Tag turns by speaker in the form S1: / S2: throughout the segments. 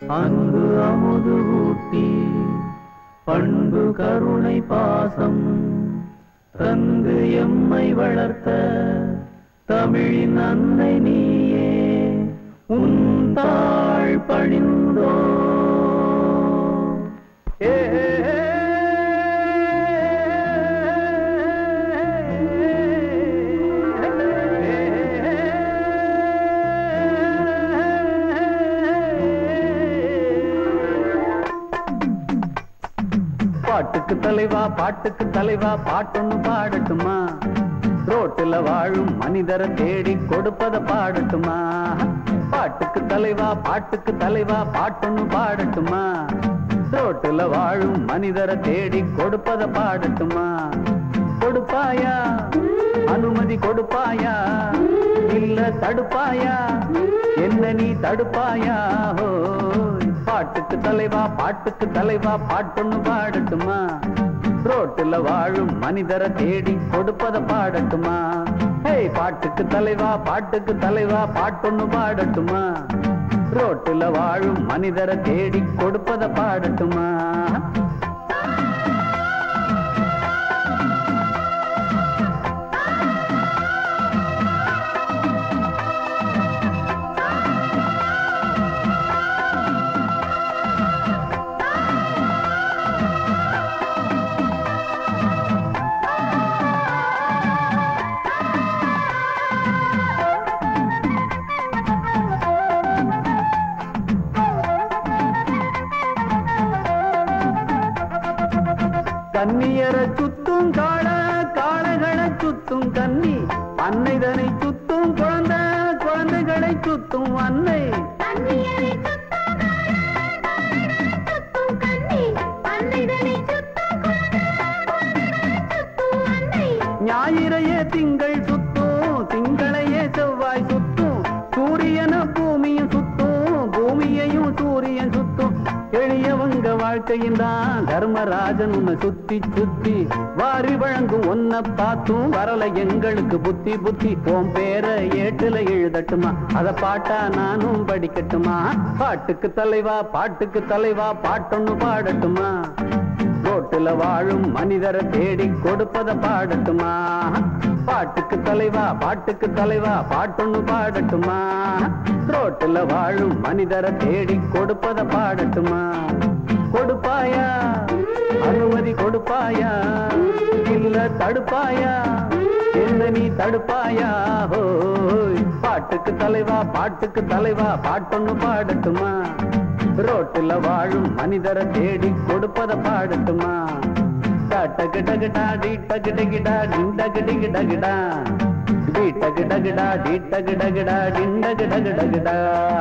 S1: அன்பு அமுது ஊட்டி பண்பு கருணை பாசம் தந்து எம்மை வளர்த்த தமிழின் அன்னை நீயே உன் தாழ் பணிந்தோ ஏ பாட்டுக்கு தலைவா பாட்டுக்கு தலைவா பாட்டொன்னு பாடட்டுமா ரோட்டுல வாழும் மனிதரை தேடி கொடுப்பத பாடட்டுமா பாட்டுக்கு தலைவா பாட்டுக்கு தலைவா பாட்டொன்னு பாடட்டுமா ரோட்டுல வாழும் மனிதரை தேடி கொடுப்பத பாடட்டுமா கொடுப்பாயா அனுமதி கொடுப்பாயா இல்ல தடுப்பாயா என்ன நீ தடுப்பாயா ஹோய் பாட்டுக்கு தலைவா பாட்டுக்கு தலைவா பாட்டொன்னு பாடட்டுமா ரோட்டுல வாழும் மனிதரை தேடி கொடுப்பத பாடட்டுமா ஹேய் பாட்டுக்கு தலைவா பாட்டுக்கு தலைவா பாட்டொன்னு பாடட்டுமா ரோட்டுல வாழும் மனிதரை தேடி கொடுப்பத பாடட்டுமா கன்னியரை சுத்தும் காள காளைகளை சுத்தும் கன்னி அன்னைதனை சுத்தும் குழந்தை குழந்தைகளை சுத்தும் அன்னை
S2: கண்ணியரை சுத்தம் சுத்தும் கண்ணி அன்னைதனை சுத்தம் சுத்தும் அன்னை
S1: ஞாயிறையே திங்கள் சுத்தும் திங்களையே செவ்வாய் சுத்தும் சூரியன பூமியும் சுத்தும் பூமியையும் சூரியன் சுத்தும் எளியவங்க வாழ்க்கையின் தான் தர்மராஜன் உன்னை சுத்தி சுத்தி வாரி வழங்கும் ஒன்ன பார்த்தும் வரல எங்களுக்கு புத்தி புத்தி உன் பேர ஏட்டுல எழுதட்டுமா அத பாட்டா நானும் படிக்கட்டுமா பாட்டுக்கு தலைவா பாட்டுக்கு தலைவா பாட்டொன்னு பாடட்டுமா ரோட்டுல வாழும் மனிதரை தேடி கொடுப்பத பாடட்டுமா பாட்டுக்கு தலைவா பாட்டுக்கு தலைவா பாட்டொன்னு பாடட்டுமா ரோட்டுல வாழும் மனிதரை தேடி கொடுப்பத பாடட்டுமா கொடுப்பாயா அனுமதி கொடுப்பாயா இல்ல தடுப்பாயா என்ன நீ தடுப்பாயா ஹோய் பாட்டுக்கு தலைவா பாட்டுக்கு தலைவா பாட்டொன்னு பாடட்டுமா ரோட்டுல வாழும் மனிதரை தேடி கொடுப்பத பாடட்டுமா டகு டகுடா டி டகு டகுடா டிண்டகு டிகு டகுடா டி டகு டகுடா டி டகு டகுடா டிண்டகு டகு டகுடா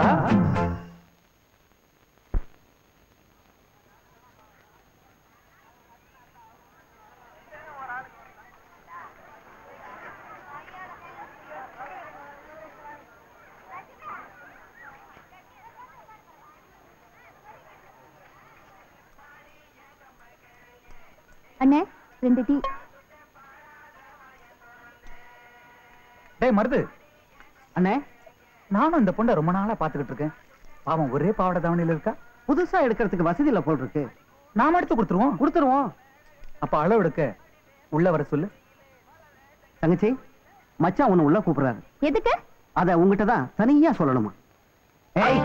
S2: அண்ணே ரெண்டு டீ
S3: டேய் மருது அண்ணே நானும் இந்த பொண்ணை ரொம்ப நாளா பாத்துக்கிட்டு இருக்கேன் பாவம் ஒரே பாவாடை தாவணியில இருக்கா
S1: புதுசா எடுக்கிறதுக்கு வசதி இல்ல போல் இருக்கு
S3: நாம எடுத்து கொடுத்துருவோம்
S1: கொடுத்துருவோம்
S3: அப்ப அளவு எடுக்க உள்ள வர சொல்லு
S1: தங்கச்சி மச்சான் உன்னை உள்ள கூப்பிடுறாரு
S2: எதுக்கு
S1: அத உங்ககிட்ட தான் தனியா சொல்லணுமா ஏய்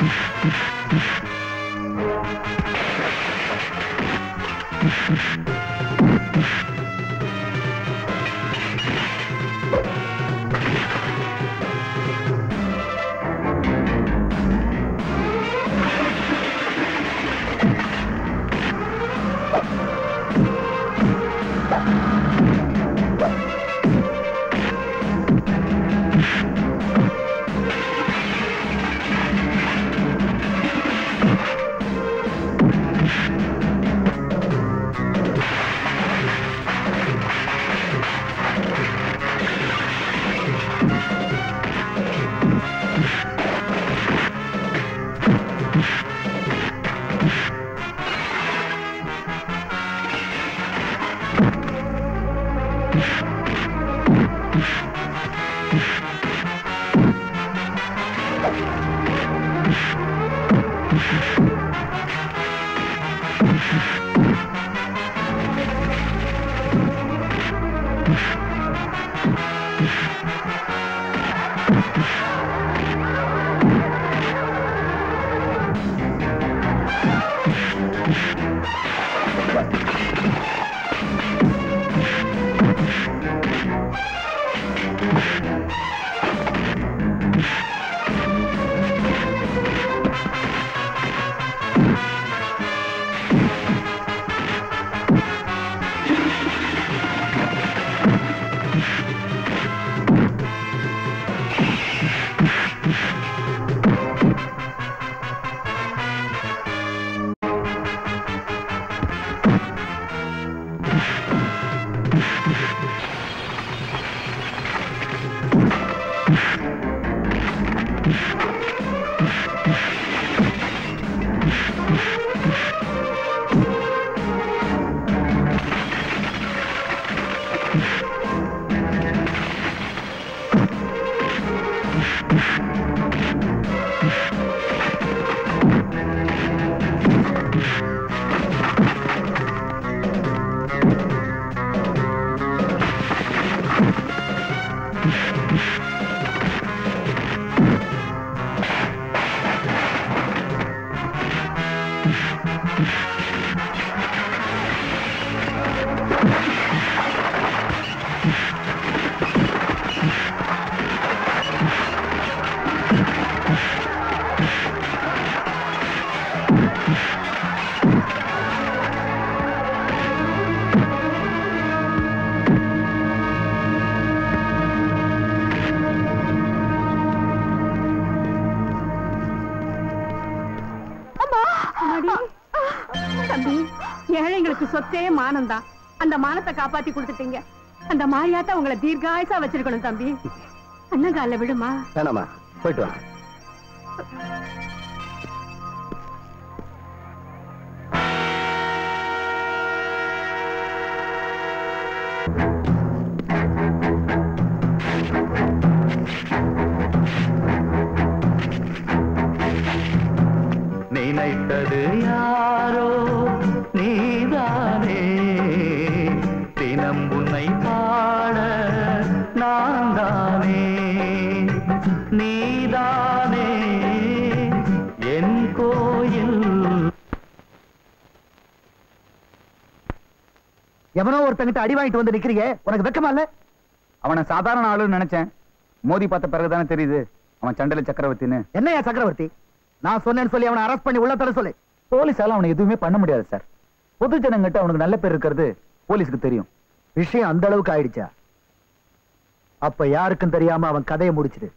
S2: தம்பி ஏழைங்களுக்கு சொத்தே மானம்தான் அந்த மானத்தை காப்பாத்தி கொடுத்துட்டீங்க அந்த மாரியாத்தா உங்களை தீர்காயசா வச்சிருக்கணும் தம்பி அண்ணங்கால விடுமா
S1: வேணாமா போயிட்டு வா
S4: நினைத்தது யாரோ நீதானே தினம் உன்னை பாட நான் தானே நீதானே என் கோயில்
S1: எவனோ ஒருத்தங்கிட்ட அடி வாங்கிட்டு வந்து நிக்கிறீங்க உனக்கு வெக்கமா இல்ல
S3: அவனை சாதாரண ஆளுன்னு நினைச்சேன் மோதி பார்த்த பிறகுதானே தெரியுது அவன் சண்டல சக்கரவர்த்தின்னு
S1: என்னையா சக்கரவர்த்தி நான் சொன்னேன்னு சொல்லி அவனை அரெஸ்ட் பண்ணி உள்ள தர சொல்லு
S3: போலீஸால அவனை எதுவுமே பண்ண முடியாது சார் பொது ஜனங்கிட்ட அவனுக்கு நல்ல பேர் இருக்கிறது போலீஸுக்கு தெரியும்
S1: விஷயம் அந்த அளவுக்கு ஆயிடுச்சா அப்ப யாருக்கும் தெரியாம அவன் கதையை முடிச்சிடு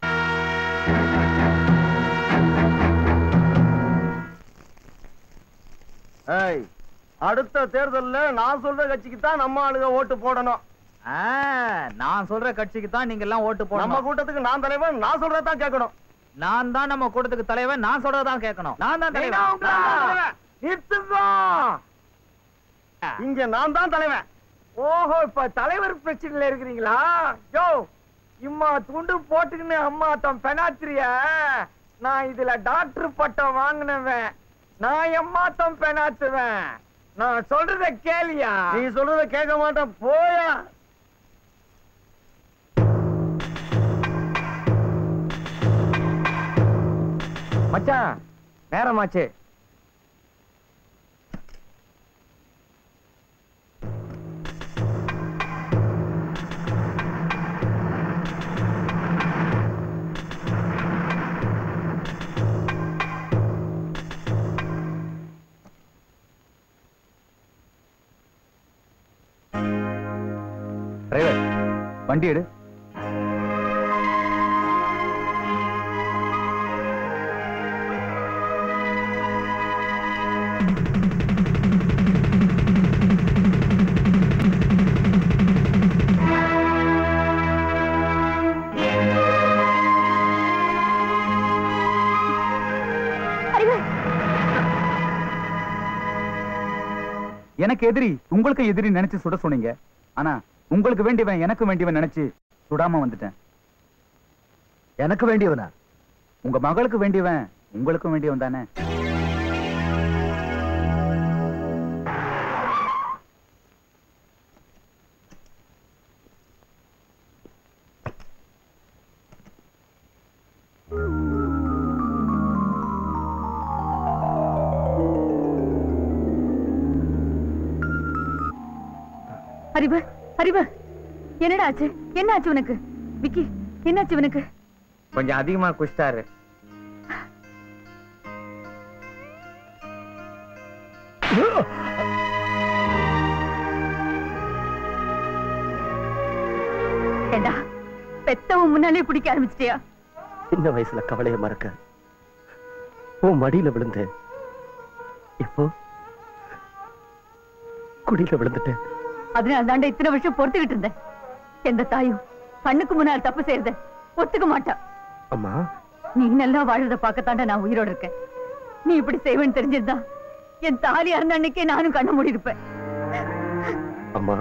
S5: ஏய் அடுத்த தேர்தல்ல நான் சொல்ற கட்சிக்கு தான் நம்ம ஆளுங்க ஓட்டு போடணும்
S3: நான் சொல்ற கட்சிக்கு தான் நீங்க எல்லாம் ஓட்டு
S5: நம்ம கூட்டத்துக்கு நான் தலைவன் நான் சொல்றதான் கேட்கணும்
S3: நான் தான் நம்ம கூட்டத்துக்கு தலைவன் நான் சொல்றதான் கேட்கணும் நான் தான்
S5: நிறுத்துங்கோ இங்க நான் தான் தலைவன் ஓஹோ இப்ப தலைவர் பிரச்சனையில இருக்கிறீங்களா யோ இம்மா துண்டு போட்டுக்கின்னு அம்மா தம் பெனாத்திரிய நான் இதுல டாக்டர் பட்டம் வாங்கினவன் நான் எம்மா தம் பெனாத்துவேன் நான் சொல்றத கேளியா நீ சொல்றத கேட்க மாட்டேன் போயா
S3: மச்சான்
S5: நேரமாச்சு
S3: டிரைவர் வண்டி எடு
S2: அறிவு
S3: எனக்கு எதிரி உங்களுக்கு எதிரி நினைச்சு சுட சொன்னீங்க ஆனா உங்களுக்கு வேண்டியவன் எனக்கு வேண்டியவன் நினைச்சு சுடாம வந்துட்டேன்
S1: எனக்கு வேண்டியவனா
S3: உங்க மகளுக்கு வேண்டியவன் உங்களுக்கும் வேண்டியவன் தானே
S2: அறிவு அறிவு என்னடா ஆச்சு என்ன ஆச்சு உனக்கு விக்கி என்னாச்சு உனக்கு
S5: கொஞ்சம் அதிகமா குஷ்டாரு
S2: ஏண்டா பெத்தவன் முன்னாலே பிடிக்க ஆரம்பிச்சிட்டியா
S6: சின்ன வயசுல கவலைய மறக்க உன் மடியில விழுந்தேன் இப்போ குடியில விழுந்துட்டேன்
S2: அதனால தாண்டா இத்தனை வருஷம் பொறுத்துக்கிட்டு இருந்தேன் எந்த தாயும் கண்ணுக்கு முன்னால் தப்பு செய்யறத ஒத்துக்க மாட்டா
S6: அம்மா
S2: நீ நல்லா வாழறத பார்க்கத்தாண்டா நான் உயிரோட இருக்கேன் நீ இப்படி செய்வேன்னு தெரிஞ்சிருந்தா என் தாலி அறந்த அன்னைக்கே நானும் கண்ண மூடி இருப்பேன்
S6: அம்மா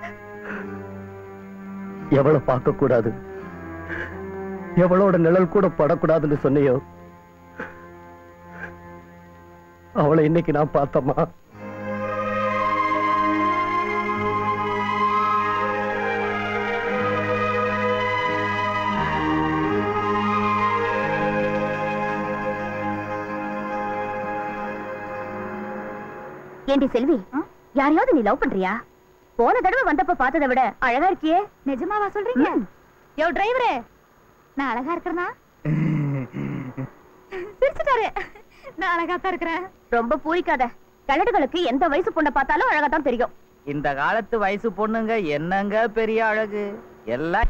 S6: எவ்வளவு பார்க்க கூடாது எவளோட நிழல் கூட படக்கூடாதுன்னு சொன்னியோ அவளை இன்னைக்கு நான் பார்த்தம்மா
S7: ஏண்டி செல்வி யாரையாவது நீ லவ் பண்றியா போன தடவை வந்தப்ப பார்த்ததை விட அழகா இருக்கியே நிஜமாவா சொல்றீங்க யோ டிரைவரே நான் அழகா இருக்கிறனா சிரிச்சுட்டாரு நான் அழகா தான் இருக்கிறேன் ரொம்ப பூரிக்காத கலடுகளுக்கு எந்த வயசு பொண்ணை பார்த்தாலும் அழகா தான் தெரியும்
S8: இந்த காலத்து வயசு பொண்ணுங்க என்னங்க பெரிய அழகு எல்லாம்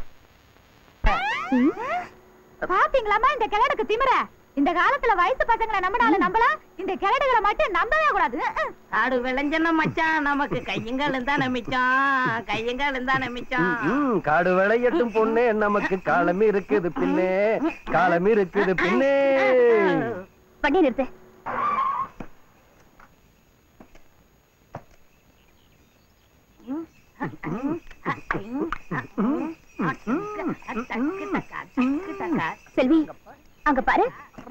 S7: பாத்தீங்களாமா இந்த கிழடுக்கு திமிர இந்த காலத்துல வயசு பசங்களை நம்பினாலும் நம்பலாம் இந்த கிழடுகளை மட்டும் நம்பவே கூடாது
S8: காடு விளைஞ்சன மச்சான் நமக்கு கையங்காலும் தான் மிச்சம் கையங்காலும் தான் மிச்சம்
S6: ம், காடு விளையட்டும் பொண்ணே நமக்கு காலம் இருக்குது பின்னே காலம் இருக்குது பின்னே
S7: வண்டி நிறுத்து செல்வி அங்க பாரு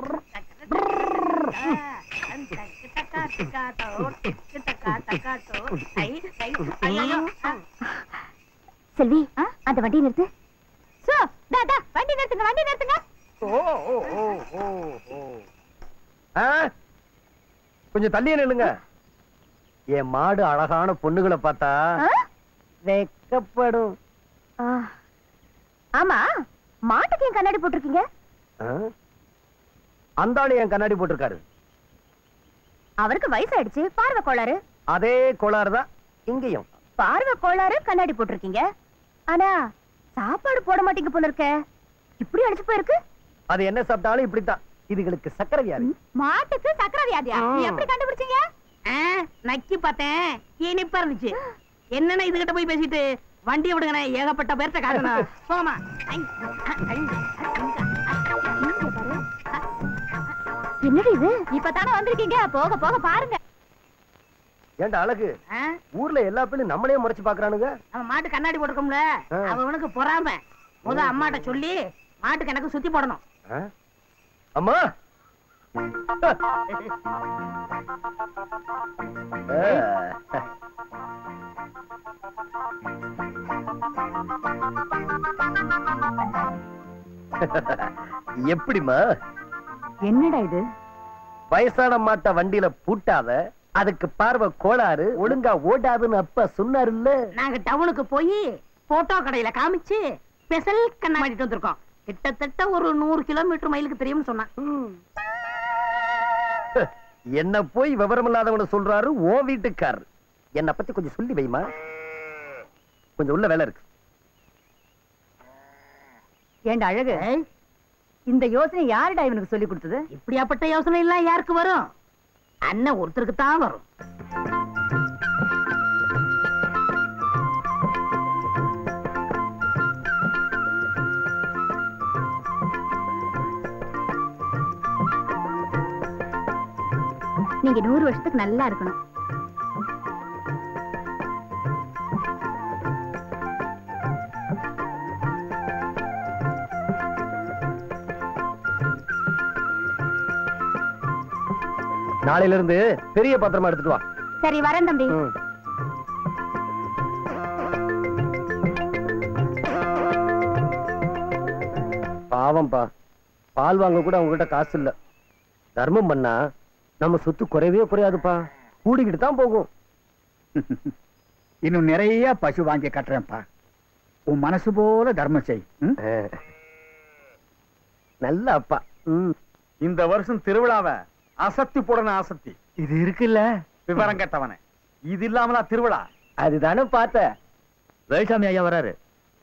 S7: செல்வி அந்த வண்டி நிறுத்து சோ டா டா வண்டி நிறுத்துங்க வண்டி நிறுத்துங்க
S6: ஓ, ஓ, ஓ, ஓ, ஓ. ஆ? கொஞ்சம் தள்ளியே நில்லுங்க என் மாடு அழகான பொண்ணுகளை பார்த்தா
S7: ஆ?
S6: வெக்கப்படும்
S7: ஆ. ஆமா மாட்டுக்கு ஏன் கண்ணாடி போட்டிருக்கீங்க
S6: ஆ? அந்த ஆளு என் கண்ணாடி போட்டிருக்காரு
S7: அவருக்கு வயசாயிடுச்சு பார்வை கோளாறு
S6: அதே கோளாறு தான் இங்கேயும்
S7: பார்வை கோளாறு கண்ணாடி போட்டிருக்கீங்க ஆனா சாப்பாடு போட மாட்டீங்க போல இருக்க இப்படி அடிச்சு போயிருக்கு
S6: அது என்ன சாப்பிட்டாலும் இப்படித்தான் இதுகளுக்கு சக்கரை வியாதி
S7: மாட்டுக்கு சக்கரை வியாதியா நீ எப்படி கண்டுபிடிச்சீங்க
S8: ஆ, நக்கி பார்த்தேன் இனிப்பா இருந்துச்சு என்னன்னா இதுகிட்ட போய் பேசிட்டு வண்டியை விடுங்கண்ணே ஏகப்பட்ட பேர்த்த காட்டணும் போமா
S7: என்னடி இது இப்பதானே வந்திருக்கீங்க போக போக பாருங்க
S6: ஏன்டா அழகு ஊர்ல எல்லா பேரும் நம்மளே முறைச்சு பாக்குறானுங்க
S8: அவன் மாட்டு கண்ணாடி போட்டுக்கோம்ல
S6: ஆ.
S8: அவனுக்கு பொறாம முத அம்மாட்ட சொல்லி மாட்டுக்கு எனக்கு சுத்தி போடணும்
S6: ஆ? அம்மா ஆ. எப்படிமா
S2: என்னடா இது
S6: வயசான மாட்ட வண்டியில பூட்டாத அதுக்கு பார்வை கோளாறு ஒழுங்கா ஓடாதுன்னு அப்பா சொன்னாருல்ல
S8: நாங்க டவுனுக்கு போய் போட்டோ கடையில காமிச்சு ஸ்பெஷல் கண்ணா மாட்டிட்டு வந்திருக்கோம் கிட்டத்தட்ட ஒரு நூறு கிலோமீட்டர் மைலுக்கு தெரியும்னு சொன்னான்
S6: என்ன போய் விவரம் இல்லாதவன சொல்றாரு ஓ வீட்டுக்காரர் என்ன பத்தி கொஞ்சம் சொல்லி வைமா கொஞ்சம் உள்ள வேலை இருக்கு
S2: ஏண்டா அழகு இந்த யோசனை யாருடா இவனுக்கு சொல்லி கொடுத்தது
S8: இப்படியாப்பட்ட யோசனை எல்லாம் யாருக்கு வரும் அண்ணன் ஒருத்தருக்கு தான் வரும்
S7: நீங்க நூறு வருஷத்துக்கு நல்லா இருக்கணும்
S6: நாளையில இருந்து பெரிய பத்திரமா எடுத்துட்டு வா
S7: சரி வரேன் தம்பி
S6: ம். பாவம்பா பால் வாங்க கூட அவங்ககிட்ட காசு இல்ல தர்மம் பண்ணா நம்ம சொத்து குறையவே குறையாதுப்பா கூடிக்கிட்டு தான் போகும்
S3: இன்னும் நிறைய பசு வாங்கி கட்டுறேன்ப்பா உன் மனசு போல தர்மம் செய் ம்?
S6: அஹ். நல்ல அப்பா ம்.
S9: இந்த வருஷம் திருவிழாவை அசத்தி போடணும் அசத்தி
S6: இது இருக்குல்ல
S9: விவரம் கெட்டவனே இது இல்லாமலா திருவிழா
S6: அதுதானே பார்த்த
S1: வேல்சாமி ஐயா வராரு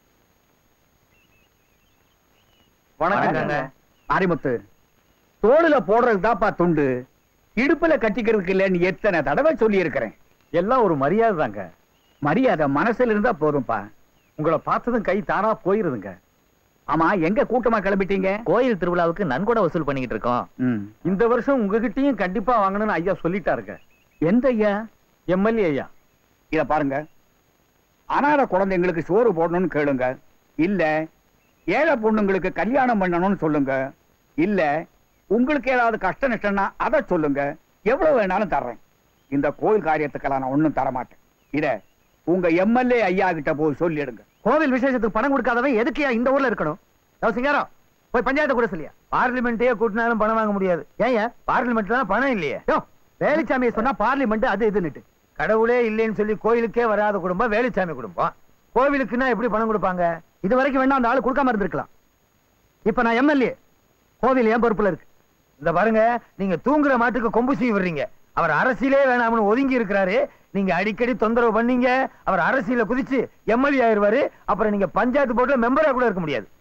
S9: வணக்கங்க
S3: மாரிமுத்து தோளுல போடுறதுக்கு தான்ப்பா துண்டு இடுப்புல கட்டிக்கிறதுக்கு இல்லைன்னு எத்தனை தடவை சொல்லி இருக்கிறேன்
S9: எல்லாம் ஒரு மரியாதை தாங்க
S3: மரியாதை மனசுல இருந்தா போதும்பா
S9: உங்களை பார்த்ததும் கை தானா போயிருதுங்க
S3: ஆமா எங்க கூட்டமா கிளம்பிட்டீங்க
S1: கோயில் திருவிழாவுக்கு நன்கொடை வசூல் பண்ணிக்கிட்டு இருக்கோம்
S3: ம்.
S9: இந்த வருஷம் உங்ககிட்டயும் கண்டிப்பா வாங்கணும்னு ஐயா சொல்லிட்டாருங்க
S3: எந்த ஐயா
S9: எம்எல்ஏ ஐயா
S3: இத பாருங்க அனாதை குழந்தைங்களுக்கு சோறு போடணும்னு கேளுங்க இல்ல ஏழை பொண்ணுங்களுக்கு கல்யாணம் பண்ணணும்னு சொல்லுங்க இல்ல உங்களுக்கு ஏதாவது கஷ்ட நஷ்டம்னா அதை சொல்லுங்க எவ்வளவு வேணாலும் தர்றேன் இந்த கோயில் காரியத்துக்கெல்லாம் நான் ஒண்ணும் தர மாட்டேன் இத உங்க எம்எல்ஏ ஐயா கிட்ட போய் சொல்லிடுங்க
S6: கோவில் விசேஷத்துக்கு பணம் கொடுக்காதவன் எதுக்கு இந்த ஊர்ல இருக்கணும் யோ, சிங்காரம் போய் பஞ்சாயத்து கூட சொல்லியா பார்லிமெண்ட்டே கூட்டினாலும் பணம் வாங்க முடியாது ஏன் பார்லிமெண்ட்ல பணம் இல்லையே யோ வேலுச்சாமியை சொன்னா பார்லிமெண்ட் அது இதுன்னுட்டு கடவுளே இல்லைன்னு சொல்லி கோயிலுக்கே வராத குடும்பம் வேலுச்சாமி குடும்பம் கோவிலுக்குன்னா எப்படி பணம் கொடுப்பாங்க இது வரைக்கும் வேணா அந்த ஆளு கொடுக்காம இருந்திருக்கலாம் இப்ப நான் எம்எல்ஏ கோவில் ஏன் பொறுப்புல இருக்கு இந்த பாருங்க நீங்க தூங்குற மாட்டுக்கு கொம்பு சீவி விடுறீங்க அவர் அரசியலே வேணாம்னு ஒதுங்கி இருக்கிறாரு நீங்க அடிக்கடி தொந்தரவு பண்ணீங்க அவர் அரசியல குதிச்சு எம்எல்ஏ ஆயிருவாரு அப்புறம் நீங்க பஞ்சாயத்து போர்டுல மெம்பரா கூட இருக்க முடியாது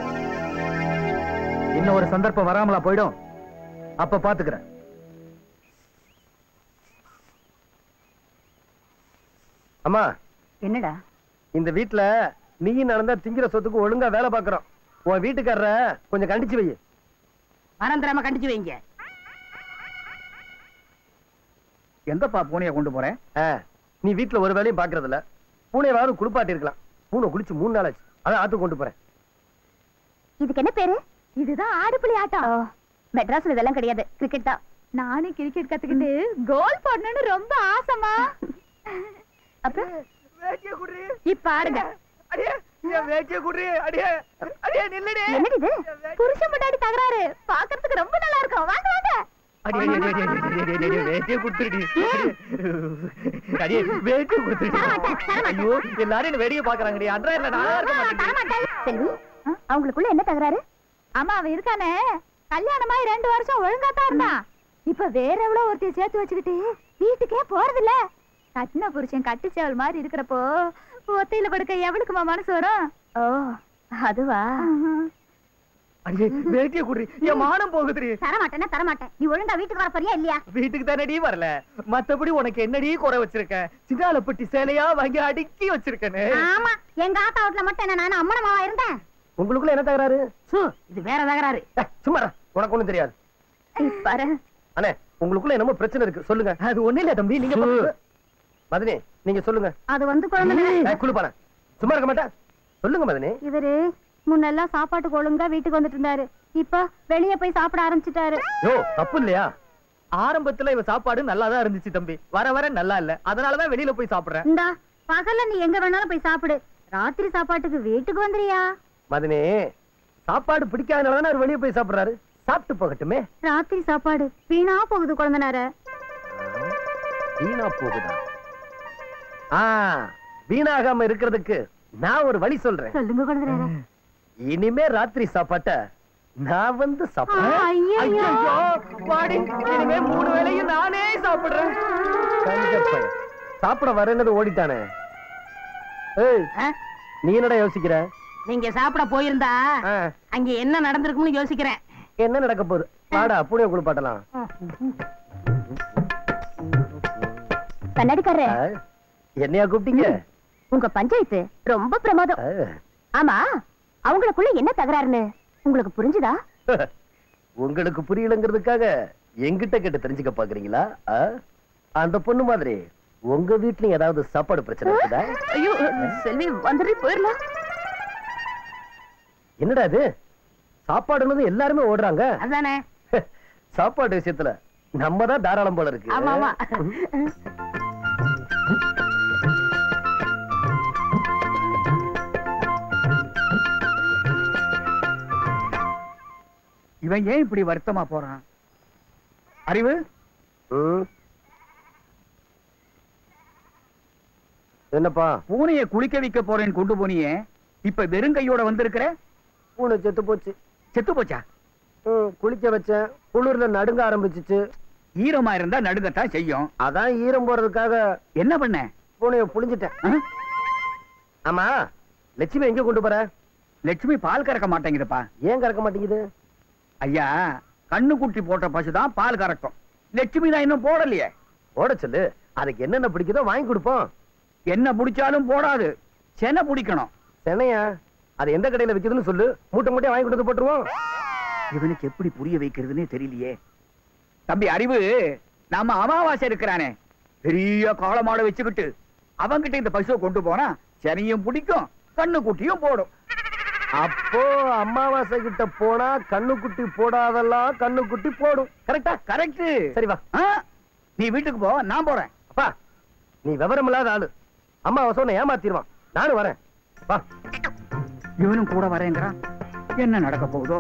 S6: இன்னும் ஒரு சந்தர்ப்பம் வராமலா போயிடும் அப்ப பாத்துக்கிறேன் அம்மா
S2: என்னடா
S6: இந்த வீட்ல நீ நடந்தா திங்கிற சொத்துக்கு ஒழுங்கா வேலை பாக்குறோம் உன் வீட்டுக்காரர கொஞ்சம் கண்டிச்சு வை
S8: மறந்துடாம கண்டிச்சு வைங்க
S3: எங்கப்பா பூனைய கொண்டு போறேன்
S6: ஆ, நீ வீட்ல ஒரு வேலையும் பாக்குறது இல்ல பூனையாவது குளிப்பாட்டி இருக்கலாம் பூனை குளிச்சு மூணு நாள் ஆச்சு அதான் ஆத்து கொண்டு போறேன்
S7: இதுக்கு என்ன பேரு இதுதான் ஆடுபுலி ஆட்டம் மெட்ராஸ்ல இதெல்லாம் கிடையாது கிரிக்கெட் தான் நானும் கிரிக்கெட் கத்துக்கிட்டு கோல் போடணும்னு ரொம்ப ஆசைமா அப்புறம் இப்ப ஆடுங்க என்னடி இது புருஷன் முன்னாடி தகராறு பாக்குறதுக்கு ரொம்ப நல்லா இருக்கும் வாங்க வாங்க
S6: ஐயோ எல்லாரும் வெடிய பாக்குறாங்கடி அன்றா இல்ல நான் இருக்க மாட்டேன்
S7: செல்வி அவங்களுக்குள்ள என்ன தகராறு ஆமா அவன் இருக்கானே கல்யாணமாயி ரெண்டு வருஷம் ஒழுங்கா தான் இருந்தான் இப்ப வேற எவ்வளவு ஒருத்தைய சேர்த்து வச்சுக்கிட்டு வீட்டுக்கே போறதில்ல கட்டின புருஷன் கட்டு சேவல் மாதிரி இருக்கிறப்போ ஒத்தையில படுக்க எவளுக்குமா மனசு வரும் ஓ அதுவா
S6: அடியே வேட்டிய குடுறி என் மானம் போகுதுடி
S7: தரமாட்டேன்னா தரமாட்டேன் நீ ஒழுங்கா வீட்டுக்கு வர போறியா இல்லையா
S6: வீட்டுக்கு தானடி வரல மத்தபடி உனக்கு என்னடி குறை வச்சிருக்க சிங்காலப்பட்டி சேலையா வாங்கி அடுக்கி வச்சிருக்கனே
S7: ஆமா எங்க ஆத்தா வீட்டுல மட்டும் என்ன நான் அம்மனமாவா இருந்தேன்
S6: உங்களுக்குள்ள என்ன தகராறு
S8: சு, இது வேற தகராறு
S6: ஏய், சும்மா இரு. உனக்கு ஒண்ணும் தெரியாது
S7: பாரு
S6: அண்ணே உங்களுக்குள்ள என்னமோ பிரச்சனை இருக்கு சொல்லுங்க அது ஒண்ணு இல்ல தம்பி நீங்க மதனி நீங்க சொல்லுங்க
S7: அது வந்து குழந்தை
S6: ஏய், குளிப்பான சும்மா இருக்க மாட்டா சொல்லுங்க மதனி
S7: இவரு முன்னெல்லாம் சாப்பாட்டுக்கு ஒழுங்கா வீட்டுக்கு வந்துட்டு இருந்தாரு இப்ப வெளிய போய் சாப்பிட ஆரம்பிச்சிட்டாரு
S6: யோ தப்பு இல்லையா ஆரம்பத்துல இவ சாப்பாடு நல்லா தான் இருந்துச்சு தம்பி வர வர நல்லா இல்ல அதனாலதான் வெளியில போய் சாப்பிடுறேன்
S7: இந்தா பகல்ல நீ எங்க வேணாலும் போய் சாப்பிடு ராத்திரி சாப்பாட்டுக்கு வீட்டுக்கு வந்துறியா
S6: மதனி சாப்பாடு பிடிக்காதனால அவர் வெளியே போய் சாப்பிடுறாரு சாப்பிட்டு போகட்டுமே
S7: ராத்திரி சாப்பாடு வீணா போகுது குழந்தனார
S6: வீணா போகுதா ஆ வீணாகாம இருக்கிறதுக்கு நான் ஒரு வழி சொல்றேன்
S7: சொல்லுங்க குழந்தனார
S6: இனிமே ராத்திரி சாப்பாட்ட நான் வந்து
S7: ஆ,
S6: சாப்பிடுறேன்
S7: ஐயையோ.
S6: ஐயையோ, வாடி இனிமே மூணு வேளையும் நானே சாப்பிடுறேன் கஞ்சப்பைய. சாப்பிட வரேன்னு ஓடிட்டானே ஏய்
S8: ஆ?
S6: நீ என்னடா யோசிக்கிற
S8: நீங்க சாப்பிட போயிருந்தா
S6: ஆ,
S8: அங்க என்ன நடந்திருக்கும்னு யோசிக்கிறேன்
S6: என்ன நடக்க போகுது வாடா புளிய குளிப்பாட்டலாம்
S7: கண்ணாடிக்காரரு
S6: ஆ, என்னையா கூப்பிட்டீங்க
S7: உங்க பஞ்சாயத்து ரொம்ப பிரமாதம்
S6: ஆ,
S7: ஆமா அவங்களுக்குள்ள என்ன தகராறுன்னு உங்களுக்கு புரிஞ்சுதா
S6: உங்களுக்கு புரியலங்கிறதுக்காக எங்கிட்ட கேட்டு தெரிஞ்சுக்க பாக்குறீங்களா ஆ? அந்த பொண்ணு மாதிரி உங்க வீட்லயும் ஏதாவது சாப்பாடு பிரச்சனை இருக்குதா
S7: ஐயோ செல்வி வந்துட்டு போயிடலாம்
S6: என்னடா இது சாப்பாடுனது எல்லாருமே ஓடுறாங்க
S8: அதானே
S6: சாப்பாடு விஷயத்துல நம்ம தான் தாராளம் போல இருக்கு
S8: ஆமா ஆமா
S3: இவன் ஏன் இப்படி வருத்தமா போறான் அறிவு
S6: ம். என்னப்பா
S3: பூனைய குளிக்க வைக்க போறேன்னு கொண்டு போனியே இப்ப வெறும் கையோட வந்திருக்கிற
S6: பூனை செத்து போச்சு
S3: செத்து போச்சா
S6: ம், குளிக்க வச்சேன் குளிர்ல நடுங்க ஆரம்பிச்சிச்சு
S3: ஈரமா இருந்தா நடுங்கத்தான் செய்யும்
S6: அதான் ஈரம் போறதுக்காக
S3: என்ன பண்ண
S6: பூனைய புளிஞ்சிட்டேன்
S3: ஆ?
S6: ஆமா லட்சுமி எங்க கொண்டு போற
S3: லட்சுமி பால் கறக்க மாட்டேங்குதுப்பா
S6: ஏன் கறக்க மாட்டேங்குது
S3: ஐயா கண்ணு குட்டி போட்ட பசுதான் பால் கறக்கும் லட்சுமி தான் இன்னும் போடலையே
S6: ஓட சொல்லு அதுக்கு என்னென்ன பிடிக்குதோ வாங்கி கொடுப்போம்
S3: என்ன பிடிச்சாலும் போடாது செனை பிடிக்கணும்
S6: சென்னையா அது எந்த கடையில விக்குதுன்னு சொல்லு மூட்டை மூட்டையா வாங்கி கொடுத்து போட்டுருவோம்
S3: இவனுக்கு எப்படி புரிய வைக்கிறதுனே தெரியலையே தம்பி அறிவு நாம அமாவாசை இருக்கிறானே பெரிய காளமாட வச்சுக்கிட்டு அவன்கிட்ட இந்த பசுவை கொண்டு போனா செனையும் பிடிக்கும் கண்ணு குட்டியும் போடும்
S6: அப்போ அமாவாசை கிட்ட போனா கண்ணுக்குட்டி போடாதெல்லாம் கண்ணுக்குட்டி போடும் கரெக்டா
S3: கரெக்ட்
S6: சரி வா
S3: நீ வீட்டுக்கு போ நான் போறேன்
S6: அப்பா நீ விவரம் இல்லாத ஆளு அம்மாவாசை உன்னை ஏமாத்திடுவான் நானும் வரேன் வா
S3: இவனும் கூட வரேங்கிறான் என்ன நடக்க போகுதோ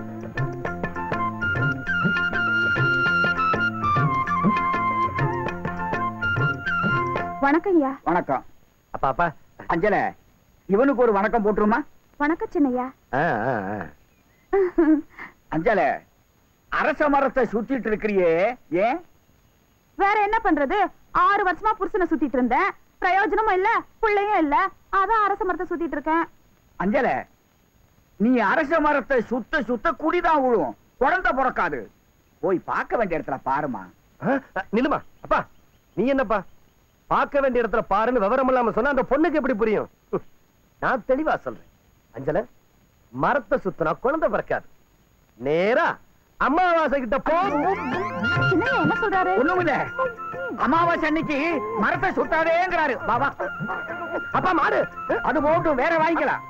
S7: வணக்கம் ஐயா
S3: வணக்கம்
S6: அப்பா அப்பா
S3: அஞ்சல இவனுக்கு ஒரு வணக்கம் போட்டுருமா
S7: வணக்கம் சின்னையா
S6: ஆ, ஆ, ஆ.
S3: அஞ்சல அரச மரத்தை சுத்திட்டு இருக்கிறியே ஏன்
S7: வேற என்ன பண்றது ஆறு வருஷமா புருஷனை சுத்திட்டு இருந்தேன் பிரயோஜனமும் இல்ல பிள்ளையும் இல்ல அதான் அரச மரத்தை சுத்திட்டு இருக்கேன்
S3: அஞ்சல நீ அரச மரத்தை சுத்த சுத்த குடிதான் விழுவும் குழந்தை பிறக்காது போய் பார்க்க வேண்டிய இடத்துல பாருமா
S6: ஆ, ஆ, நில்லுமா அப்பா நீ என்னப்பா பார்க்க வேண்டிய இடத்துல பாருன்னு விவரம் இல்லாம சொன்னா அந்த பொண்ணுக்கு எப்படி புரியும் ஹம், நான் தெளிவா சொல்றேன் அஞ்சல மரத்தை சுத்தினா குழந்தை பிறக்காது நேரா அம்மாவாசை கிட்ட போ
S7: சின்னையா என்ன சொல்றாரு
S3: ஒண்ணுமில்ல அமாவாசை அன்னைக்கு மரத்தை சுத்தாதேங்கிறாரு பாபா
S6: அப்பா மாடு
S3: அது போட்டும் வேற வாங்கிக்கலாம்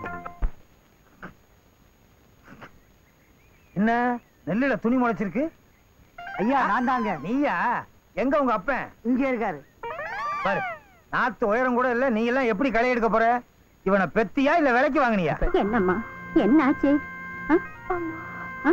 S6: என்ன நெல்லுல துணி முளைச்சிருக்கு ஐயா நான் தாங்க நீயா எங்க உங்க அப்பன் இங்க இருக்காரு பாரு நாத்து உயரம் கூட இல்ல நீ எல்லாம் எப்படி களை எடுக்க போற இவனை பெத்தியா இல்ல விலைக்கு வாங்குனியா
S7: என்னம்மா என்ன ஆச்சு ஆ? ஆ?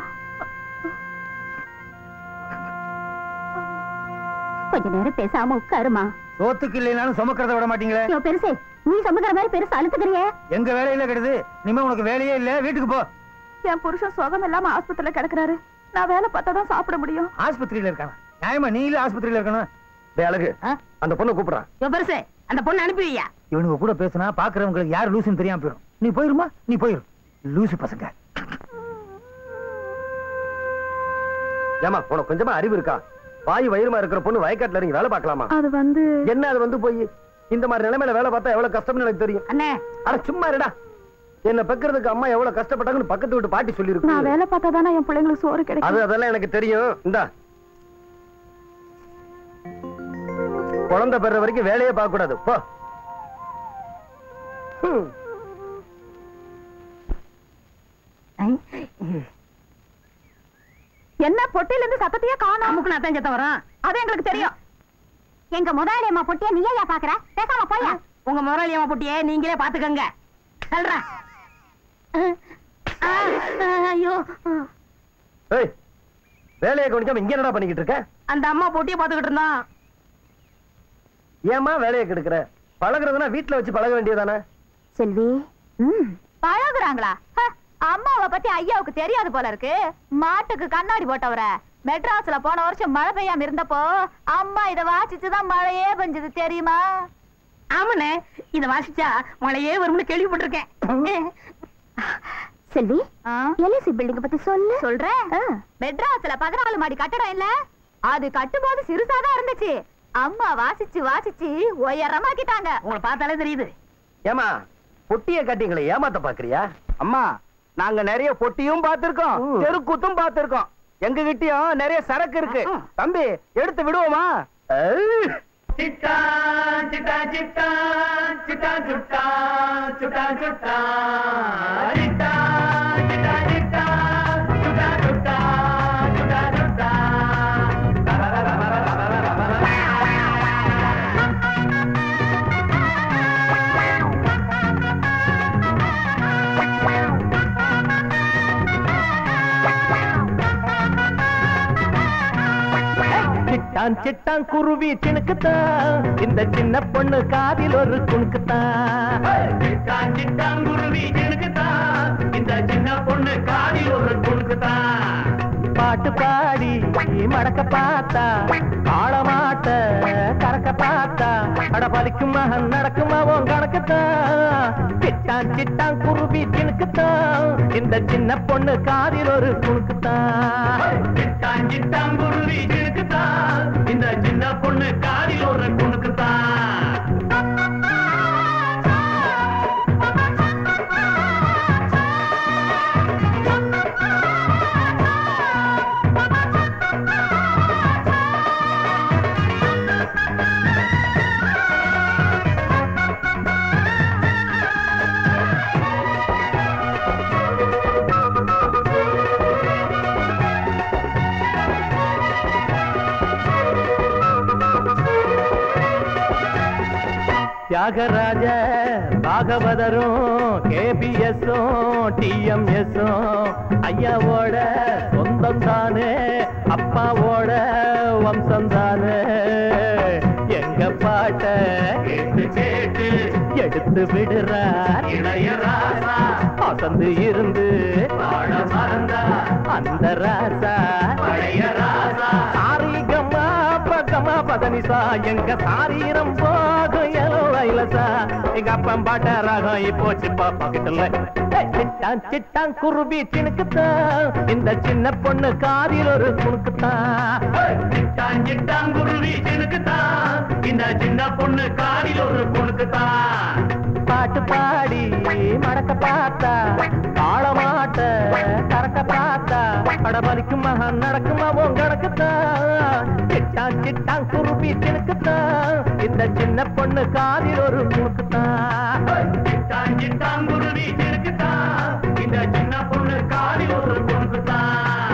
S7: கொஞ்ச நேரம் பேசாம உட்காருமா
S6: சோத்துக்கு இல்லைனாலும் சுமக்கிறத விட மாட்டீங்களே
S7: ஐயோ பெருசு நீ சமைக்கிற மாதிரி பெருசு அழுத்துக்கிறிய
S6: எங்க வேலையில கெடுது இனிமே உனக்கு வேலையே இல்ல வீட்டுக்கு போ
S7: என் புருஷன் சுகம் இல்லாம ஆஸ்பத்திரியில கிடக்குறாரு நான் வேலை பார்த்தா தான் சாப்பிட முடியும்
S6: ஆஸ்பத்திரியில இருக்கானா நியாயமா நீ இல்ல ஆஸ்பத்திரியில இருக்கணும் டேய் அழகு
S8: ஆ?
S6: அந்த பொண்ணை கூப்பிடுறான்
S8: இவன் பெருசு அந்த பொண்ணு அனுப்பிவியா
S6: இவனுக்கு கூட பேசினா பாக்குறவங்களுக்கு யார் லூசுன்னு தெரியாம போயிடும் நீ போயிருமா நீ போயிரு லூசு பசங்க ஏமா உனக்கு கொஞ்சமா அறிவு இருக்கா வாயு வயிறுமா இருக்கிற பொண்ணு வயக்காட்டுல இறங்கி வேலை பார்க்கலாமா
S7: அது வந்து
S6: என்ன அது வந்து போய் இந்த மாதிரி நிலைமையில வேலை பார்த்தா எவ்வளவு கஷ்டம்னு எனக்கு தெரியும்
S8: அண்ணே
S6: அட சும்மா இருடா என்ன பெக்கிறதுக்கு அம்மா எவ்வளவு கஷ்டப்பட்டாங்கன்னு பக்கத்து வீட்டு பாட்டி சொல்லி
S7: நான் வேலை பார்த்தா தானே என் பிள்ளைங்களுக்கு சோறு
S6: அது
S7: கிடைக்கும்
S6: அதெல்லாம் எனக்கு தெரியும் இந்தா குழந்தை பெற வரைக்கும் வேலையே பார்க்க கூடாது போ ஹம்.
S7: என்ன பொட்டில இருந்து சத்தத்தையே காணோம்
S8: அமுக்கு நான் தான் சத்தம் வரும்
S7: அது எங்களுக்கு தெரியும் எங்க முதலாளி அம்மா பொட்டிய நீ ஏன் பாக்குற பேசாம போயா
S8: உங்க முதலாளியம்மா போட்டியே நீங்களே பாத்துக்கங்க சொல்றேன் ஆ, ஆ, ஐயோ
S6: ஏய் வேலையை கவனிக்காம இங்க என்னடா பண்ணிக்கிட்டு இருக்க
S8: அந்த அம்மா போட்டியை பாத்துக்கிட்டு இருந்தான்
S6: ஏமா வேலையை கெடுக்கிற பழகுறதுனா வீட்டுல வச்சு பழக வேண்டியதானே
S7: செல்வி ம் பழகுறாங்களா ஹ, அம்மாவை பத்தி ஐயாவுக்கு தெரியாது போல இருக்கு மாட்டுக்கு கண்ணாடி போட்டவர மெட்ராஸ்ல போன வருஷம் மழை பெய்யாம இருந்தப்போ அம்மா இத வாசிச்சுதான் மழையே பெஞ்சது தெரியுமா
S8: ஆமாண்ணே இத வாசிச்சா மழையே வரும்னு கேள்விப்பட்டிருக்கேன்
S7: செல்வி எல்ஐசி பில்டிங் பத்தி சொல்லு சொல்றேன் மெட்ராஸ்ல பதினாலு மாடி கட்டடம் இல்ல அது கட்டும்போது சிறுசாதான் இருந்துச்சு அம்மா வாசிச்சு வாசிச்சு உயரமாக்கிட்டாங்க
S8: உங்களை பார்த்தாலே தெரியுது
S6: ஏமா பொட்டிய கட்டிங்களை ஏமாத்த பாக்குறியா
S5: அம்மா நாங்க நிறைய பொட்டியும் பார்த்திருக்கோம்
S6: ம்.
S5: தெருக்கூத்தும் பார்த்திருக்கோம் எங்க கிட்டயும் நிறைய சரக்கு இருக்கு தம்பி எடுத்து விடுவோமா
S6: ஏய்,
S4: சிட்டா சிட்டா சிட்டா சிட்டா சுட்டா சுட்டா சுட்டா சிட்டா சிட்டா சிட்டா சுட்டா சுட்டா சுட்டா சுட்டா சிட்டான் சிட்டான் குருவி சினுக்குத்தான் இந்த சின்ன பொண்ணு காதில் ஒரு குணுக்குத்தான் சிட்டான் சிட்டான் குருவி சினுக்குத்தான் இந்த சின்ன பொண்ணு காதில் ஒரு குணுக்குத்தான் பாட்டு பாடி மடக்க பார்த்தா காளமாட்ட கறக்க பார்த்தா அட பலிக்கும் மகன் நடக்குமா உன் கணக்குத்தான் சிட்டான் சிட்டான் குருவி சினுக்குத்தான் இந்த சின்ன பொண்ணு காதில் ஒரு குணுக்குத்தான் சிட்டான் சிட்டான் குருவி சினுக்குத்தான் இந்த சின்ன பொண்ணு காதில் ஒரு குணுக்குத்தான் தியாகராஜ பாகவதரும் கேபிஎஸும் டிஎம்எஸும் ஐயாவோட சொந்தம் தானே அப்பாவோட வம்சம் தானே எங்க பாட்ட கேட்டு கேட்டு எடுத்து விடுறார் இளையராசா அசந்து இருந்து வாழ மறந்தா அந்த ராசா பழைய ராசா சாரிகமா பகமா பதனிசா எங்க சாரீரம் போகும் எலோ வைலசா எங்க அப்பம் பாட்ட ராகம் இப்போ சிப்பா பாக்கெட்டுல சிட்டான் சிட்டான் குருவி சினுக்குத்தான் இந்த சின்ன பொண்ணு காதில் ஒரு குணுக்குத்தான் சிட்டான் சிட்டான் குருவி சினுக்குத்தான் இந்த சின்ன பொண்ணு காதில் ஒரு குணுக்குத்தான் பாட்டு பாடி மடக்க பார்த்தா தாளமாட்ட கறக்க பார்த்தா படபலிக்கும் மகன் நடக்குமா உன் கணக்குத்தான் சிட்டான் சிட்டான் குருவி சினுக்குத்தான் இந்த சின்ன பொண்ணு காதில் ஒரு குணுக்குத்தான் சிட்டான் சிட்டான் குருவி சினுக்குத்தான் இந்த சின்ன பொண்ணு காதில் ஒரு குணுக்குத்தான்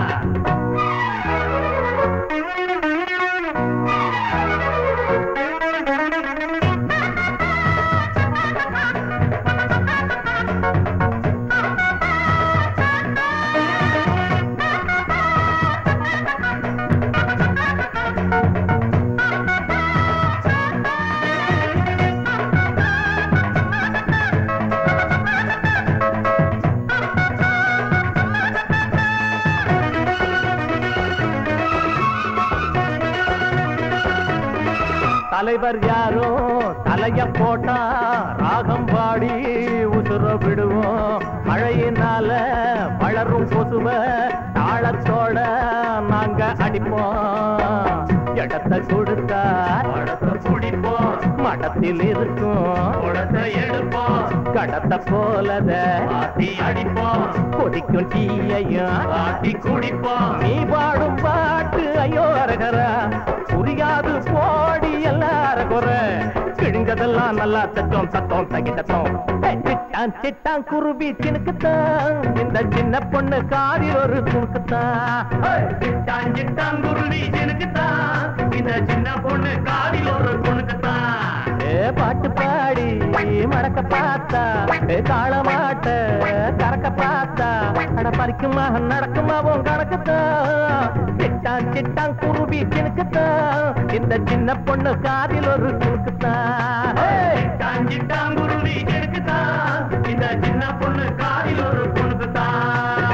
S4: தலைவர் யாரோ தலைய போட்டா ராகம் பாடி உசுர விடுவோம் மழையினால வளரும் கொசுவ தாளத்தோட நாங்க அடிப்போம் இடத்தை கொடுத்தா படத்தை குடிப்போம் மடத்தில் இருக்கும் குடத்தை எடுப்போம் கடத்தை போலத ஆட்டி அடிப்போம் கொதிக்கும் டீயையும் ஆட்டி குடிப்போம் நீ பாடும் பாட்டு ஐயோ அரகரா புரியாது போடி எல்லாரும் குறை கிழிஞ்சதெல்லாம் நல்லா தத்தம் தத்தம் தகிட்டத்தம் சிட்டான் சிட்டான் குருவி சினுக்குத்தான் இந்த சின்ன பொண்ணு காதில் ஒரு குணுக்குத்தான் சிட்டான் சிட்டான் குருவி சினுக்குத்தான் இந்த சின்ன பொண்ணு காதில் ஒரு குணுக்குத்தான் ஏ பாட்டு பாடி மடக்க பார்த்தா காளமாட்ட கறக்க பார்த்தா அட பறிக்குமா நடக்குமா உன் கணக்குத்தான் சிட்டான் சிட்டான் குருவி கிணக்குத்தான் இந்த சின்ன பொண்ணு காதில் ஒரு குறுக்குத்தான் சிட்டான் சிட்டான் குருவி கிணக்குத்தான் இந்த சின்ன பொண்ணு காதில் ஒரு குறுக்குத்தான்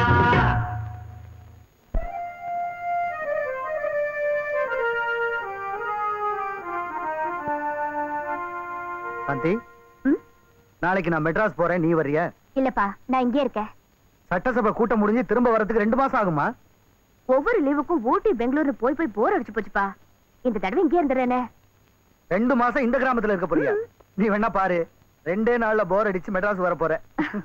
S1: சாந்தி
S7: ம்?
S1: நாளைக்கு நான் மெட்ராஸ் போறேன் நீ வர்றியா
S7: இல்லப்பா நான் இங்கே இருக்கேன்
S1: சட்டசபை கூட்டம் முடிஞ்சு திரும்ப வரதுக்கு ரெண்டு மாசம் ஆகுமா
S7: ஒவ்வொரு லீவுக்கும் ஊட்டி பெங்களூர்னு போய் போய் போர் அடிச்சு போச்சுப்பா இந்த தடவை இங்கே இருந்துறேனே
S1: ரெண்டு மாசம் இந்த கிராமத்துல இருக்க போறியா நீ வேணா பாரு ரெண்டே நாள்ல போர் அடிச்சு மெட்ராஸ் வர போற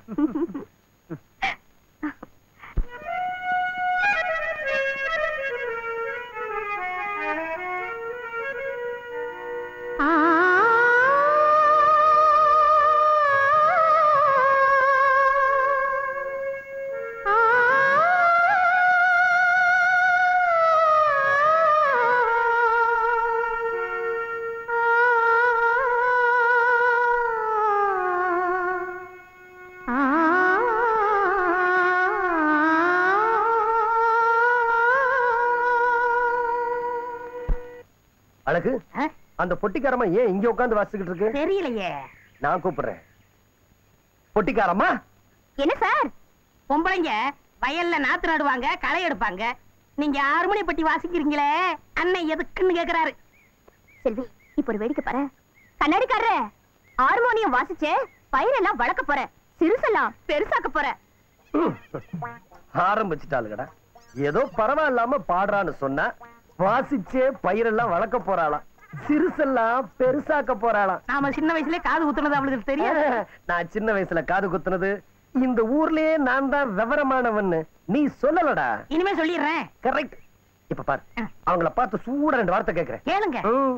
S6: அழகு
S8: ஆ?
S6: அந்த பொட்டிக்காரமா ஏன் இங்க உட்கார்ந்து வாசிச்சுக்கிட்டு இருக்கு
S8: தெரியலையே
S6: நான் கூப்பிடுறேன் பொட்டிக்காரமா
S7: என்ன சார்
S8: பொம்பளைங்க வயல்ல நாத்து நடுவாங்க களை எடுப்பாங்க நீங்க ஆறுமணி பட்டி வாசிக்கிறீங்களே அண்ணன் எதுக்குன்னு கேக்குறாரு
S7: செல்வி இப்ப ஒரு வேடிக்கை பாரு கண்ணாடிக்காரரே ஹார்மோனியம் வாசிச்சு பயிரெல்லாம் வளர்க்க போற சிறுசெல்லாம் பெருசாக்க போற
S6: ஆரம்பிச்சுட்டாளுங்கடா ஏதோ பரவாயில்லாம பாடுறான்னு சொன்னா வாசிச்சே பயிரெல்லாம் வளர்க்க போறாளாம் சிறுசெல்லாம் பெருசாக்க போறாளாம்
S8: நாம சின்ன வயசுல காது குத்துனது அவளுக்கு தெரியாது
S6: நான் சின்ன வயசுல காது குத்துனது இந்த ஊர்லயே நான் தான் விவரமானவன்னு நீ சொல்லலடா
S8: இனிமே சொல்லிடுறேன்
S6: கரெக்ட் இப்ப பாரு அவங்கள பார்த்து சூட ரெண்டு வார்த்தை கேக்குறேன்
S8: கேளுங்க
S6: ம்.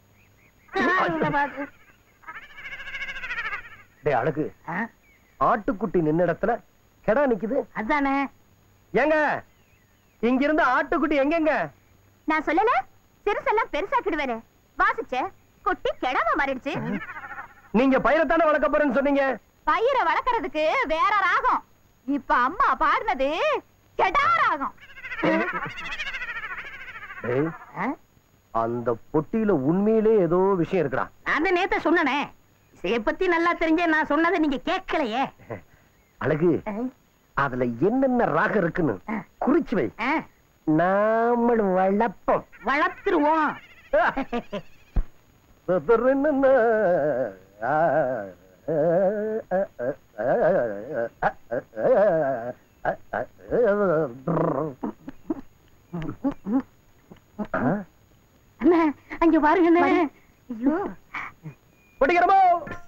S6: டேய் அழகு
S8: ஆ,
S6: ஆட்டுக்குட்டி நின்ன இடத்துல கெடா நிக்குது
S8: அதானே
S6: ஏங்க இங்க இருந்து ஆட்டுக்குட்டி எங்கெங்க
S7: நான் சொல்லல சிறுசெல்லாம் பெருசாக்கிடுவேன்னு வாசிச்ச கொட்டி கெடாம மாறிடுச்சு
S6: நீங்க பயிரத்தானே வளர்க்க போறேன்னு சொன்னீங்க
S7: பயிரை வளர்க்கறதுக்கு வேற ராகம் இப்ப அம்மா பாடினது கெடா ராகம்
S6: டேய்,
S8: ஆ?
S6: அந்த பொட்டியில உண்மையிலே ஏதோ விஷயம் இருக்குடா
S8: நான் தான் நேத்த சொன்னனே இசைய பத்தி நல்லா தெரிஞ்ச நான் சொன்னதை நீங்க கேட்கலையே
S6: அழகு
S8: ஆ,
S6: அதுல என்னென்ன ராகம் இருக்குன்னு குறிச்சு வை
S8: ஆ,
S6: நாமல் வளப்பம்
S8: வளர்த்துருவோம் அண்ணே அங்க பாருங்க அண்ணே. ஐயோ
S6: பொட்டிக்கிறமோ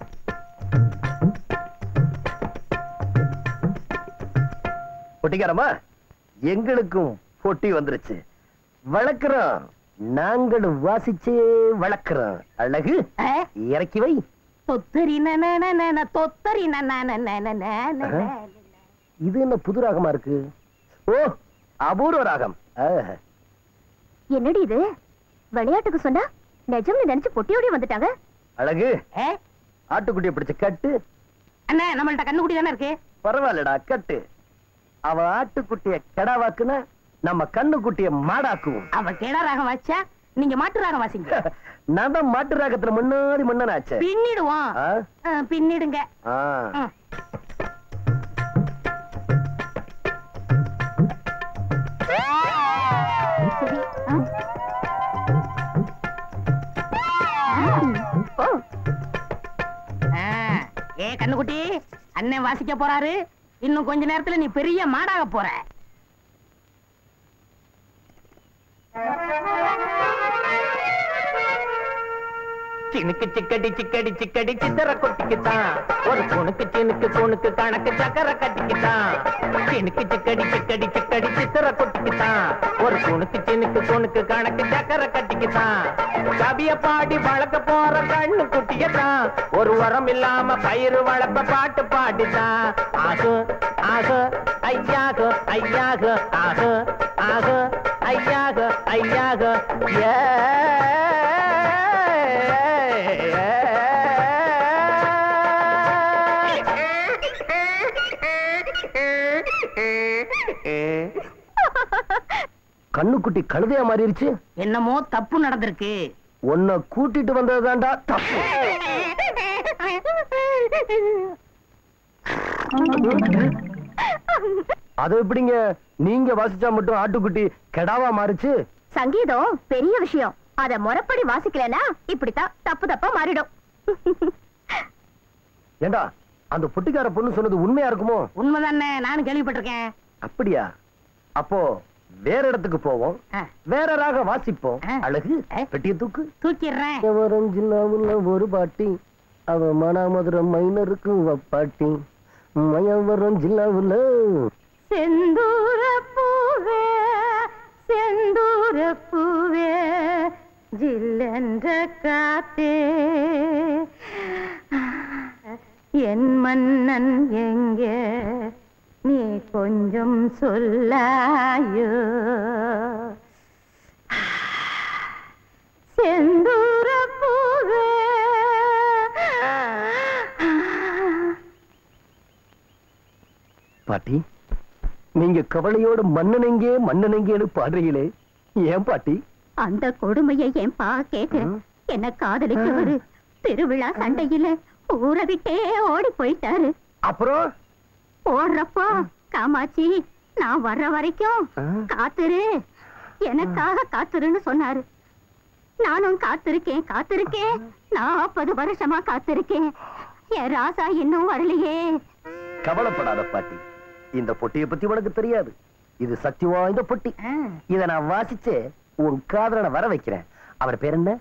S6: பொட்டிக்காரமா எங்களுக்கும் பொட்டி வந்துருச்சு வளர்க்கிறோம் நாங்களும் வாசிச்சே வளர்க்கிறோம் அழகு
S8: ஆ,
S6: இறக்கி வை
S8: தொத்தரி நன தொத்தரி நன
S6: இது என்ன புது ராகமா இருக்கு ஓ அபூர்வ ராகம் ஆஹ்.
S7: என்னடி இது விளையாட்டுக்கு சொன்னா நிஜம்னு நினைச்சு பொட்டியோடய வந்துட்டாங்க
S6: அழகு ஆட்டுக்குட்டியை பிடிச்ச கட்டு
S8: அண்ணா நம்மள்ட்ட கண்ணுக்குட்டி தானே இருக்கு
S6: பரவாயில்லடா கட்டு அவ ஆட்டுக்குட்டிய கெடாவாக்குனா நம்ம கண்ணுக்குட்டிய மாடாக்குவோம்
S8: அவ கிட ராகம் வாச்சா நீங்க மாட்டு ராகம் வாசிங்க
S6: நான் தான் மாட்டு ராகத்துல முன்னாடி முன்னாச்சே
S8: பின்னிடுவோம்
S6: ஆ?
S8: ஆ, பின்னிடுங்க
S6: ஆ.
S8: ம்.
S7: சரி ஆ? ஓ
S8: ஆ, ஏ கண்ணுக்குட்டி அண்ணன் வாசிக்க போறாரு இன்னும் கொஞ்ச நேரத்துல நீ பெரிய மாடாக போற
S4: சினுக்கு சிக்கடி சிக்கடி சிக்கடி சித்தர கொட்டிக்குதான் ஒரு குணுக்கு சினுக்கு குணுக்கு கணக்கு சக்கர கட்டிக்குதான் சினுக்கு சிக்கடி சிக்கடி சிக்கடி சித்தர கொட்டிக்குதான் ஒரு குணுக்கு சினுக்கு குணுக்கு கணக்கு சக்கர கட்டிக்குதான் கவிய பாடி வளர்க்க போற கண்ணு குட்டியதான் ஒரு உரம் இல்லாம பயிர் வளர்ப்ப பாட்டு பாடிதான் ஆகு ஆகு ஐயாக ஐயாக ஆகு ஆகு ஐயாக ஐயாக ஏ
S6: கண்ணுக்குட்டி கழுதையா மாறிடுச்சு
S8: என்னமோ தப்பு நடந்திருக்கு
S6: உன்னை கூட்டிட்டு வந்ததுதான்டா தப்பு அது எப்படிங்க நீங்க வாசிச்சா மட்டும் ஆட்டுக்குட்டி கெடாவா மாறுச்சு
S7: சங்கீதம் பெரிய விஷயம் அத முறைப்படி வாசிக்கலனா இப்படித்தான் தப்பு தப்பா மாறிடும்
S6: ஏண்டா அந்த பொட்டிக்கார பொண்ணு சொன்னது உண்மையா இருக்குமோ
S8: உண்மைதானே நானும் கேள்விப்பட்டிருக்கேன்
S6: அப்படியா அப்போ வேற இடத்துக்கு போவோம்
S8: ஆ.
S6: வேற ராக வாசிப்போம்
S8: ஆ.
S6: அழகு
S8: ஆ.
S6: பெட்டிய தூக்கு
S8: தூக்கிடுறேன்
S6: வரும் ஜில்லாவுல ஒரு பாட்டி அவ மனாமதுரம் மைனருக்கு வப்பாட்டி மயம் வரும் ஜில்லாவுல
S7: செந்தூர பூவே செந்தூர பூவே ஜில்லென்ற காத்தே என் மன்னன் எங்கே நீ கொஞ்சம் சொல்லாயோ செந்தூர பூவே
S6: பாட்டி நீங்க கவலையோட மன்னனெங்கே மன்னனெங்கேன்னு பாடுறீங்களே ஏன் பாட்டி
S7: அந்த கொடுமையை என் பா கேட்கிறேன் என்ன காதலிச்சவரு திருவிழா சண்டையில ஊரை விட்டே ஓடி போயிட்டாரு
S6: அப்புறம்
S7: ஓடுறப்போ காமாட்சி நான் வர்ற வரைக்கும்
S6: ஆ.
S7: காத்துரு எனக்காக காத்துருன்னு சொன்னாரு நானும் காத்திருக்கேன் காத்திருக்கேன் நாற்பது வருஷமா காத்திருக்கேன் என் ராசா இன்னும் வரலையே
S6: கவலைப்படாத பாட்டி இந்த பொட்டியை பத்தி உனக்கு தெரியாது இது சக்தி வாய்ந்த பொட்டி இத நான் வாசிச்சு உன் காதலனை வர வைக்கிறேன் அவர் பேர் என்ன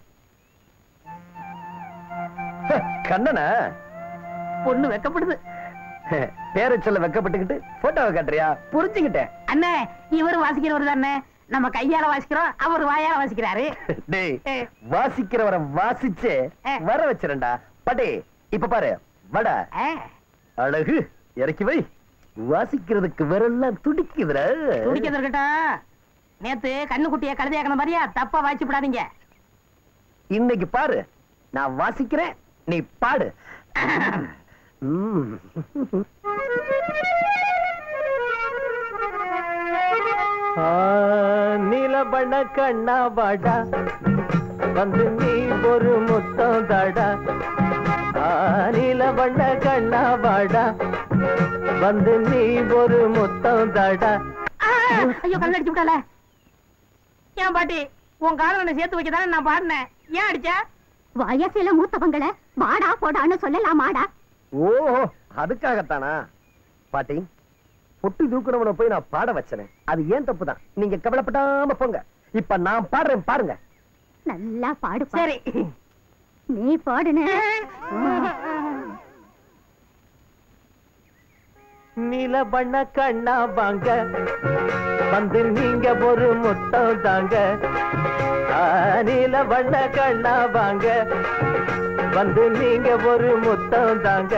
S6: ஹ, கண்ணனா
S8: பொண்ணு வெக்கப்படுது
S6: ஹ, பேரை சொல்ல வெக்கப்பட்டுக்கிட்டு போட்டோவை காட்டுறியா புரிஞ்சுக்கிட்டேன்
S8: அண்ணே இவரு வாசிக்கிறவர் தானே நம்ம கையால வாசிக்கிறோம் அவர் வாயால வாசிக்கிறாரு
S6: டேய்
S8: ஏ.
S6: வாசிக்கிறவரை வாசிச்சு
S8: ஏ.
S6: வர வச்சிரண்டா பாட்டி இப்ப பாரு வட
S8: ஆ,
S6: அழகு இறக்கி வை வாசிக்கிறதுக்கு விரல்லாம் துடிக்குதுடா
S8: துடிக்கிறது இருக்கட்டும் நேத்து கண்ணுக்குட்டிய கழுதையாக்கன மாதிரியா தப்பா வாய்ச்சி விடாதீங்க
S6: இன்னைக்கு பாரு நான் வாசிக்கிறேன் நீ பாடு ம்.
S4: நீலபண்ண கண்ணா வாடா வந்து நீ ஒரு முத்தம் தாடா நீலபண்ண கண்ணா வாடா வந்து நீ ஒரு முத்தம் தாடா
S8: ஆ, ஐயோ கல்லடிச்சு விட்டால ஏன் பாட்டி உன் காதலனை சேர்த்து வைக்க தானே நான் பாடினேன் ஏன் அடிச்ச
S7: வயசுல மூத்தவங்களை வாடா போடான்னு சொல்லலாமாடா
S6: ஓஹோ அதுக்காகத்தானா பாட்டி பொட்டி தூக்குறவனை போய் நான் பாட வச்சனேன் அது ஏன் தப்பு தான் நீங்க கவலைப்படாம போங்க இப்ப நான் பாடுறேன் பாருங்க
S7: நல்லா பாடு
S8: சரி
S7: நீ பாடுன
S4: நீலபண்ண கண்ணா வாங்க வந்து நீங்க ஒரு முத்தம் தாங்க ஆ, நீலபண்ண கண்ணா வாங்க வந்து நீங்க ஒரு முத்தம் தாங்க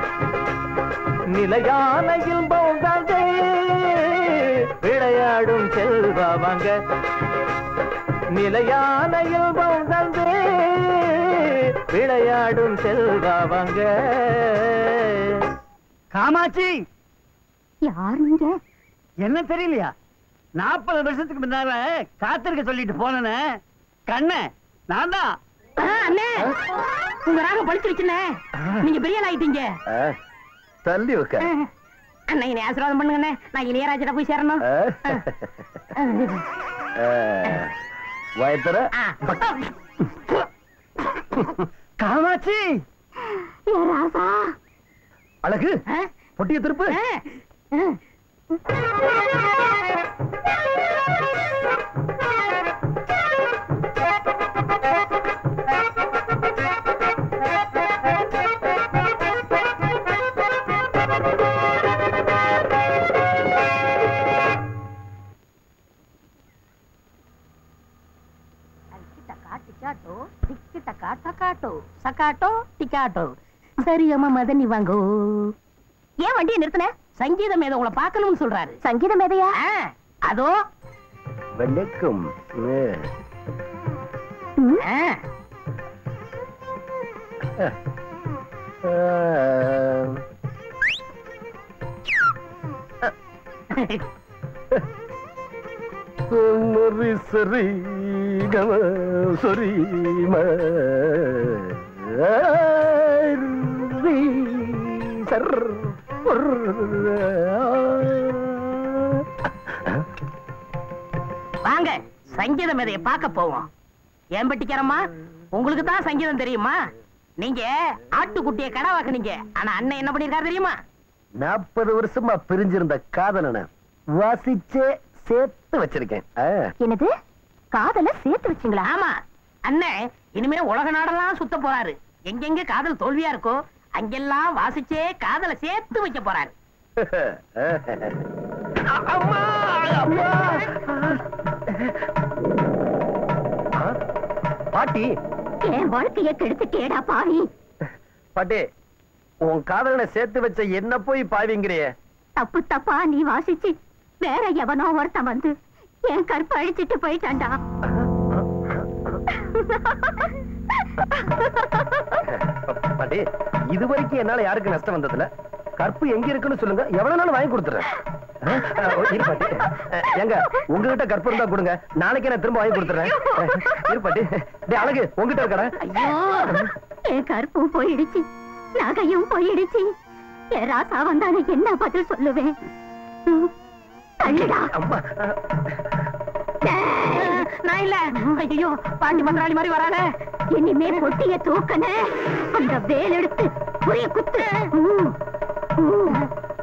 S4: நிலையான இன்பம் தாங்க விளையாடும் செல்வா வாங்க நிலையான இன்பம் தந்து விளையாடும் செல்வா வாங்க
S3: காமாட்சி
S7: யார் நீங்க
S3: என்ன தெரியலையா நாற்பது வருஷத்துக்கு முன்னால காத்திருக்க சொல்லிட்டு போனே கண்ண நான் தான்
S8: ஆ, அண்ணே உங்க ராகம் பழிச்சிருச்சுண்ணே நீங்க பெரிய ஆள் ஆயிட்டீங்க
S6: ஆ, தள்ளி வைக்க
S8: அண்ணா என்னை ஆசீர்வாதம் பண்ணுங்கண்ணே நான் இளையராஜா போய் சேரணும்
S6: வயத்தர
S8: ஆ.
S3: காமாட்சி
S7: ஏ ராசா
S6: அழகு
S8: ஆ?
S6: பொட்டிய திருப்பு
S8: ஆ, ஆ. சக்காட்டோ சக்காட்டோ டிக்காட்டோ சரி அம்மா மதனி வாங்கோ
S7: ஏன் வண்டியை நிறுத்தின
S8: சங்கீதம் ஏதோ உங்களை பார்க்கணும்னு சொல்றாரு
S7: சங்கீத மேதையா
S8: ஆ, அதோ
S6: வணக்கம்
S8: ஆ,
S6: சும்மா
S4: சரி சரி கம சரி ம ரீ, சர் பொர்.
S8: வாங்க சங்கீத மேதைய பார்க்க போவோம் ஏன் பட்டிக்காரம்மா உங்களுக்கு தான் சங்கீதம் தெரியுமா நீங்க ஆட்டுக்குட்டிய கடை வாக்குனீங்க ஆனா அண்ணன் என்ன பண்ணிருக்காரு தெரியுமா
S4: நாற்பது வருஷமா பிரிஞ்சிருந்த காதலனை வாசிச்சே சேர்த்து வச்சிருக்கேன் ஆ.
S7: என்னது காதல சேர்த்து வச்சீங்களா
S8: ஆமா அண்ணன் இனிமே உலக நாடெல்லாம் சுத்த போறாரு எங்கெங்க காதல் தோல்வியா இருக்கோ அங்கெல்லாம் வாசிச்சே காதலை சேர்த்து வைக்க போறாரு
S4: அம்மா அம்மா ஆ, பாட்டி
S7: என் வாழ்க்கைய கெடுத்துட்டேடா பாவி
S4: பாட்டி உன் காதலனை சேர்த்து வச்ச என்ன போய் பாவிங்கிறியே
S7: தப்பு தப்பா நீ வாசிச்சு வேற எவனோ ஒருத்தன் வந்து என் கற்பு அழிச்சிட்டு போயிட்டான்டா
S4: பாட்டி இது வரைக்கும் என்னால யாருக்கு நஷ்டம் வந்ததுல கற்பு எங்க இருக்குன்னு சொல்லுங்க எவ்வளவு நாள் வாங்கி கொடுத்துறேன் ஆ, ஆ, இரு பாட்டி ஆ, ஏங்க உங்ககிட்ட கற்பு இருந்தா கொடுங்க நாளைக்கு நான் திரும்ப வாங்கி கொடுத்துறேன் ஆ, இரு பாட்டி டேய் அழகு உங்ககிட்ட இருக்கடா
S7: ஐயோ என் கற்பும் போயிடுச்சு நகையும் போயிடுச்சு என் ராசா வந்தானே என்ன பதில் சொல்லுவேன் ம், தள்ளுடா
S4: அம்மா ஆ,
S7: டேய்,
S8: நான் இல்ல ஐயோ பாண்டி மந்திராளி மாதிரி வரானே
S7: இனிமே பொட்டிய தூக்கன அந்த வேல் எடுத்து புரிய குத்து ம், ம்.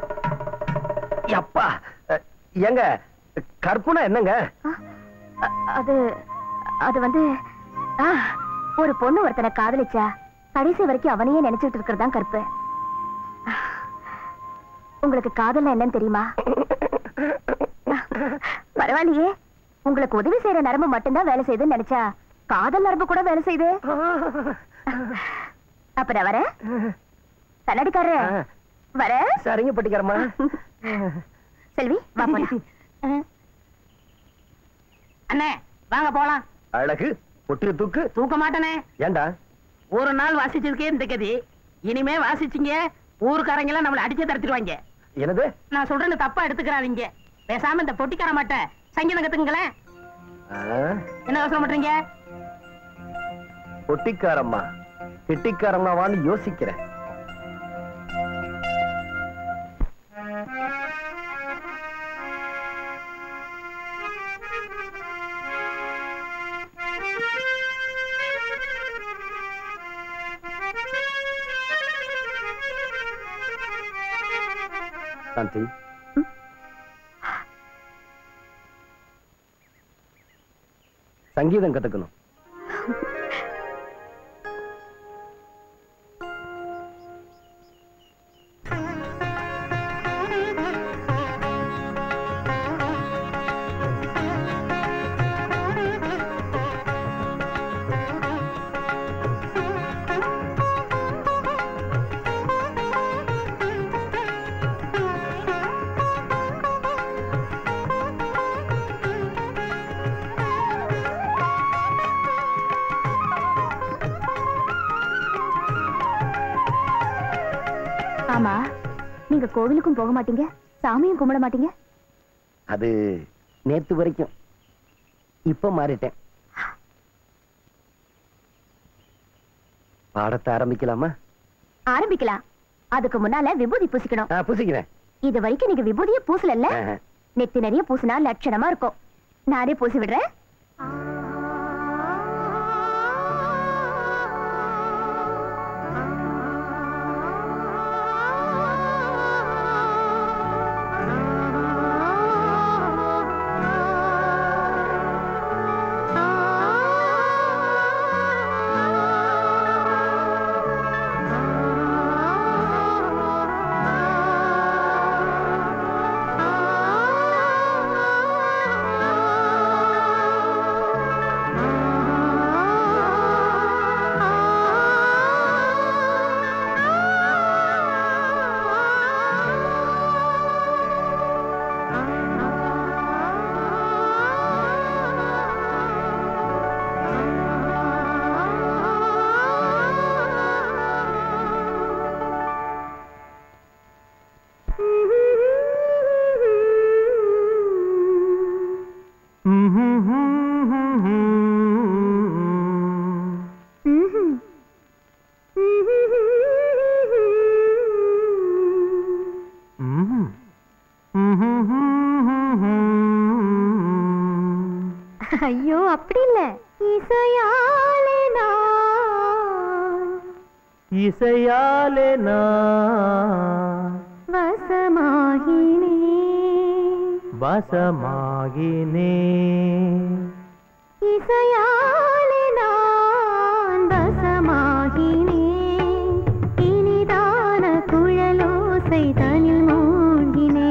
S4: அப்பா அ, ஏங்க கற்புனா என்னங்க
S7: அ- அது அது வந்து ஆ, ஒரு பொண்ணு ஒருத்தனை காதலிச்சா கடைசி வரைக்கும் அவனையே நினைச்சிட்டு இருக்கிறது தான் கற்பு உங்களுக்கு காதல் என்னன்னு தெரியுமா பரவாயில்லையே உங்களுக்கு உதவி செய்யற நரம்பு மட்டும்தான் வேலை செய்யுதுன்னு நினைச்சா காதல் நரம்பு கூட வேலை செய்யுது அப்ப நான் வரேன் கண்ணாடிக்காரர் வரேன்
S4: சரிங்க பட்டிக்காரம்மா
S7: செல்வி வா போலாம்
S8: அண்ணே வாங்க போலாம்
S4: அழகு பொட்டிய தூக்கு
S8: தூக்க மாட்டேனே
S4: ஏண்டா
S8: ஒரு நாள் வாசிச்சதுக்கே இந்த கதி இனிமே வாசிச்சீங்க ஊருக்காரங்க எல்லாம் நம்மள அடிச்சு தரத்திடுவாங்க
S4: என்னது
S8: நான் சொல்றேன்னு தப்பா எடுத்துக்கிறாதீங்க பேசாம இந்த பொட்டிக்கார மாட்ட சங்கீதம் கத்துக்குங்களேன்
S4: ஆ,
S8: என்ன யோசனை பண்றீங்க
S4: பொட்டிக்காரம்மா கெட்டிக்காரம்மாவான்னு யோசிக்கிறேன் சாந்தி சங்கீதம் கத்துக்கணும்
S7: ஆமா நீங்க கோவிலுக்கும் போக மாட்டீங்க சாமியும் கும்பிட மாட்டீங்க
S4: அது நேத்து வரைக்கும் இப்ப மாறிட்டேன் பாடத்தை ஆரம்பிக்கலாமா
S7: ஆரம்பிக்கலாம் அதுக்கு முன்னால விபூதி பூசிக்கணும்
S4: ஆ, பூசிக்கிறேன்
S7: இது வரைக்கும் நீங்க விபூதியே பூசல
S4: ஆஹா.
S7: நெத்தி நிறைய பூசினா லட்சணமா இருக்கும் நானே பூசி விடுறேன்
S10: ஆ
S7: அப்படி இல்ல இசையாலே நான்
S4: இசையாலே நான்
S7: வசமாகினே
S4: வசமாகினே
S7: இசையாலே நான் வசமாகினே இனிதான குழலோசை தனில் மூழ்கினே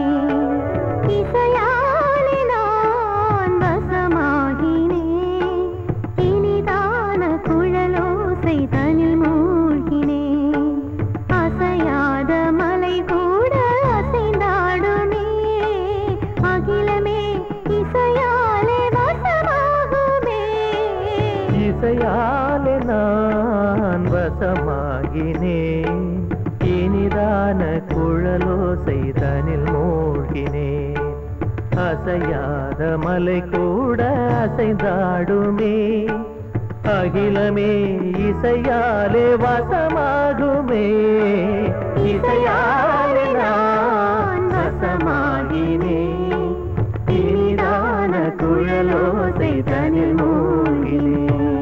S7: இசையாலே நான் வசமாகினே இனிதான குழலோசை தனில் மூழ்கினே அசையாத மலை கூட அசைந்தாடுமே அகிலமே இசையாலே வசமாகுமே
S4: இசையாலே நான் வசமாகினேன் இனிதான குழலோசை தனில் மூழ்கினேன் அசையாத மலை கூட அசைந்தாடுமே அகிலமே இசையாலே வசமாகுமே இசையாலே நான் வசமாகினேன் இனிதான குழலோசை தனில் மூழ்கினேன்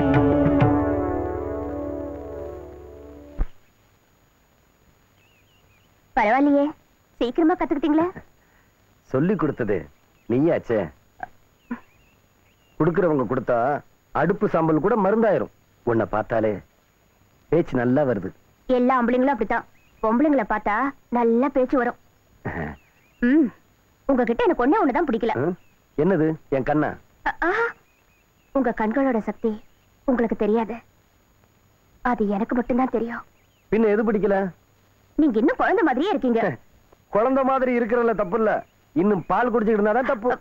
S7: பரவாயில்லையே சீக்கிரமா கத்துக்கிட்டீங்களே
S6: சொல்லி கொடுத்தது நீயாச்சே கொடுக்கறவங்க கொடுத்தா அடுப்பு சாம்பல் கூட மருந்தாயிரும் உன்னை பார்த்தாலே பேச்சு நல்லா வருது
S7: எல்லா ஆம்பளைங்களும் அப்படித்தான் பொம்பளைங்களை பார்த்தா நல்லா பேச்சு வரும் ம் உங்ககிட்ட எனக்கு ஒண்ணே ஒண்ணுதான் பிடிக்கல
S6: ம்? என்னது என் கண்ணா
S7: அ- ஆஹா. உங்க கண்களோட சக்தி உங்களுக்கு தெரியாது அது எனக்கு மட்டும்தான் தெரியும்
S6: பின்ன எது பிடிக்கல
S7: நீங்க இன்னும் குழந்தை மாதிரியே இருக்கீங்க
S6: குழந்தை மாதிரி இருக்கிறதுல தப்பு இல்ல இன்னும் பால் குடிச்சுக்கிட்டு இருந்தாதான் தப்பு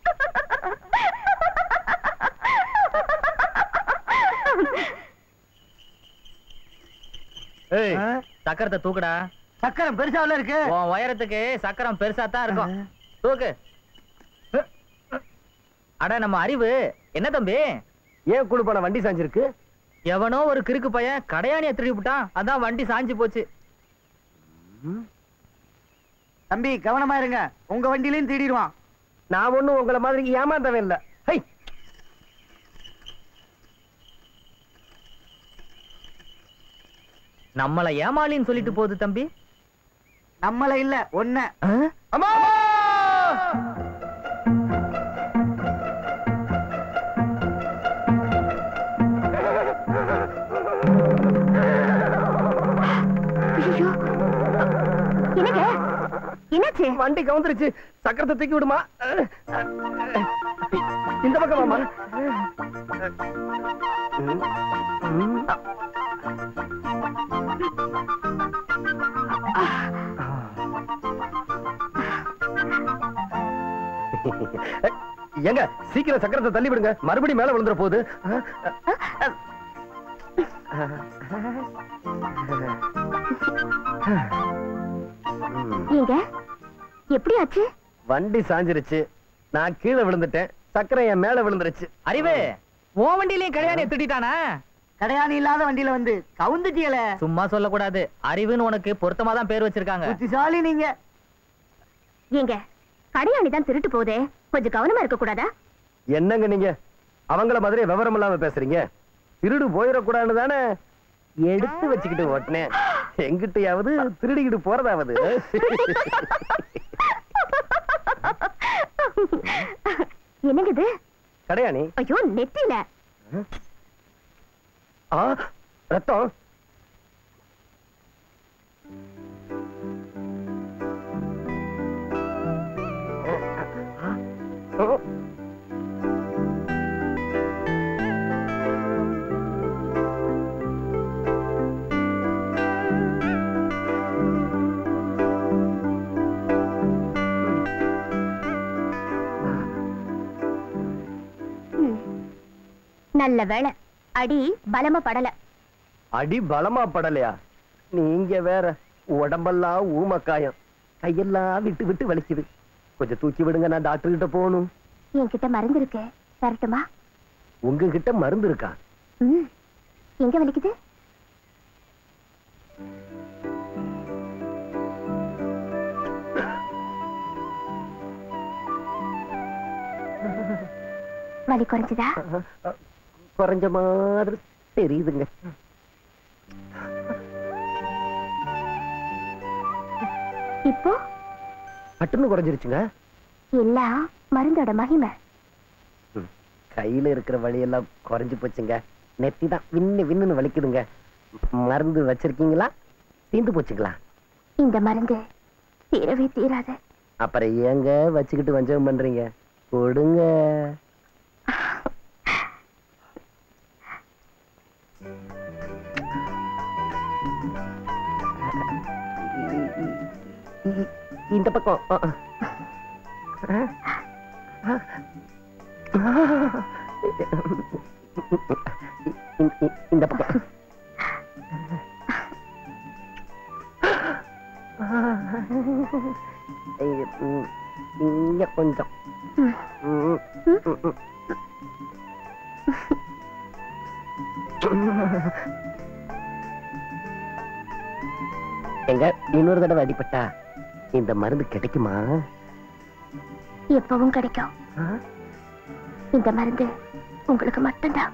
S8: ஏய் சக்கரத்தை தூக்குடா
S1: சக்கரம் பெருசாவில இருக்கு
S8: உன் உயரத்துக்கு சக்கரம் பெருசா தான் இருக்கும் தூக்கு அட நம்ம அறிவு என்ன தம்பி
S6: ஏன் குடுப்பான வண்டி சாஞ்சிருக்கு
S8: எவனோ ஒரு கிறுக்கு பையன் கடையாணிய திருடி விட்டான் அதான் வண்டி சாஞ்சு போச்சு
S1: தம்பி கவனமா இருங்க உங்க வண்டியிலையும் தேடிடுவான்
S6: நான் ஒண்ணும் உங்களை மாதிரி ஏமாந்தவன் இல்ல ஹை
S8: நம்மள ஏமாளின்னு சொல்லிட்டு போகுது தம்பி
S1: நம்மள இல்ல ஒன்ன
S6: அம்மா
S7: ஐயோ என்னங்க என்னாச்சு
S6: வண்டி கவுந்துருச்சு சக்கரத்தை தூக்கி விடுமா இந்த பக்கம் வாமா ஏங்க சீக்கிரம் சக்கரத்தை தள்ளி விடுங்க மறுபடியும் மேல விழுந்துற போகுது
S7: ஏங்க எப்படி ஆச்சு
S6: வண்டி சாஞ்சிருச்சு நான் கீழே விழுந்துட்டேன் சக்கரம் என் மேல விழுந்துருச்சு
S8: அறிவு உன் வண்டியிலயும் கடையாணிய திருடிட்டானா
S1: கடையாணி இல்லாத வண்டியில வந்து கவுந்துட்டியல
S8: சும்மா சொல்லக்கூடாது அறிவுன்னு உனக்கு பொருத்தமா தான் பேர் வச்சிருக்காங்க
S1: புத்திசாலி நீங்க
S7: ஏங்க கடையாணி தான் திருட்டு போதே கொஞ்சம் கவனமா இருக்க கூடாதா
S6: என்னங்க நீங்க அவங்கள மாதிரி விவரம் இல்லாம பேசுறீங்க திருடு போயிடக்கூடாதுன்னு தானே எடுத்து வச்சுக்கிட்டு ஓட்டினேன் எங்கிட்டயாவது திருடிக்கிட்டு போறதாவது
S7: என்னங்க இது
S6: கடையாணி
S7: ஐயோ நெத்தில
S6: ஆ ரத்தம்
S7: ம். நல்ல வேளை அடி பலமா படல
S6: அடி பலமா படலையா நீங்க வேற உடம்பெல்லாம் ஊமக்காயம் கையெல்லாம் விட்டு விட்டு வலிக்குது கொஞ்சம் தூக்கி விடுங்க நான் டாக்டர் கிட்ட போகணும்
S7: என்கிட்ட மருந்து இருக்கு தரட்டுமா
S6: உங்ககிட்ட மருந்து இருக்கா
S7: ம் எங்க வலிக்குது வலி குறைஞ்சதா
S10: குறைஞ்ச மாதிரி தெரியுதுங்க
S7: இப்போ
S10: பட்டுன்னு குறைஞ்சிருச்சுங்க
S7: எல்லாம் மருந்தோட மகிமை
S10: கையில இருக்கிற வலியெல்லாம் குறைஞ்சு போச்சுங்க நெத்தி தான் வின்னு விண்ணுன்னு வலிக்குதுங்க மருந்து வச்சிருக்கீங்களா தீந்து போச்சுங்களா
S7: இந்த மருந்து தீரவே தீராது
S10: அப்புறம் ஏங்க வச்சுக்கிட்டு வஞ்சகம் பண்றீங்க கொடுங்க இ- இ- இந்த பக்கம் அ, அ. அ, அ. இ- இ- இந்த பக்கம் இ- ம், இங்க கொஞ்சம் ம், ம், ம். எங்க இன்னொரு தடவை அடிபட்டா இந்த மருந்து கிடைக்குமா
S7: எப்பவும் கிடைக்கும்
S10: ஆ?
S7: இந்த மருந்து உங்களுக்கு மட்டும்தான்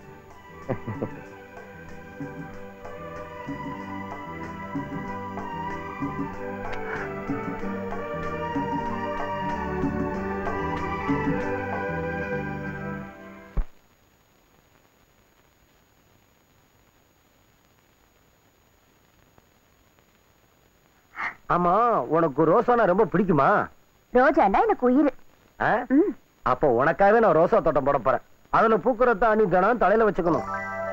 S10: ஆமா உனக்கு ரோசானா ரொம்ப பிடிக்குமா
S7: ரோஜான்னா எனக்கு உயிர்
S10: ஆ? அப்போ உனக்காகவே நான் ரோசா தோட்டம் போட போறேன் அதுல பூக்குறத நீ தினம் தலையில வச்சுக்கணும்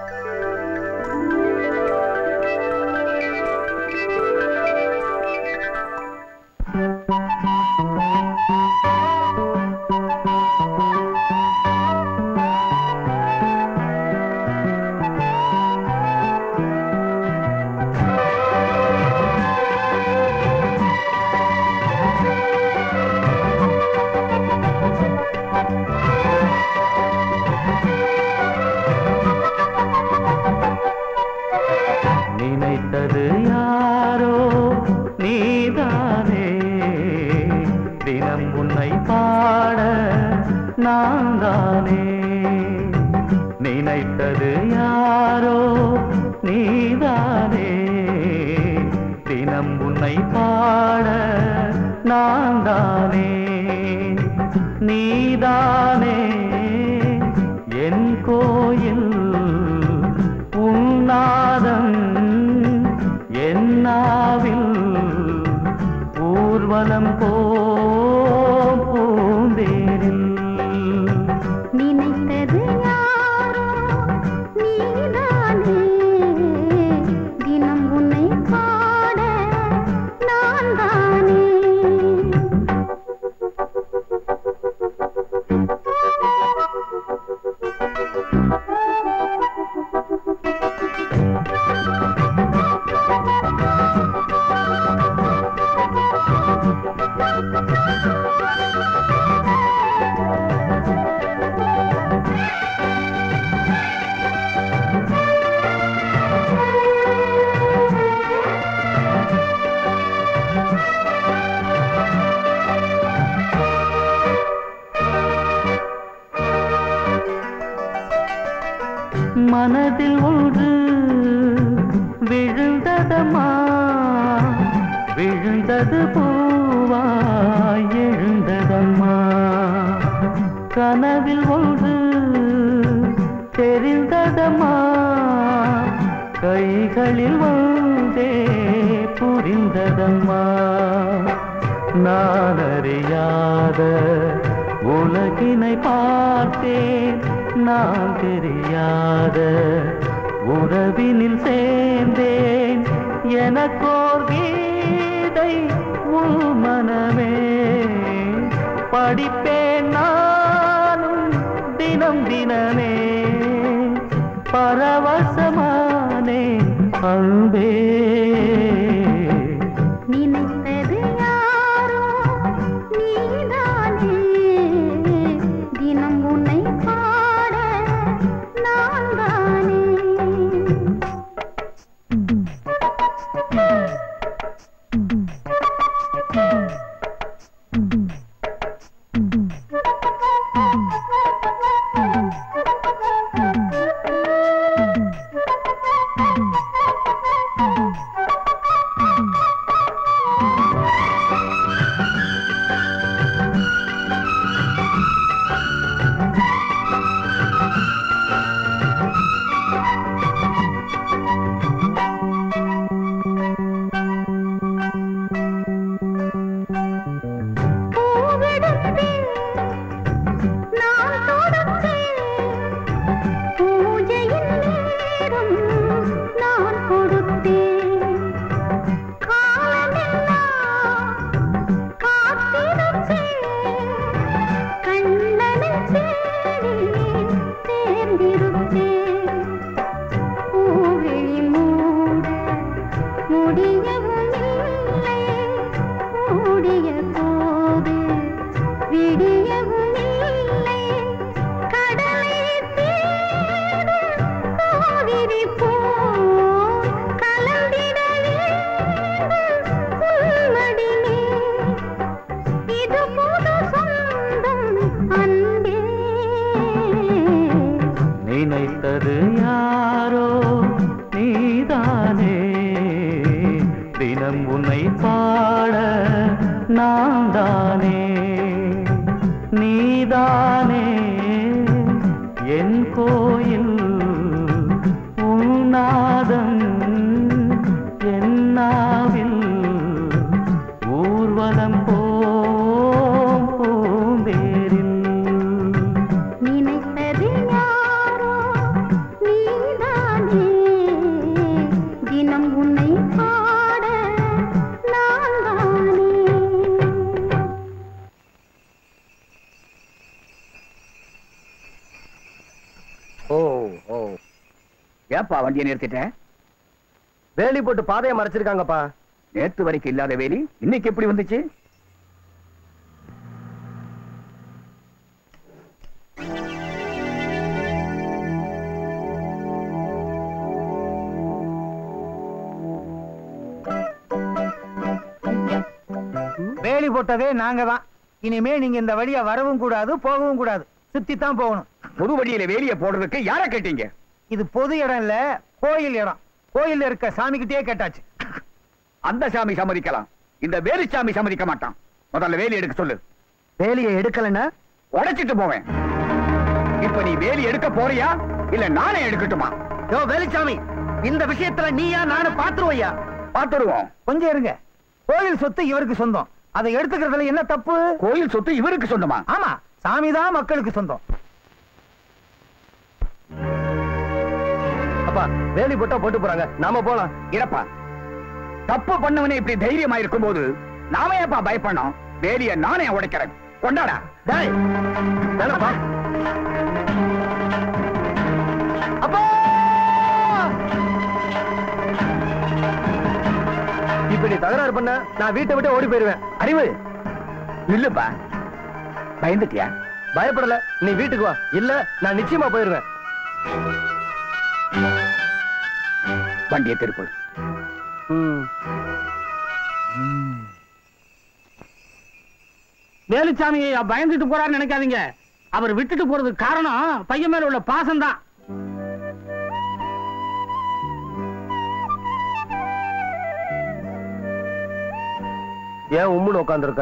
S4: நினைத்தது யாரோ நீதானே தினம் உன்னை பாட நான் தானே நினைத்தது யாரோ நீதானே தினம் உன்னை பாட நான் தானே நீதானே என் கோயில் உன்னாதம் என்னாவில் ஊர்வலம் போ பூந்தேரில்
S7: நினைத்தது யாரோ நீதானே தினம் உன்னை பாட நான் தானே
S4: மனதில் ஒன்று விழுந்ததம்மா விழுந்தது பூவாய் எழுந்ததம்மா கனவில் ஒன்று தெரிந்ததம்மா கைகளில் வந்தே புரிந்ததம்மா நான் அறியாத உலகினை பார்த்தேன் நான் தெரியாத உறவினில் சேர்ந்தேன் எனக்கோர் கீதை உள் மனமே படிப்பேன் நானும் தினம் தினமே பரவசமானே அன்பே
S7: நினைத்தது யாரோ நீதானே தினம் உன்னை பாட நான் தானே
S4: நான் தானே நீதானே என் கோயில் உன்னாதம் என்னாவில் ஊர்வலம் போம் பூந்தேரில்
S7: நினைப்பது யாரோ நீதானே தினம் உன்னை பாட நான் தானே
S3: ஓ ஓ ஏப்பா வண்டியை நிறுத்திட்ட
S10: வேலி போட்டு பாதையை மறைச்சிருக்காங்கப்பா
S3: நேத்து வரைக்கும் இல்லாத வேலி இன்னைக்கு எப்படி வந்துச்சு
S6: வேலி போட்டதே நாங்க தான் இனிமே நீங்க இந்த வழியா வரவும் கூடாது போகவும் கூடாது சுத்தி தான் போகணும்
S3: புது வழியில வேலியை போடுறதுக்கு யார கேட்டீங்க
S6: இது பொது இடம் இல்ல கோயில் இடம் கோயில்ல இருக்க சாமிக்கிட்டே கேட்டாச்சு
S3: அந்த சாமி சம்மதிக்கலாம் இந்த வேலி சாமி சம்மதிக்க மாட்டான் முதல்ல வேலி எடுக்க சொல்லு
S1: வேலையை எடுக்கலன்னா
S3: உடைச்சிட்டு போவேன் இப்ப நீ வேலி எடுக்க போறியா இல்ல நானே எடுக்கட்டுமா
S6: யோ வேலுச்சாமி இந்த விஷயத்துல நீயா நானும் பாத்துருவையா
S3: பாத்துருவோம்
S6: கொஞ்சம் இருங்க கோயில் சொத்து இவருக்கு சொந்தம் அதை எடுத்துக்கிறதுல என்ன தப்பு
S3: கோயில் சொத்து இவருக்கு சொந்தமா
S6: ஆமா சாமி தான் மக்களுக்கு சொந்தம்
S10: அப்பா வேலி போட்டா போட்டு போறாங்க நாம போலாம்
S3: இறப்பா தப்பு பண்ணவனே இப்படி தைரியமா இருக்கும்போது நாம ஏப்பா பயப்படணும் வேலிய நானே உடைக்கிறேன் கொண்டாடா
S10: டேய் வேணாப்பா அப்பா இப்ப நீ தகராறு பண்ண நான் வீட்டை விட்டு ஓடி போயிருவேன்
S3: அறிவு நில்லுப்பா பயந்துட்டியா
S10: பயப்படல நீ வீட்டுக்கு வா இல்ல நான் நிச்சயமா போயிருவேன்
S3: வண்டியை திருப்பு
S10: ம்.
S8: வேலுச்சாமி பயந்துட்டு போறான்னு நினைக்காதீங்க அவர் விட்டுட்டு போறதுக்கு காரணம் பையன் மேல உள்ள பாசம் தான்
S10: ஏன் உம்முன்னு உட்காந்துருக்க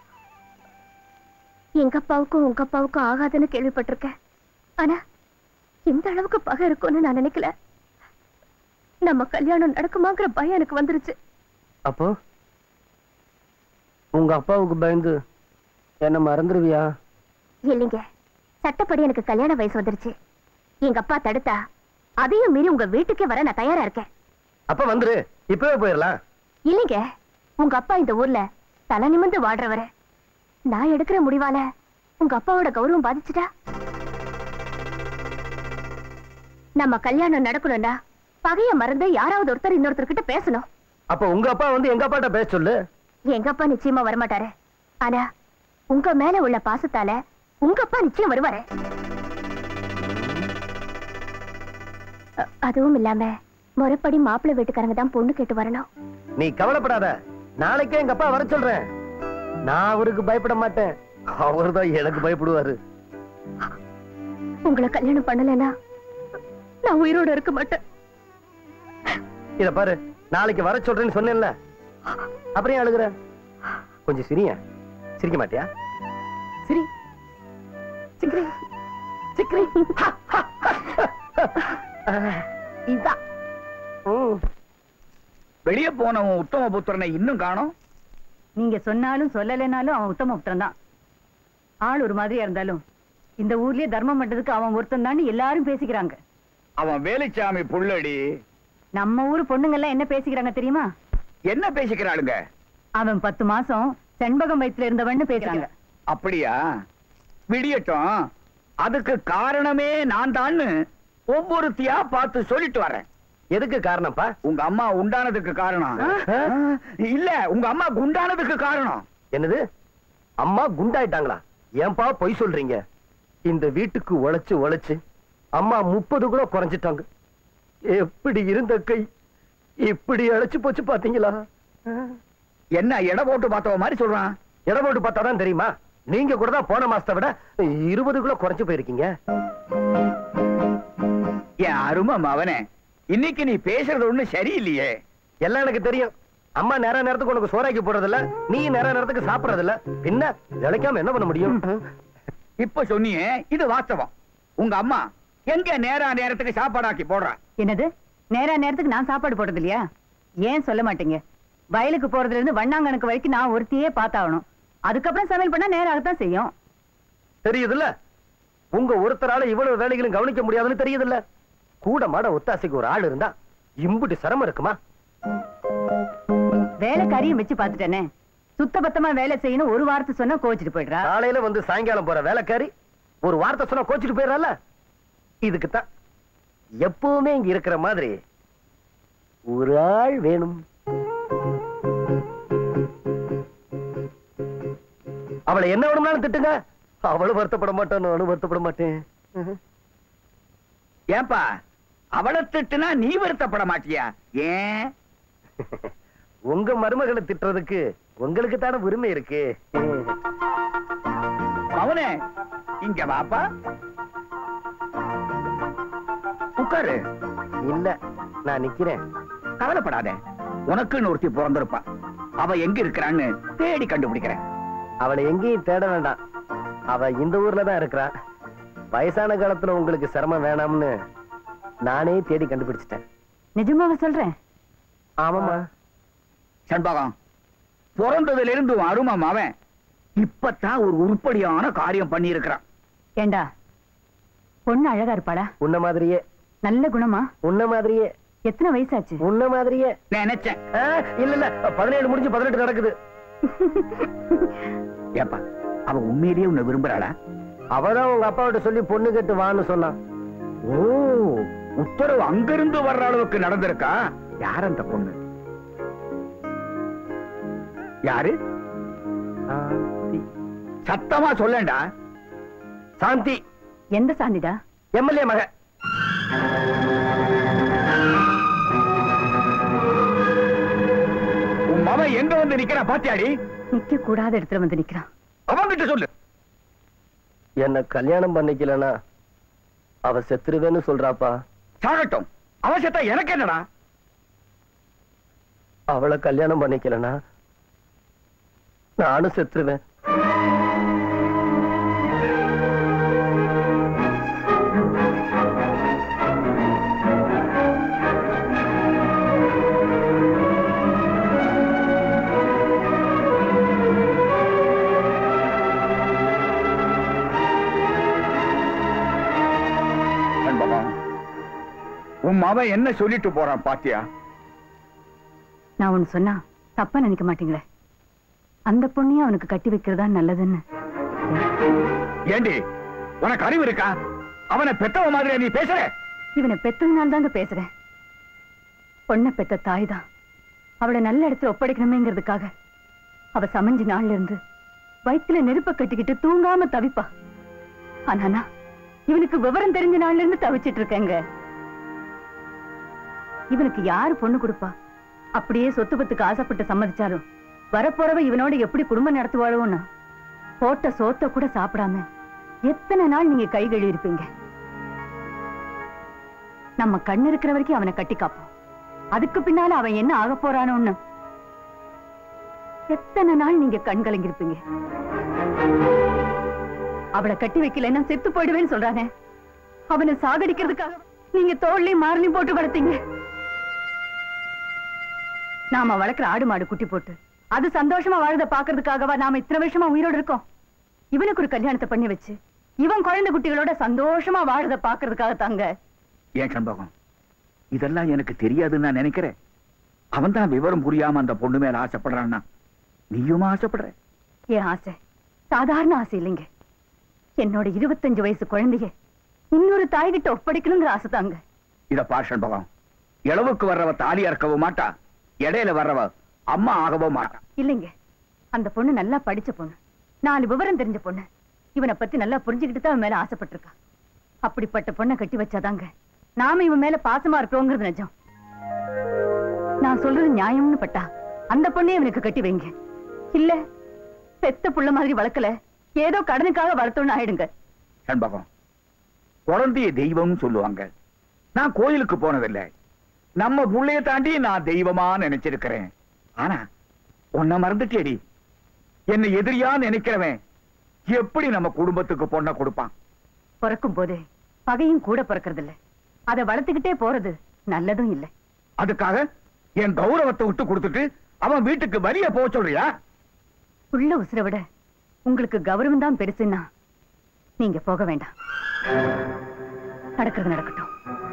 S7: எங்க அப்பாவுக்கும் உங்க அப்பாவுக்கும் ஆகாதுன்னு கேள்விப்பட்டிருக்கேன் ஆனா இந்த அளவுக்கு பகை இருக்கும்னு நான் நினைக்கல நம்ம கல்யாணம் நடக்குமாங்கிற பயம் எனக்கு வந்துருச்சு
S10: அப்போ உங்க அப்பாவுக்கு பயந்து என்ன மறந்துருவியா
S7: இல்லைங்க சட்டப்படி எனக்கு கல்யாண வயசு வந்துருச்சு எங்க அப்பா தடுத்தா அதையும் மீறி உங்க வீட்டுக்கே வர நான் தயாரா இருக்கேன்
S10: அப்ப வந்துரு இப்பவே போயிடலாம்
S7: இல்லைங்க உங்க அப்பா இந்த ஊர்ல தலை நிமிர்ந்து வாடுறவரு நான் எடுக்கிற முடிவால உங்க அப்பாவோட கௌரவம் பாதிச்சுட்டா நம்ம கல்யாணம் நடக்கணும்னா பகைய மறந்து யாராவது ஒருத்தர் இன்னொருத்தர்கிட்ட பேசணும்
S10: அப்ப உங்க அப்பா வந்து எங்க அப்பாட்ட பேச சொல்லு
S7: எங்க அப்பா நிச்சயமா வரமாட்டாரு ஆனா உங்க மேல உள்ள பாசத்தால உங்க அப்பா நிச்சயம் வருவாரு அ- அதுவும் இல்லாம முறைப்படி மாப்பிள்ளை வீட்டுக்காரங்க தான் பொண்ணு கேட்டு வரணும்
S10: நீ கவலைப்படாத நாளைக்கே எங்க அப்பா வர சொல்றேன் நான் அவருக்கு பயப்பட மாட்டேன் அவர்தான் எனக்கு பயப்படுவாரு
S7: உங்களை கல்யாணம் பண்ணலைன்னா நான் உயிரோட இருக்க மாட்டேன்
S10: இத பாரு நாளைக்கு வர சொல்றேன்னு சொன்னேன்ல அப்புறம் ஏன் அழுகுற கொஞ்சம் சிரிங்க சிரிக்க மாட்டியா
S7: சரி சிக்கரி சிக்கரி
S10: இதான் ம்.
S3: வெளியே போனவன் உத்தம புத்திரனை இன்னும் காணோம்
S2: நீங்க சொன்னாலும் சொல்லலைனாலும் அவன் உத்தம புத்திரன் தான் ஆள் ஒரு மாதிரியா இருந்தாலும் இந்த ஊர்லயே தர்மம் பண்றதுக்கு அவன் ஒருத்தன் தான் எல்லாரும் பேசிக்கிறாங்க
S3: அவன் வேலுச்சாமி புள்ளடி
S2: நம்ம ஊர் பொண்ணுங்க எல்லாம் என்ன பேசிக்கிறாங்க தெரியுமா
S3: என்ன பேசிக்கிறாளுங்க
S2: அவன் பத்து மாசம் செண்பகம் வயித்துல இருந்தவன்னு பேசுறாங்க
S3: அப்படியா விடியட்டும் அதுக்கு காரணமே நான் தான்னு ஒவ்வொருத்தியா பார்த்து சொல்லிட்டு வரேன்
S10: எதுக்கு காரணம்ப்பா
S3: உங்க அம்மா உண்டானதுக்கு காரணம்
S10: ஆ?
S3: இல்ல உங்க அம்மா குண்டானதுக்கு காரணம்
S10: என்னது அம்மா குண்டாயிட்டாங்களா ஏன்பா பொய் சொல்றீங்க இந்த வீட்டுக்கு உழைச்சு உழைச்சு அம்மா முப்பது கூட குறைஞ்சிட்டாங்க எப்படி இருந்த கை இப்படி அழைச்சு போச்சு பாத்தீங்களா
S3: என்ன எடை போட்டு பார்த்தவ மாதிரி சொல்றான்
S10: எடை போட்டு பார்த்தாதான் தெரியுமா நீங்க கூட தான் போன மாசத்தை விட இருபது கிலோ குறைஞ்சு போயிருக்கீங்க
S3: என் அருமை மவனே இன்னைக்கு நீ பேசுறது ஒண்ணு சரியில்லையே
S10: எல்லாம் எனக்கு தெரியும் அம்மா நேர நேரத்துக்கு உனக்கு சோறாக்கி போடுறது இல்ல நீ நேர நேரத்துக்கு சாப்பிடுறது இல்ல பின்ன இழைக்காம என்ன பண்ண முடியும்
S3: இப்ப சொன்னியே இது வாஸ்தவம் உங்க அம்மா எங்க நேரா நேரத்துக்கு சாப்பாடாக்கி போடுறா
S2: என்னது நேரா நேரத்துக்கு நான் சாப்பாடு போடுறது இல்லையா ஏன் சொல்ல மாட்டீங்க வயலுக்கு போறதுல இருந்து வண்ணாங்கணக்கு வரைக்கும் நான் ஒருத்தியே பார்த்தாகணும் அதுக்கப்புறம் சமையல் பண்ணா நேராகத்தான் செய்யும்
S10: தெரியுதுல்ல உங்க ஒருத்தரால இவ்வளவு வேலைகளும் கவனிக்க முடியாதுன்னு தெரியுதுல்ல கூட மாட ஒத்தாசைக்கு ஒரு ஆள் இருந்தா இம்புட்டு சிரமம் இருக்குமா
S2: வேலைக்காரியும் வச்சு பாத்துட்டேனே சுத்த பத்தமா வேலை செய்யணும் ஒரு வாரத்தை சொன்னா கோச்சிட்டு போயிடுறா
S10: காலையில வந்து சாயங்காலம் போற வேலைக்காரி ஒரு வார்த்தை சொன்னா கோச்சிட்டு போயிடறால இதுக்குத்தான் எப்பவுமே இங்க இருக்கிற மாதிரி ஒரு ஆள் வேணும் அவளை என்ன வேணும்னாலும் திட்டுங்க அவளும் வருத்தப்பட மாட்டான் நானும் வருத்தப்பட மாட்டேன்
S3: ஏன்பா அவளை திட்டுனா நீ வருத்தப்பட மாட்டியா ஏன்
S10: உங்க மருமகளை திட்டுறதுக்கு உங்களுக்கு தானே உரிமை இருக்கு
S3: மவனே இங்க வாப்பா உட்காரு
S10: இல்ல நான் நிக்கிறேன்
S3: கவலைப்படாத உனக்குன்னு ஒருத்தி பிறந்திருப்பா அவ எங்க இருக்கிறான்னு தேடி கண்டுபிடிக்கிறேன்
S10: அவளை எங்கேயும் தேட வேண்டாம் அவ இந்த ஊர்ல தான் இருக்கிறா வயசான காலத்துல உங்களுக்கு சிரமம் வேணாம்னு நானே தேடி கண்டுபிடிச்சிட்டேன்
S2: நிஜமாவ சொல்றேன்
S10: ஆமாமா
S3: சண்பகம் பிறந்ததுல இருந்து உன் அருமை மவன் இப்பதான் ஒரு உருப்படியான காரியம் பண்ணி இருக்கிறான்
S2: ஏண்டா பொண்ணு அழகா இருப்பாளா
S10: உன்ன மாதிரியே
S2: நல்ல குணமா
S10: உன்ன மாதிரியே
S2: எத்தனை வயசாச்சு
S10: உன்ன மாதிரியே
S3: நினைச்சேன்
S10: ஆ, இல்ல இல்ல பதினேழு முடிஞ்சு பதினெட்டு நடக்குது
S3: ஏப்பா அவ உண்மையிலேயே உன்னை விரும்புறாளா
S10: அவதான் உங்க அப்பாவிட்ட சொல்லி பொண்ணு கேட்டு வான்னு சொன்னான்
S3: ஓ உத்தரவு அங்கிருந்து வர்ற அளவுக்கு நடந்திருக்கா யார் அந்த பொண்ணு யாரு
S10: சாந்தி.
S3: சத்தமா சொல்லேன்டா
S10: சாந்தி
S2: எந்த சாந்திடா
S10: எம்எல்ஏ மக
S3: உன் மவன் எங்க வந்து நிக்கிறா பாத்தியாடி
S2: நிக்க கூடாத இடத்துல வந்து நிக்கிறான்
S3: அவன்கிட்ட சொல்லு
S10: என்ன கல்யாணம் பண்ணிக்கலனா அவ செத்துருவேன்னு சொல்றாப்பா
S3: சாகட்டும் அவசியத்தா எனக்கு என்னடா
S10: அவளை கல்யாணம் பண்ணிக்கலனா நானும் செத்துருவேன்
S3: நண்பகா உன் மவன் என்ன சொல்லிட்டு போறான் பாத்தியா
S2: நான் ஒண்ணு சொன்னா தப்பா நினைக்க மாட்டீங்களே அந்த பொண்ணையும் அவனுக்கு கட்டி வைக்கிறதா நல்லதுன்னு
S3: ஏண்டி உனக்கு அறிவு இருக்கா அவனை பெத்தவ மாதிரி நீ பேசுற
S2: இவனை பெத்ததுனால தாங்க பேசுறேன் பொண்ணை பெத்த தாய் தான் அவளை நல்ல இடத்துல ஒப்படைக்கணுமேங்கிறதுக்காக அவ சமைஞ்ச நாள்ல இருந்து வயித்துல நெருப்ப கட்டிக்கிட்டு தூங்காம தவிப்பா ஆனா நான் இவனுக்கு விவரம் தெரிஞ்ச நாள்ல இருந்து தவிச்சிட்டு இருக்கேங்க இவனுக்கு யாரு பொண்ணு கொடுப்பா அப்படியே சொத்து பத்துக்கு ஆசைப்பட்டு சம்மதிச்சாலும் வரப்போறவ இவனோட எப்படி குடும்பம் நடத்துவாளோன்னு போட்ட சோத்த கூட சாப்பிடாம எத்தனை நாள் நீங்க கை கழுவி இருப்பீங்க நம்ம கண்ணு இருக்கிற வரைக்கும் அவனை கட்டி காப்போம் அதுக்கு பின்னால அவன் என்ன ஆக போறானோன்னு எத்தனை நாள் நீங்க கண் கலங்கிருப்பீங்க அவளை கட்டி வைக்கலைன்னா செத்து போயிடுவேன்னு சொல்றானே அவனை சாகடிக்கிறதுக்காக நீங்க தோல்லையும் மாறலையும் போட்டு வளர்த்தீங்க நாம வளர்க்குற ஆடு மாடு குட்டி போட்டு அது சந்தோஷமா வாழத பாக்குறதுக்காகவா நாம இத்தனை வருஷமா உயிரோட இருக்கோம் இவனுக்கு ஒரு கல்யாணத்தை பண்ணி வச்சு இவன் குழந்தை குட்டிகளோட சந்தோஷமா வாழத பாக்குறதுக்காக தாங்க
S3: ஏன் சண்பகம் இதெல்லாம் எனக்கு தெரியாதுன்னு நான் நினைக்கிறேன் அவன் தான் விவரம் புரியாம அந்த பொண்ணு மேல ஆசைப்படுறான்னா நீயும் ஆசைப்படுற
S2: என் ஆசை சாதாரண ஆசை இல்லைங்க என்னோட இருபத்தஞ்சு வயசு குழந்தைய இன்னொரு தாய்கிட்ட ஒப்படைக்கணுங்கிற ஆசை தாங்க
S3: இத பார் சண்பகம் இளவுக்கு வர்றவ தாலி அறக்கவும் மாட்டா இடையில வர்றவ அம்மா ஆகவும் மாட்டா
S2: இல்லைங்க அந்த பொண்ணு நல்லா படிச்ச பொண்ணு நாலு விவரம் தெரிஞ்ச பொண்ணு இவனை பத்தி நல்லா புரிஞ்சுக்கிட்டு தான் அவன் மேல ஆசைப்பட்டிருக்கா அப்படிப்பட்ட பொண்ணை கட்டி வச்சாதாங்க நாம இவன் மேல பாசமா இருக்கோங்கிறது நிஜம் நான் சொல்றது நியாயம்னு பட்டா அந்த பொண்ணே இவனுக்கு கட்டி வைங்க இல்ல பெத்த புள்ள மாதிரி வளர்க்கல ஏதோ கடனுக்காக வளர்த்தோன்னு ஆயிடுங்க
S3: சண்பகம் குழந்தைய தெய்வம்னு சொல்லுவாங்க நான் கோயிலுக்கு போனதில்லை நம்ம புள்ளைய தாண்டி நான் தெய்வமா நினைச்சிருக்கிறேன் ஆனா உன்னை மறந்துட்டேடி என்னை எதிரியா நினைக்கிறவன் எப்படி நம்ம குடும்பத்துக்கு பொண்ணை கொடுப்பான்
S2: பிறக்கும் போதே பகையும் கூட பிறக்கிறது இல்ல அதை வளர்த்துக்கிட்டே போறது நல்லதும் இல்ல
S3: அதுக்காக என் கௌரவத்தை விட்டு கொடுத்துட்டு அவன் வீட்டுக்கு வரிய போக சொல்றியா
S2: உள்ள உசுரை விட உங்களுக்கு கௌரவம் தான் பெருசுன்னா நீங்க போக வேண்டாம் நடக்கிறது நடக்கட்டும்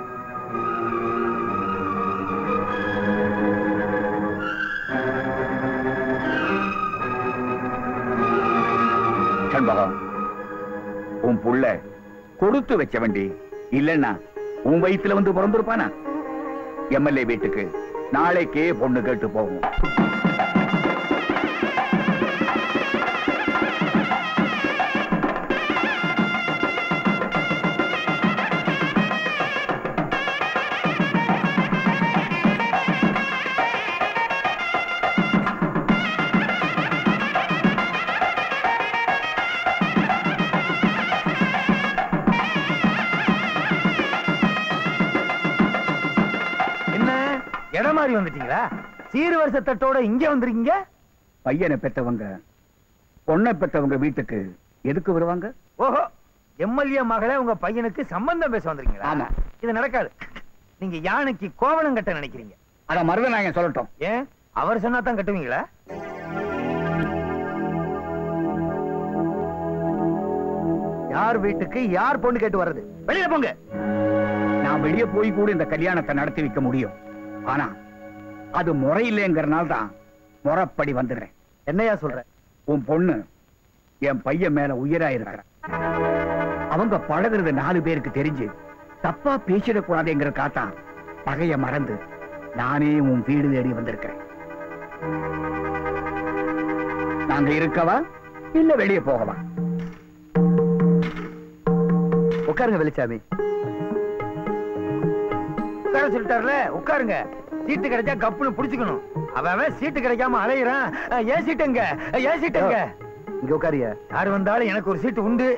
S3: சண்பகம் உன் புள்ள கொடுத்து வச்ச வண்டி இல்லன்னா உன் வயித்துல வந்து பிறந்திருப்பானா எம்எல்ஏ வீட்டுக்கு நாளைக்கே பொண்ணு கேட்டு போகும்
S6: என்ன இடம் மாறி வந்துட்டீங்களா சீர் வருஷத்தட்டோட இங்க வந்திருக்கீங்க
S3: பையனை பெத்தவங்க பொண்ணை பெத்தவங்க வீட்டுக்கு எதுக்கு வருவாங்க
S6: ஓஹோ எம்எல்ஏ மகளே உங்க பையனுக்கு சம்பந்தம் பேச வந்திருக்கீங்களா
S3: ஆமா.
S6: இது நடக்காது நீங்க யானைக்கு கோவணம் கட்ட நினைக்கிறீங்க
S3: அத மருதநாயகன் சொல்லட்டும்
S6: ஏன் அவர் சொன்னா தான் கட்டுவீங்களா
S1: யார் வீட்டுக்கு யார் பொண்ணு கேட்டு வர்றது வெளியில போங்க
S3: நான் வெளியே போய் கூட இந்த கல்யாணத்தை நடத்தி வைக்க முடியும் ஆனா அது முறையில்லைங்கிறனால தான் முறைப்படி வந்துடுறேன்
S1: என்னையா சொல்ற
S3: உன் பொண்ணு என் பையன் மேல உயிரா இருக்கிற அவங்க பழகுறது நாலு பேருக்கு தெரிஞ்சு தப்பா பேசிடக்கூடாதுங்கிற காத்தான் பகைய மறந்து நானே உன் வீடு தேடி வந்திருக்கிறேன் நாங்க இருக்கவா இல்ல வெளியே போகவா
S1: உட்காருங்க வெளிச்சாமி
S6: உட்கார சொல்லிட்டாருல உட்காருங்க சீட்டு கிடைச்சா கப்புன்னு புடிச்சுக்கணும் அவன் அவன் சீட்டு கிடைக்காம அலையிறான் அஹ், ஏன் சீட்டு எங்க அஹ், ஏன் சீட்டு எங்க
S1: இங்க உட்காரியா
S6: யாரு வந்தாலும் எனக்கு ஒரு சீட்டு உண்டு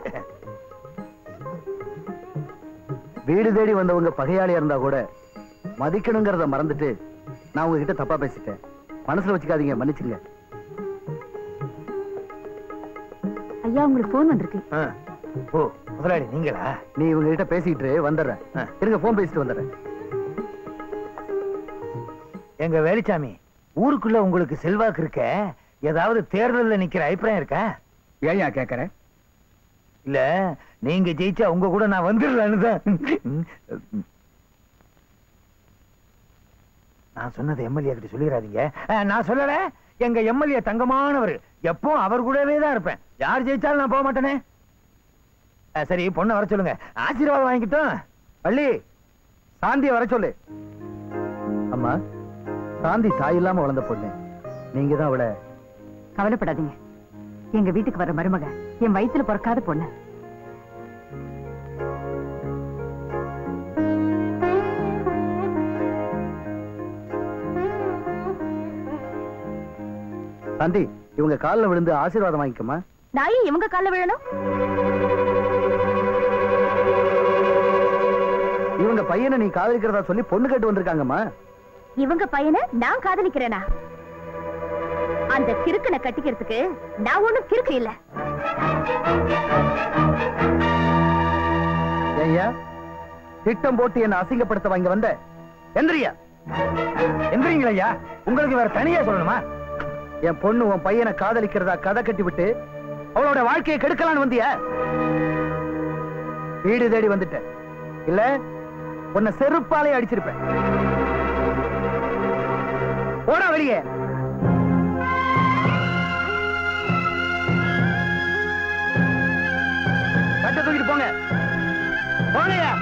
S1: வீடு தேடி வந்தவங்க பகையாளியா இருந்தா கூட மதிக்கணுங்கிறத மறந்துட்டு நான் உங்ககிட்ட தப்பா பேசிட்டேன் மனசுல வச்சுக்காதீங்க மன்னிச்சுங்க
S2: ஐயா உங்களுக்கு போன் வந்திருக்கு
S6: அஹ். ஓ முதலாளி நீங்களா
S1: நீ இவங்க கிட்ட பேசிட்டு வந்துடுறேன்
S6: ஆ.
S1: இருங்க போன் பேசிட்டு வந்துடுறேன்
S6: எங்க வேலுச்சாமி ஊருக்குள்ள உங்களுக்கு செல்வாக்கு இருக்க ஏதாவது தேர்தல்ல நிக்கிற அபிப்பிராயம் இருக்கா
S3: ஏன் கேக்குற
S6: இல்ல நீங்க ஜெயிச்சா உங்க கூட நான் வந்துடலான்னு தான் நான் சொன்னது எம்எல்ஏ கிட்ட சொல்லிடாதீங்க அஹ், நான் சொல்லல எங்க எம்எல்ஏ தங்கமானவர் எப்போ அவர் கூடவே தான் இருப்பேன் யார் ஜெயிச்சாலும் நான் போக மாட்டேனே அஹ், சரி பொண்ணை வர சொல்லுங்க ஆசீர்வாதம் வாங்கிட்டோம்
S1: பள்ளி சாந்திய வர சொல்லு அம்மா சாந்தி தாய் இல்லாம வளர்ந்த பொண்ணு நீங்க தான் அவளை
S2: கவலைப்படாதீங்க எங்க வீட்டுக்கு வர மருமக என் வயித்துல பிறக்காத பொண்ணு
S1: சாந்தி இவங்க கால்ல விழுந்து ஆசீர்வாதம் வாங்கிக்கமா
S7: நான் ஏன் இவங்க கால்ல விழணும்
S1: இவங்க பையனை நீ காதலிக்கிறதா சொல்லி பொண்ணு கேட்டு வந்திருக்காங்கம்மா
S7: இவங்க பையனை நான் காதலிக்கிறேனா அந்த கிறுக்கனை கட்டிக்கிறதுக்கு நான் ஒண்ணும் கிறுக்கு இல்ல
S1: ஏய்யா திட்டம் போட்டு என்ன அசிங்கப்படுத்த வாங்க வந்த எந்திரியா
S6: எந்திரீங்களா ஐயா உங்களுக்கு வேற தனியா சொல்லணுமா
S1: என் பொண்ணு உன் பையனை காதலிக்கிறதா கதை கட்டி விட்டு அவளோட வாழ்க்கையை கெடுக்கலான்னு வந்தியா வீடு தேடி வந்துட்ட இல்ல உன்னை செருப்பாலே அடிச்சிருப்பேன் போடா வெளியே கட்ட தூக்கிட்டு போங்க போங்கயா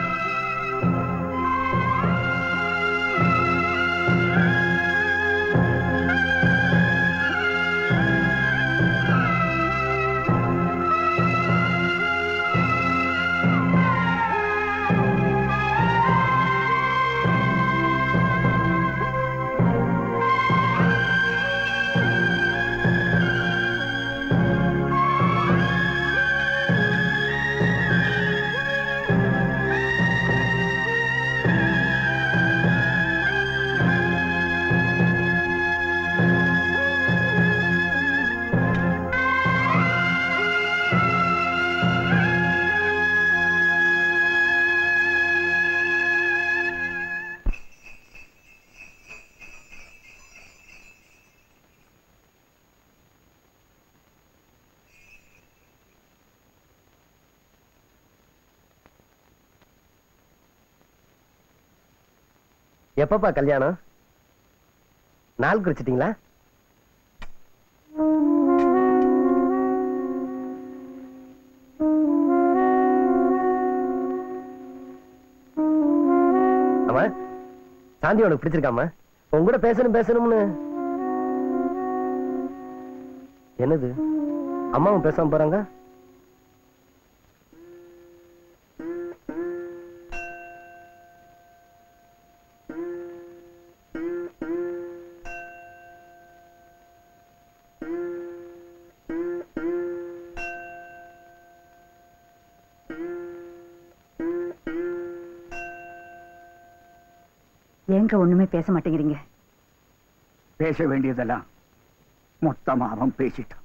S10: எப்பப்பா கல்யாணம் நாள் குறிச்சிட்டீங்களா ஆமா சாந்தி உனக்கு பிடிச்சிருக்காமா உன் கூட பேசணும் பேசணும்னு என்னது அம்மாவும் பேசாம போறாங்க
S2: ஏங்க ஒண்ணுமே பேச மாட்டேங்கிறீங்க
S3: பேச வேண்டியதெல்லாம் மொத்தமா அவன் பேசிட்டான்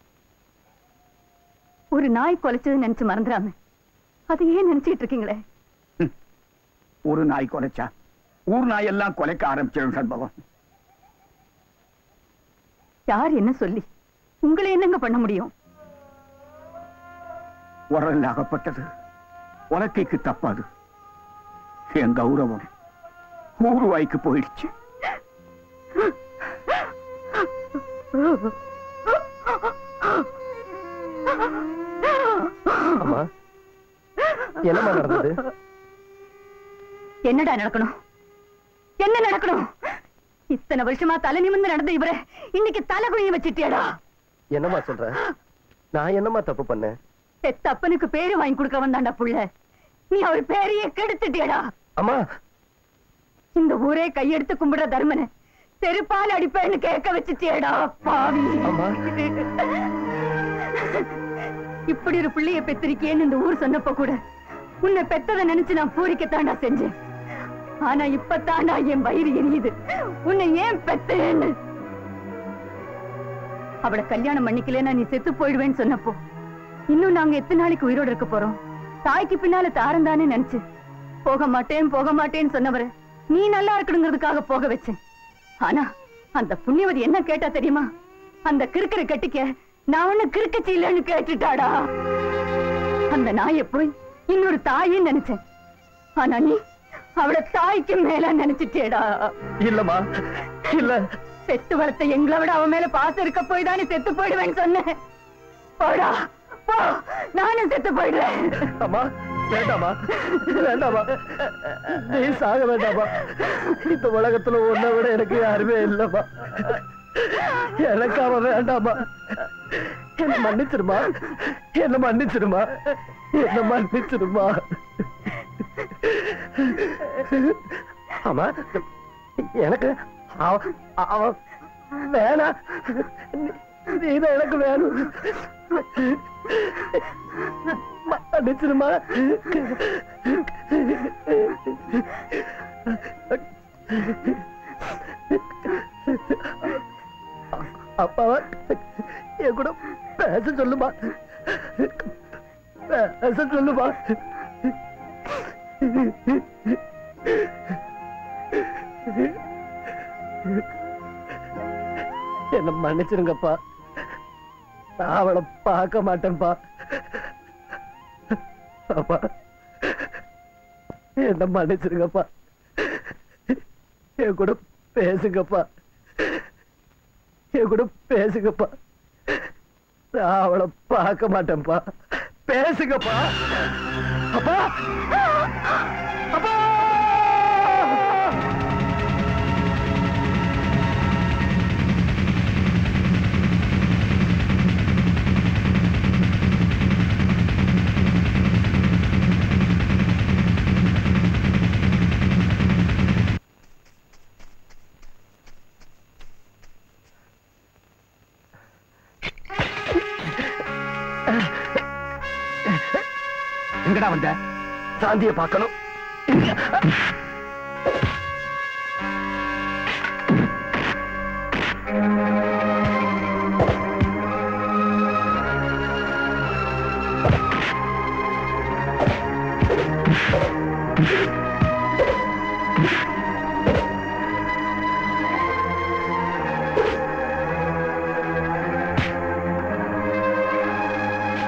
S2: ஒரு நாய் கொலைச்சது நினைச்சு மறந்துடாம அதை ஏன் நினைச்சிட்டு இருக்கீங்களே
S3: ஒரு நாய் கொலைச்சா ஊர் நாய் எல்லாம் கொலைக்க ஆரம்பிச்சிடும் சண்பகம்
S2: யார் என்ன சொல்லி உங்களை என்னங்க பண்ண முடியும்
S3: உரல் அகப்பட்டது உலக்கைக்கு தப்பாது என் கௌரவம் ஊருவாய்க்கு போயிடுச்சு
S10: அம்மா என்னம்மா நடந்தது
S2: என்னடா நடக்கணும் என்ன நடக்கணும் இத்தனை வருஷமா தலை நிமிர்ந்து நடந்த இவரை இன்னைக்கு தலை குனிய வச்சிட்டியடா
S10: என்னம்மா சொல்ற நான் என்னம்மா தப்பு பண்ணேன்
S2: பெத்த அப்பனுக்கு பேரு வாங்கி கொடுக்க வந்தாண்டா புள்ள நீ அவர் பேரையே கெடுத்துட்டியடா
S10: அம்மா
S2: இந்த ஊரே கையெடுத்து கும்பிடுற தர்மனை செருப்பால் அடிப்பேன்னு கேட்க வச்சுட்டியடா பாவி
S10: அம்மா.
S2: இப்படி ஒரு பிள்ளைய பெத்திருக்கேன்னு இந்த ஊர் சொன்னப்ப கூட உன்னை பெத்ததை நினைச்சு நான் பூரிக்கத்தாண்டா செஞ்சேன் ஆனா இப்பத்தாண்டா என் வயிறு எரியுது உன்னை ஏன் பெத்தேன்னு அவளை கல்யாணம் பண்ணிக்கலன்னா நீ செத்து போயிடுவேன்னு சொன்னப்போ இன்னும் நாங்க எத்தனை நாளைக்கு உயிரோட இருக்க போறோம் தாய்க்கு பின்னால தாரம் தானே நினைச்சு போக மாட்டேன் போக மாட்டேன்னு சொன்னவரை நீ நல்லா இருக்கணுங்கிறதுக்காக போக வச்சேன் ஆனா அந்த புண்ணியவதி என்ன கேட்டா தெரியுமா அந்த கிறுக்கரை கட்டிக்க நான் ஒண்ணு கிறுக்கச்சி இல்லைன்னு கேட்டுட்டாடா அந்த நாயை போய் இன்னொரு தாயின்னு நினைச்சேன் ஆனா நீ அவளை தாய்க்கு மேல நினைச்சிட்டேடா
S10: இல்லம்மா இல்ல
S2: செத்து வளர்த்த எங்களை விட அவன் மேல பாசம் இருக்க போய் தானே செத்து போயிடுவேன்னு சொன்னேன் போடா போ நானும் செத்து போயிடுவேன்
S10: அம்மா வேண்டாமா வேண்டாமா நீ சாக வேண்டாமா இந்த உலகத்துல உன்னை விட எனக்கு யாருமே இல்லம்மா எனக்கு அவன் வேண்டாமா என்ன மன்னிச்சிருமா என்ன மன்னிச்சிருமா என்ன மன்னிச்சிருமா ஆமா எனக்கு அவ- அவன் வேணா நீதான் எனக்கு வேணும் மன்னிச்சிருமா அப்பாவா என் கூட பேச சொல்லுமா பேச சொல்லுமா என்ன மன்னிச்சிருங்கப்பா நான் அவளை பார்க்க மாட்டேன்ப்பா அப்பா என்ன மன்னிச்சிருங்கப்பா என் கூட பேசுங்கப்பா என் கூட பேசுங்கப்பா நான் அவளை பார்க்க மாட்டேன்ப்பா பேசுங்கப்பா அப்பா அப்பா
S3: எங்கடா வந்த
S10: சாந்தியை பார்க்கணும்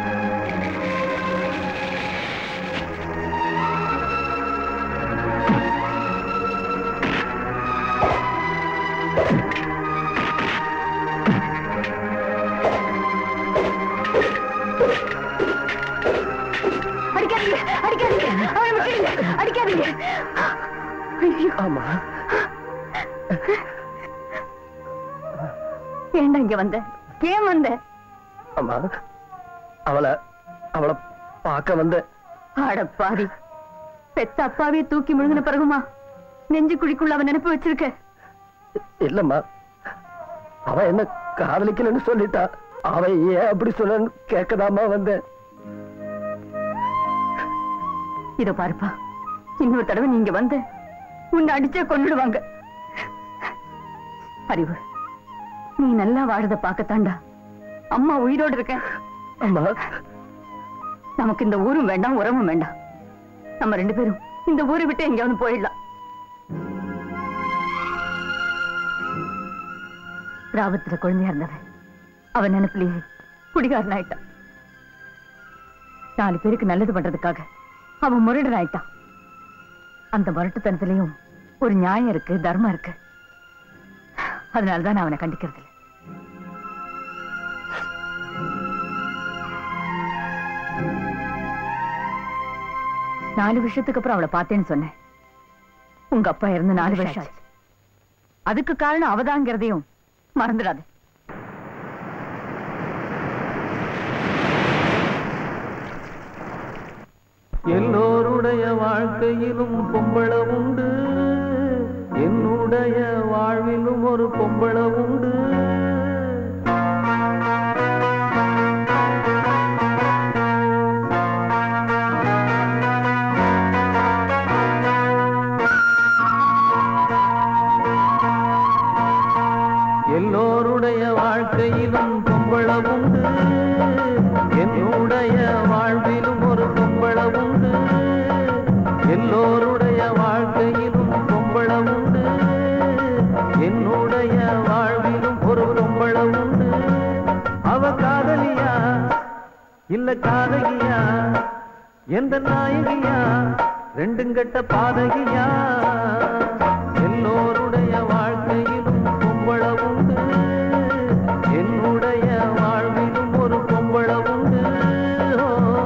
S3: ஆ
S2: அடிக்காதீங்க அடிக்காதீங்க அவனை விட்டுடுங்க அடிக்காதீங்க ஐயோ
S10: ஆமா
S2: ஏன்டா இங்க வந்த ஏன் வந்த
S10: ஆமா அவளை அவளை பார்க்க வந்த
S2: அட பாவி பெத்த அப்பாவே தூக்கி முழுங்கின பிறகுமா நெஞ்சு குழிக்குள்ள அவன் நினைப்பு வச்சிருக்க
S10: இல்லம்மா அவ என்ன காதலிக்கலன்னு சொல்லிட்டா அவ ஏன் அப்படி சொல்லன்னு கேட்கதாமா வந்தேன்
S2: இதோ பாருப்பா இன்னொரு தடவை நீங்க வந்து உன்னை அடிச்சே கொன்னுடுவாங்க அறிவு நீ நல்லா வாழத பார்க்கத்தாண்டா அம்மா உயிரோடு இருக்க
S10: அம்மா
S2: நமக்கு இந்த ஊரும் வேண்டாம் உறவும் வேண்டாம் நம்ம ரெண்டு பேரும் இந்த ஊரை விட்டு எங்கேயாவது போயிடலாம் கிராமத்துல குழந்தையா இருந்தவன் அவன் நினைப்பிலேயே குடிகாரன் ஆயிட்டான் நாலு பேருக்கு நல்லது பண்றதுக்காக அவன் முரடன் ஆயிட்டான் அந்த முரட்டுத்தனத்திலையும் ஒரு நியாயம் இருக்கு தர்மம் இருக்கு அதனாலதான் நான் அவனை கண்டிக்கிறது இல்ல. நாலு வருஷத்துக்கு அப்புறம் அவளை பார்த்தேன்னு சொன்னேன் உங்க அப்பா இறந்து நாலு வருஷம் ஆச்சு அதுக்கு காரணம் அவதாங்கிறதையும் மறந்துடாது
S4: எல்லோருடைய வாழ்க்கையிலும் பொம்பள உண்டு என்னுடைய வாழ்விலும் ஒரு பொம்பள உண்டு எல்லோருடைய வாழ்க்கையிலும் பொம்பள உண்டு என்னுடைய வாழ்விலும் ஒரு பொம்பள உண்டு எல்லோருடைய வாழ்க்கையிலும் பொம்பள உண்டு என்னுடைய வாழ்விலும் ஒரு பொம்பள உண்டு அவ காதலியா இல்ல காதகியா எந்த நாயகியா ரெண்டும் கட்ட பாதகியா எல்லோருடைய வாழ்க்கையிலும் பொம்பள உண்டு என்னுடைய வாழ்விலும் ஒரு பொம்பள உண்டு ஓ.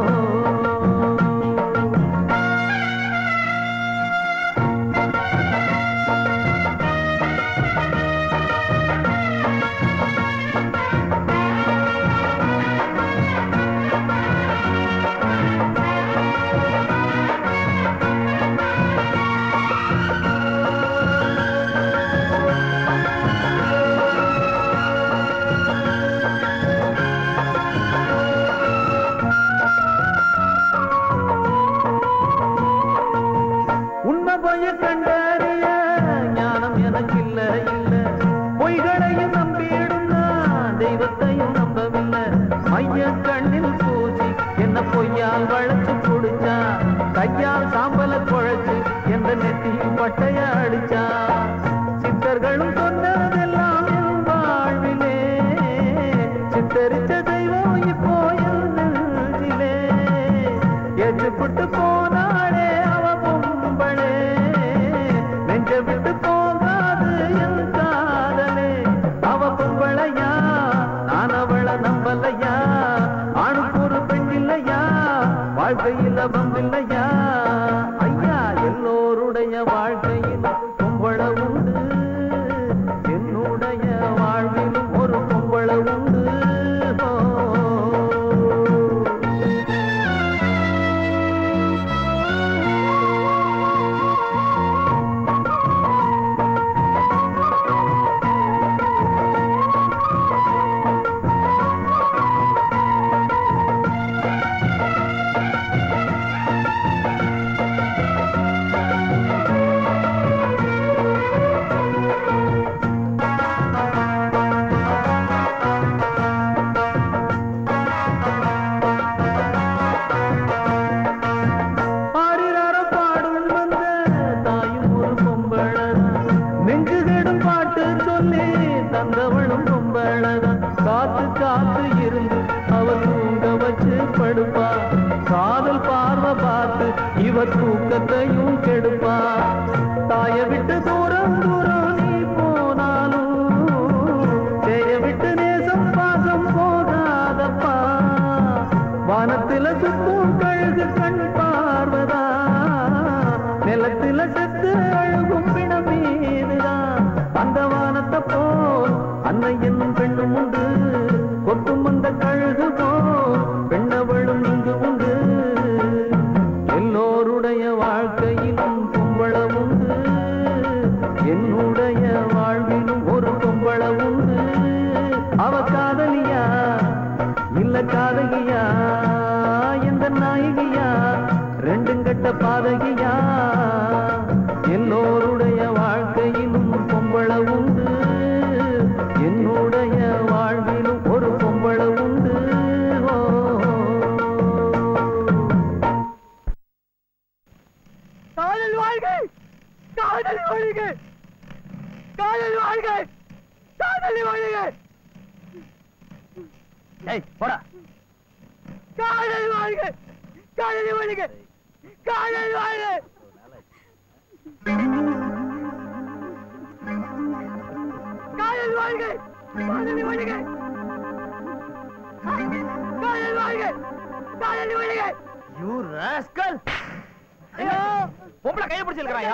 S4: உண்மை பொய்ய கண்டறிய ஞானம் எனக்கு இல்ல இல்ல பொய்களையும் நம்பிடும் நான் தெய்வத்தையும் நம்பவில்லை மைய கண்ணில் பூசி என்ன பொய்யால் வளைச்சு புடிச்சா கையால் சாம்பல குழைச்சு எந்த நெத்தியும் பட்டைய அடிச்சா சித்தர்களும் சொன்னதெல்லாம் என் வாழ்விலே சித்தரிச்ச தெய்வம் இப்போ என் நெஞ்சிலே எச்சுப்பட்டு போனாளே அவ பொம்பளே நெஞ்ச விட்டு போகாது என் காதலே அவ பொம்பளையா நான் அவளை நம்பலையா ஆணுக்கு ஒரு பெண் இல்லையா வாழ்க்கையில் வம்பில்லையா ஐயா எல்லோருடைய வாழ்க்கையில் பொம்பள உண்டு என்னுடைய வாழ்விலும் ஒரு பொம்பள உண்டு ஓ. ஆடினார பாடும் வந்த தாயும் ஒரு பொம்பளதான் நெஞ்சு கெடும் பாட்டு சொல்லி தந்தவளும் பொம்பளதான் காத்து காத்து இருந்து அவ தூங்க வச்சு படுப்பா காதல் பார்வை பார்த்து இவ தூக்கத்தையும் கெடுப்பா தாய விட்டு தூரம் தூரம் நீ போனாலும்
S5: காதல் வாழ்க காதலி வாழ்க
S10: ஏய் போடா
S5: காதல் வாழ்க காதலி வாழ்க காதல் வாழ்க காதல் வாழ்க காதலி வாழ்க காதல் வாழ்க காதலி வாழ்க
S10: யூ ராஸ்கல்
S5: ஐயோ
S10: பொம்பளை கையை பிடிச்சிருக்காயா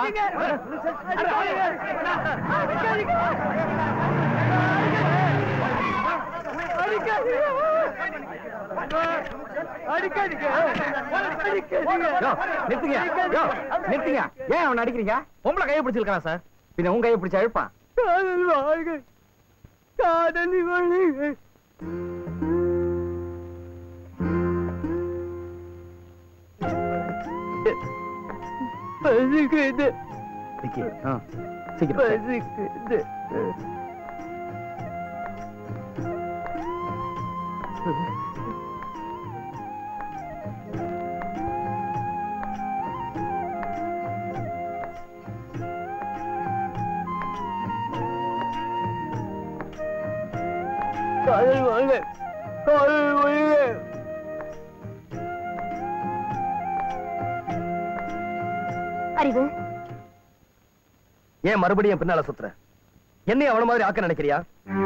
S5: நிறுத்துங்க யோ, நிறுத்துங்க ஏன் அவன் அடிக்கிறீங்க
S10: பொம்பளை கையை பிடிச்சிருக்கான் சார்
S5: பின்ன உங்க கையை பிடிச்ச அழுப்பான் காதல் வாழ்க காதலி வாழ்க பசிக்குது
S10: விக்கி ஆ சீக்கிரம்
S5: பசிக்குது காதல் வாழ்க காதல் வாழ்க
S2: அறிவு
S10: ஏன் மறுபடியும் என் பின்னால சுத்துற என்னையும் அவன மாதிரி ஆக்க நினைக்கிறியா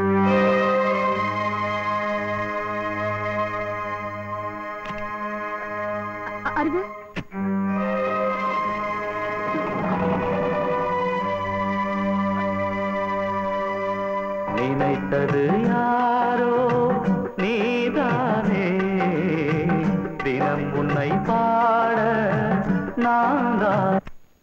S2: அ- அறிவு
S4: நினைத்தது யாரோ நீதானே தினம் உன்னை பாட நான் தான்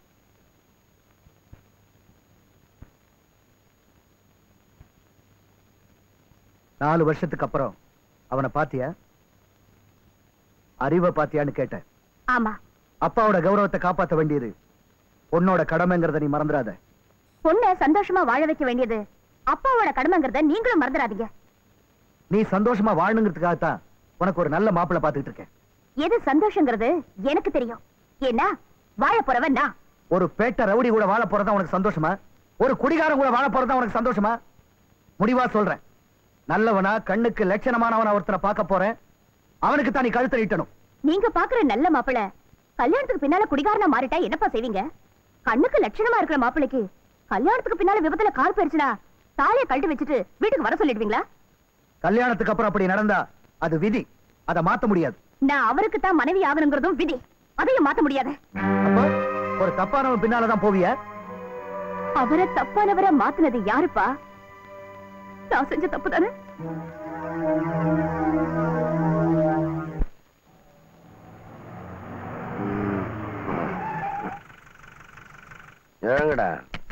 S1: நாலு வருஷத்துக்கு அப்புறம் அவனை பாத்தியா அறிவை பாத்தியான்னு கேட்டேன்
S2: ஆமா
S1: அப்பாவோட கௌரவத்தை காப்பாத்த வேண்டியது உன்னோட கடமைங்கிறத நீ மறந்துடாத
S2: பொண்ண சந்தோஷமா வாழ வைக்க வேண்டியது அப்பாவோட கடமைங்கிறத நீங்களும் மறந்துடாதீங்க
S1: நீ சந்தோஷமா வாழணுங்கிறதுக்காகத்தான் உனக்கு ஒரு நல்ல மாப்பிள்ளை பார்த்துட்டு இருக்கேன்
S2: எது சந்தோஷங்கிறது எனக்கு தெரியும் ஏன்னா வாழ போறவன் நான்
S1: ஒரு பேட்ட ரவுடி கூட வாழ போறதா உனக்கு சந்தோஷமா ஒரு குடிகாரன் கூட வாழ போறதா உனக்கு சந்தோஷமா முடிவா சொல்றேன் நல்லவனா கண்ணுக்கு லட்சணமானவனா ஒருத்தரை பார்க்க போறேன் அவனுக்கு தான் நீ கழுத்தை நீட்டணும்
S2: நீங்க பாக்குற நல்ல மாப்பிள கல்யாணத்துக்கு பின்னால குடிகாரனா மாறிட்டா என்னப்பா செய்வீங்க கண்ணுக்கு லட்சணமா இருக்கிற மாப்பிளைக்கு கல்யாணத்துக்கு பின்னால விபத்துல கால் போயிருச்சுனா தாலிய கழட்டி வச்சுட்டு வீட்டுக்கு வர சொல்லிடுவீங்களா
S1: கல்யாணத்துக்கு அப்புறம் அப்படி நடந்தா அது விதி அதை மாத்த முடியாது
S2: நான் அவருக்கு தான் மனைவி ஆகணுங்கிறதும் விதி அதையும் மாத்த முடியாது
S1: அப்போ ஒரு தப்பானவன் பின்னாலதான் போவிய
S2: அவரை தப்பானவரை மாத்துனது யாருப்பா நான் செஞ்ச தப்பு தானே
S10: ஏங்கடா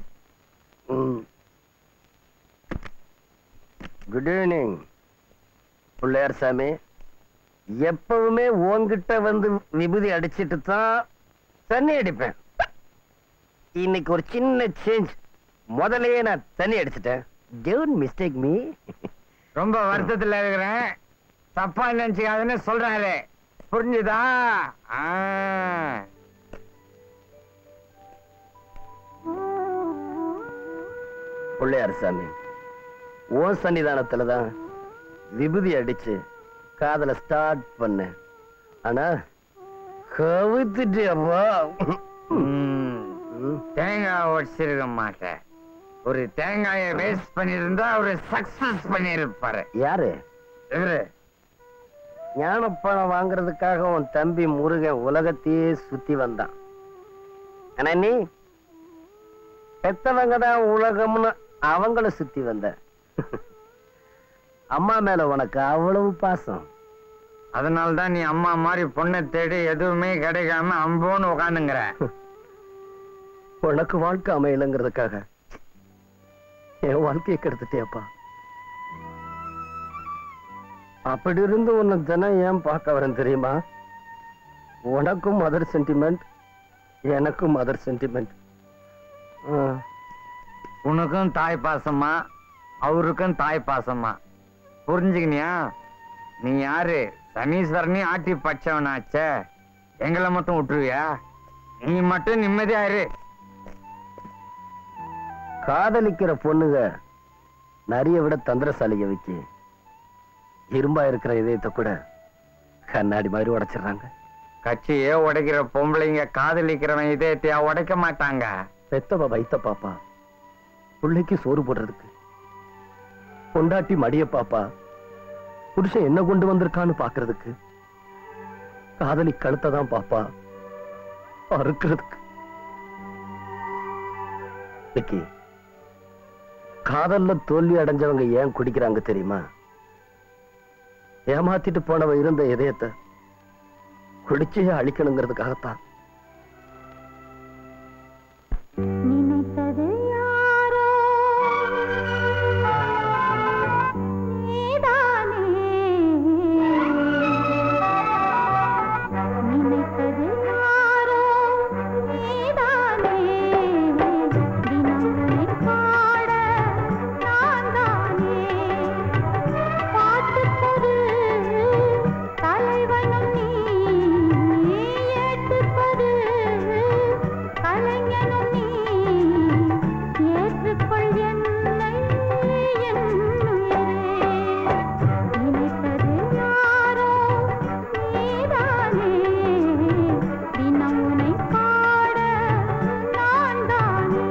S10: குட் ஈவினிங் பிள்ளையார் சாமி எப்பவுமே உன்கிட்ட வந்து விபூதி அடிச்சிட்டு தான் தண்ணி அடிப்பேன் இன்னைக்கு ஒரு சின்ன சேஞ்ச் முதல்லயே நான் தண்ணி அடிச்சிட்டேன் டோன்ட் மிஸ்டேக் மீ
S5: ரொம்ப வருத்தத்துல இருக்கிறேன் தப்பா நினைச்சுக்காதுன்னு சொல்றாரு புரிஞ்சுதா ஆ.
S10: பிள்ளையார் சாமி உன் சன்னிதானத்துல தான் விபூதி அடிச்சு காதல ஸ்டார்ட் பண்ணேன் ஆனா கவுத்துட்டு அப்பா
S5: ம். தேங்காய் உடச்சிருக்க மாட்டேன் ஒரு தேங்காயை வேஸ்ட் பண்ணிருந்தா அவரு சக்சஸ் பண்ணிருப்பாரு
S10: யாரு
S5: இவரு
S10: ஞானப்பழம் வாங்குறதுக்காக உன் தம்பி முருகன் உலகத்தையே சுத்தி வந்தான் ஆனா நீ பெத்தவங்க தான் உலகம்னு அவங்கள சுத்தி வந்த அம்மா மேல உனக்கு அவ்வளவு பாசம்
S5: அதனால தான் நீ அம்மா மாதிரி பொண்ணை தேடி எதுவுமே கிடைக்காம அம்போன்னு உட்காந்துங்கிற
S10: உனக்கு வாழ்க்கை அமையலைங்கிறதுக்காக என் வாழ்க்கையை கெடுத்துட்டேப்பா அப்படி இருந்து உன்னை தினம் ஏன் பார்க்க வரேன் தெரியுமா உனக்கும் மதர் சென்டிமெண்ட் எனக்கும் மதர் சென்டிமெண்ட்
S5: உனக்கும் தாய் பாசமா அவருக்கும் தாய் பாசமா புரிஞ்சுக்கினியா நீ யாரு சனீஸ்வரனையும் ஆட்டி பச்சவனாச்சே எங்களை மட்டும் விட்டுருவியா நீ மட்டும் நிம்மதியா இரு
S10: காதலிக்கிற பொண்ணுங்க நிறைய விட தந்திரசாலிக வச்சு இரும்பா இருக்கிற இதயத்தை கூட கண்ணாடி மாதிரி உடைச்சிடுறாங்க
S5: கட்சியே உடைக்கிற பொம்பளைங்க காதலிக்கிறவன் இதயத்தையா உடைக்க மாட்டாங்க
S10: பெத்தவ வைத்த பாப்பா பிள்ளைக்கு சோறு போடுறதுக்கு பொண்டாட்டி மடிய பாப்பா புருஷன் என்ன கொண்டு வந்திருக்கான்னு பாக்குறதுக்கு காதலி கழுத்தை தான் பாப்பா அறுக்கிறதுக்கு விக்கி காதல்ல தோல்வி அடைஞ்சவங்க ஏன் குடிக்கிறாங்க தெரியுமா ஏமாத்திட்டு போனவ இருந்த இதயத்தை குடிச்சே அழிக்கணுங்கிறதுக்காகத்தான்
S7: நினைத்தது யாரோ நீதானே நினைத்தது யாரோ நீதானே தினம் உன்னை பாட நான் தானே பாட்டுக்கொரு தலைவனும் நீ ஏட்டுக்கொரு கலைஞனும் நீ ஏற்றுக்கொள் என்னை என்னுயிரே நினைத்தது யாரோ நீதானே தினம் உன்னை பாட நான் தானே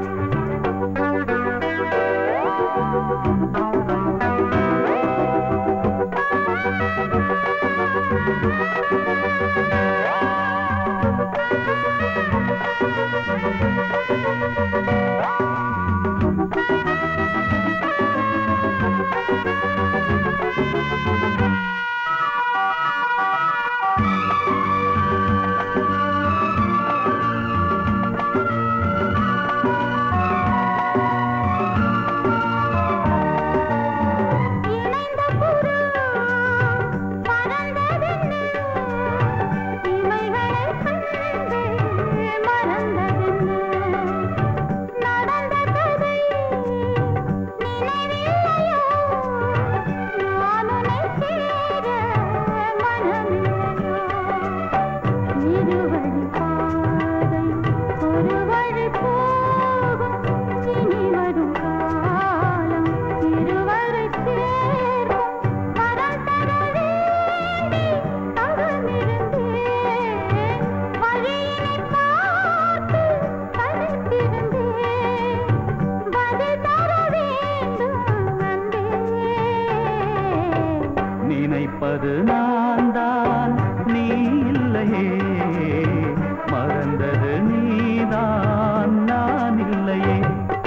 S7: இணைந்த புறா பறந்ததென்ன இமைகளை கண்டு மறந்ததென்ன நடந்த கதை நினைவில்லையோ நான் உன்னை சேர மனமில்லையோ இருவழி பாதை ஒரு வழி போகும் இனி வரும் காலம் இருவரை சேர்க்கும் வரம் தர வேண்டி தவமிருந்தேன் வழியினை பார்த்து தனித்திருந்தேன் பதில் தர வேண்டும் அன்பே
S4: நினைப்பது நான் தான் நீ இல்லையே மறந்தது நீதான் நான் இல்லையே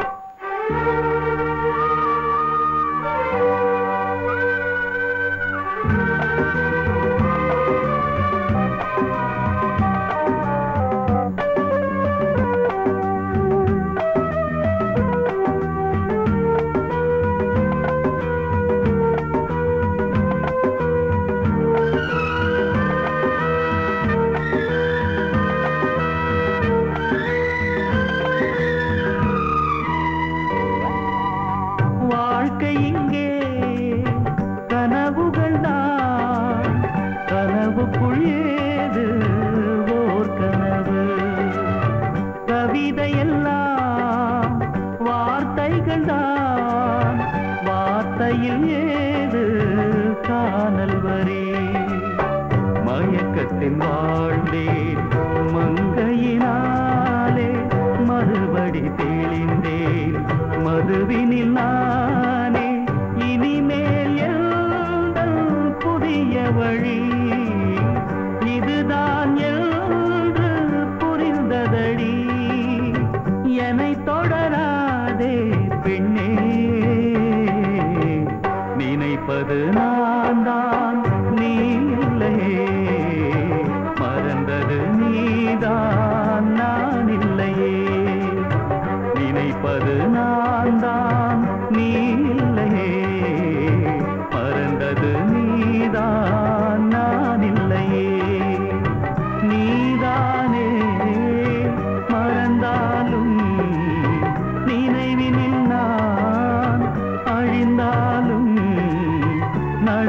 S4: வாழ்க்கை இங்கே கனவுகள் தான் கனவுக்குள் ஏது ஓர் கனவு கவிதை எல்லாம் வார்த்தைகள் தான் வார்த்தையில் ஏது காணல் வரி மயக்கத்தின் வாழ்ந்தேன் மங்கையினாலே மறுபடி தெளிந்தேன் மதுவினில் நானே இனிமேல் எந்தன் புதிய வழி இதுதான் என்று புரிந்ததடி என்னை தொடராதே பெண்ணே நினைப்பது நான் தான் நீ இல்லையே மறந்தது நீதான் நான் இல்லையே நினைப்பது நான் தான் நீ இல்லையே மறந்தது நீதான் நான் இல்லையே நீதானே மறந்தாலும் நினைவினில் நான் அழிந்தாலும்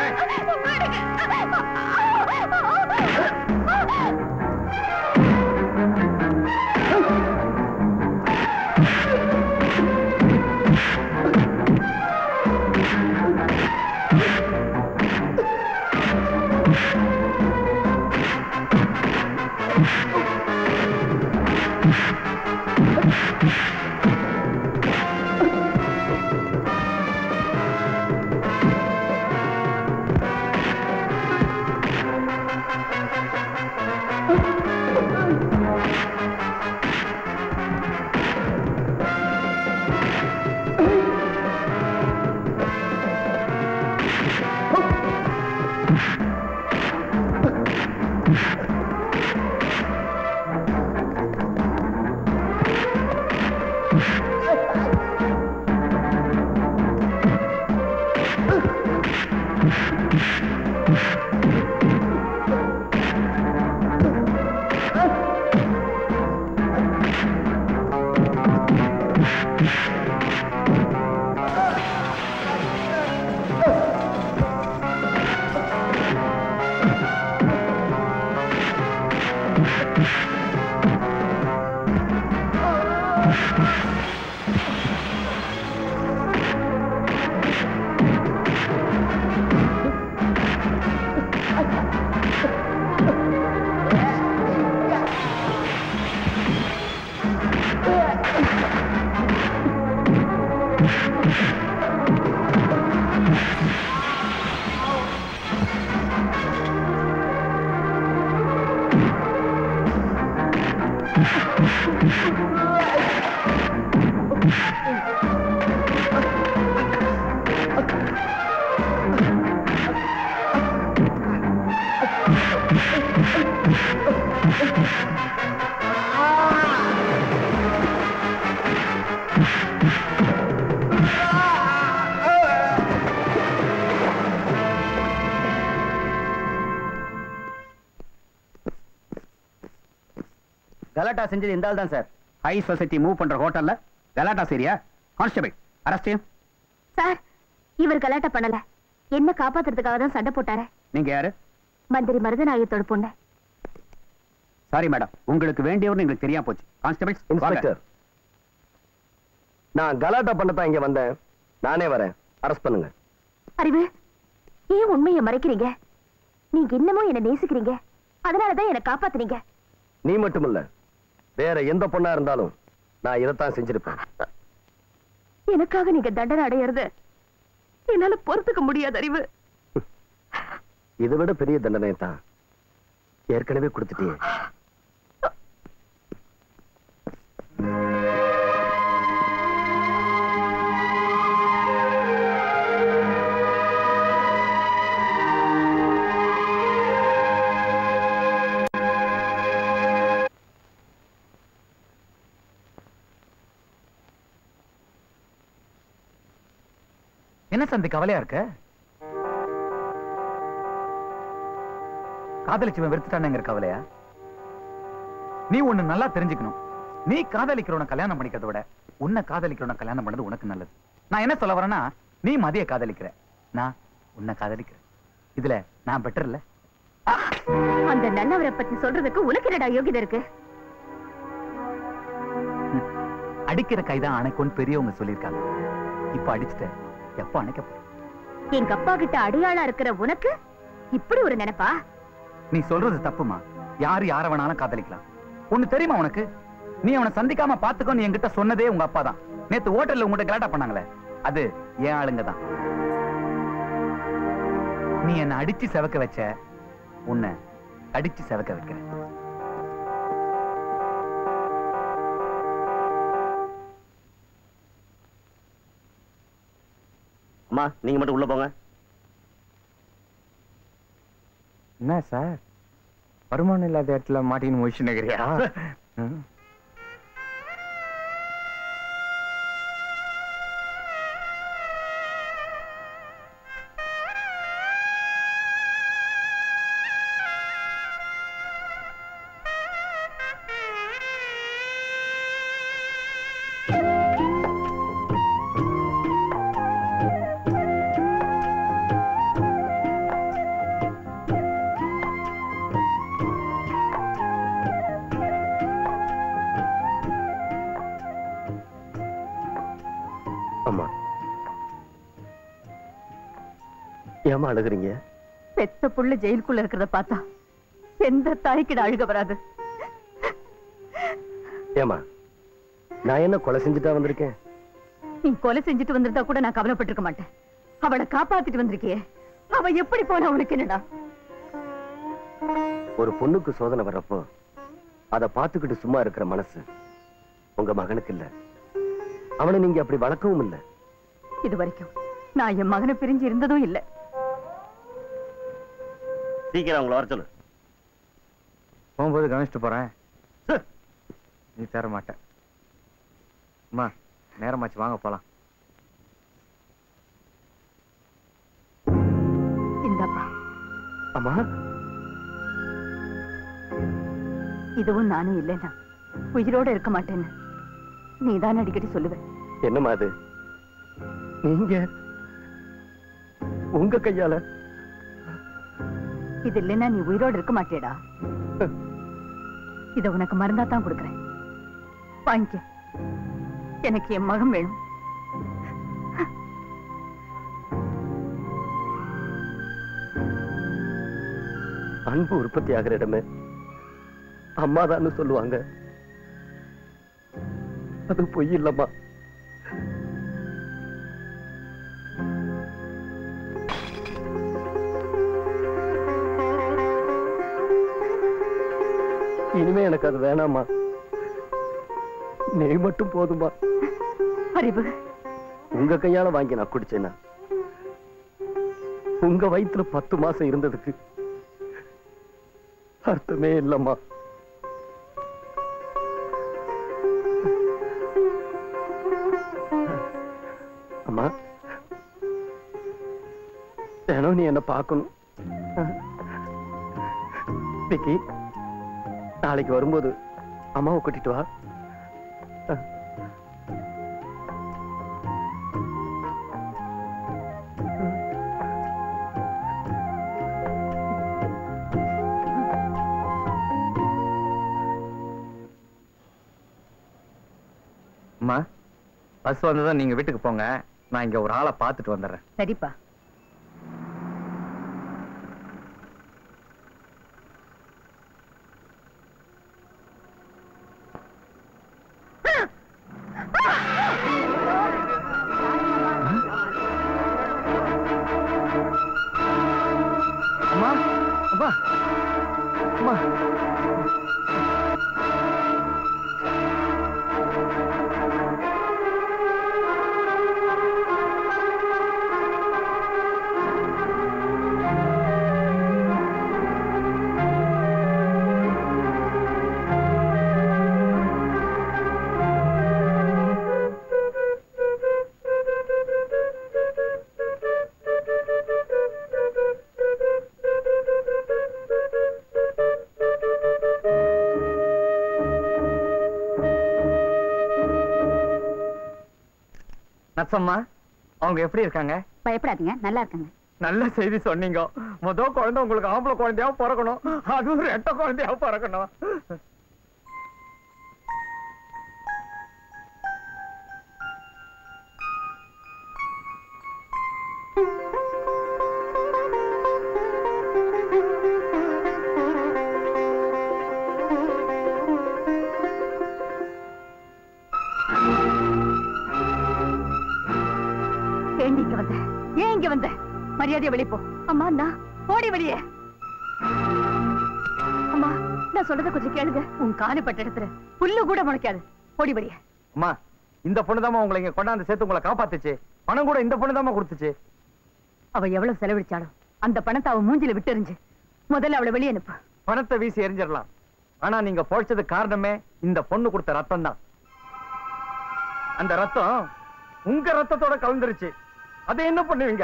S1: கலாட்டா செஞ்சது இந்த ஆள் தான் சார்
S3: ஹை சொசைட்டி மூவ் பண்ற ஹோட்டல்ல கலாட்டா சரியா கான்ஸ்டபிள் அரெஸ்ட்
S7: சார் இவர் கலாட்டா பண்ணல என்ன காப்பாத்துறதுக்காக தான் சண்டை போட்டாரு
S3: நீங்க யாரு
S7: மந்திரி மருதநாயகத்தோட பொண்ணு
S3: சாரி மேடம் உங்களுக்கு வேண்டியவர்னு எங்களுக்கு தெரியாம போச்சு கான்ஸ்டபிள்
S10: இன்ஸ்பெக்டர் நான் கலாட்டா பண்ணத்தான் இங்க வந்தேன் நானே வரேன் அரெஸ்ட் பண்ணுங்க
S7: அறிவு ஏன் உண்மையை மறைக்கிறீங்க நீங்க இன்னமும் என்ன நேசிக்கிறீங்க அதனாலதான் என்ன காப்பாத்துனீங்க
S10: நீ மட்டுமில்ல வேற எந்த பொண்ணா இருந்தாலும் நான் இதைத்தான் செஞ்சிருப்பேன்
S7: எனக்காக நீங்க தண்டனை அடையறது என்னால பொறுத்துக்க முடியாது அறிவு
S10: இதை விட பெரிய தண்டனை தான் ஏற்கனவே கொடுத்துட்டியே
S1: என்ன சந்தி கவலையா இருக்க காதலிச்சவன் வெறுத்துட்டானுங்கிற கவலையா நீ ஒண்ணு நல்லா தெரிஞ்சுக்கணும் நீ காதலிக்கிறவன கல்யாணம் பண்ணிக்கிறத விட உன்னை காதலிக்கிறவன கல்யாணம் பண்ணது உனக்கு நல்லது நான் என்ன சொல்ல வரேன்னா நீ மதிய காதலிக்கிற நான் உன்னை காதலிக்கிறேன் இதுல நான் பெட்டர் இல்ல
S7: அந்த நல்லவரை பத்தி சொல்றதுக்கு உனக்கு என்னடா யோகிதை இருக்கு
S1: அடிக்கிற கைதான் அணைக்கும்னு பெரியவங்க சொல்லியிருக்காங்க இப்ப அடிச்சுட்ட எப்ப அணைக்க போற?
S7: எங்க அப்பா கிட்ட அடியாளா இருக்கிற உனக்கு இப்படி ஒரு நினைப்பா
S1: நீ சொல்றது தப்புமா யாரு யார வேணாலும் காதலிக்கலாம் ஒண்ணு தெரியுமா உனக்கு நீ அவனை சந்திக்காம பாத்துக்கோன்னு என்கிட்ட சொன்னதே உங்க அப்பா தான் நேத்து ஹோட்டல்ல உங்ககிட்ட கலாட்டா பண்ணாங்களே அது என் ஆளுங்க தான் நீ என்ன அடிச்சு செவக்க வச்ச உன்னை அடிச்சு செவக்க வைக்கிறேன்
S10: அம்மா நீங்க மட்டும் உள்ள போங்க
S5: என்ன சார் வருமானம் இல்லாத இடத்துல மாட்டின்னு முடிச்சு நகரியா
S10: ஏமா அழுகுறீங்க
S2: பெத்த புள்ள ஜெயிலுக்குள்ள இருக்கிறத பார்த்தா எந்த தாய்க்கிட அழுக வராது
S10: ஏமா நான் என்ன கொலை செஞ்சுட்டா வந்திருக்கேன்
S2: நீ கொலை செஞ்சுட்டு வந்திருந்தா கூட நான் கவலைப்பட்டிருக்க மாட்டேன் அவளை காப்பாத்திட்டு வந்திருக்கியே அவ எப்படி போனா உனக்கு என்னடா
S10: ஒரு பொண்ணுக்கு சோதனை வர்றப்போ அதை பார்த்துக்கிட்டு சும்மா இருக்கிற மனசு உங்க மகனுக்கு இல்ல அவனை நீங்க அப்படி வளர்க்கவும் இல்ல
S2: இது வரைக்கும் நான் என் மகனை பிரிஞ்சு இருந்ததும் இல்ல
S11: சீக்கிரம் உங்களை வர சொல்லு
S6: போகும்போது கவனிச்சுட்டு போறேன் நீ தர மாட்டேன் அம்மா நேரமாச்சு வாங்க போலாம்
S2: இந்தப்பா
S10: அம்மா
S2: இதுவும் நானும் இல்லைன்னா உயிரோட இருக்க மாட்டேன்னு நீதான் அடிக்கடி சொல்லுவேன்
S10: என்னம்மா அது நீங்க உங்க கையால
S2: இது இல்லைன்னா நீ உயிரோட இருக்க மாட்டேடா இத உனக்கு மருந்தா தான் கொடுக்கறேன் வாங்கிக்க எனக்கு என் மகன் வேணும்
S10: அன்பு உற்பத்தி ஆகிற இடமே அம்மாதான்னு சொல்லுவாங்க அது பொய் இல்லம்மா இனிமே எனக்கு அது வேணாம்மா நீ மட்டும் போதுமா
S2: அறிவு
S10: உங்க கையால வாங்கி நான் குடிச்சேன்னா உங்க வயித்துல பத்து மாசம் இருந்ததுக்கு அர்த்தமே இல்லம்மா அம்மா தினம் நீ என்ன பார்க்கணும் விக்கி நாளைக்கு வரும்போது அம்மாவை கூட்டிட்டு வா
S6: அம்மா பஸ் வந்ததும் நீங்க வீட்டுக்கு போங்க நான் இங்க ஒரு ஆளை பார்த்துட்டு வந்துடுறேன்
S2: சரிப்பா
S6: அம்மா அம்மா அம்மா நட்சம்மா அவங்க எப்படி இருக்காங்க
S2: பயப்படாதீங்க நல்லா இருக்காங்க
S6: நல்ல செய்தி சொன்னீங்க முத குழந்தை உங்களுக்கு ஆம்பளை குழந்தையா பிறக்கணும் அதுவும் ரெட்ட குழந்தையா பிறக்கணும்
S2: ஏண்டி இங்க வந்த ஏன் இங்க வந்த மரியாதையா வெளிய போ அம்மா நான் ஓடி வெளியே அம்மா நான் சொல்றத கொஞ்சம் கேளுங்க உன் காலு பட்ட இடத்துல புல்லு கூட முளைக்காது ஓடி வெளியே
S6: அம்மா இந்த பொண்ணு உங்களை இங்க கொண்டாந்து சேர்த்து உங்களை காப்பாத்துச்சு பணம் கூட இந்த பொண்ணு கொடுத்துச்சு
S2: அவ எவ்வளவு செலவழிச்சாலும் அந்த பணத்தை அவ மூஞ்சில விட்டு எறிஞ்சு முதல்ல அவளை வெளியே அனுப்பு
S6: பணத்தை வீசி எரிஞ்சிடலாம் ஆனா நீங்க பொழைச்சது காரணமே இந்த பொண்ணு கொடுத்த ரத்தம் தான் அந்த ரத்தம் உங்க ரத்தத்தோட கலந்துருச்சு அதை என்ன பண்ணுவீங்க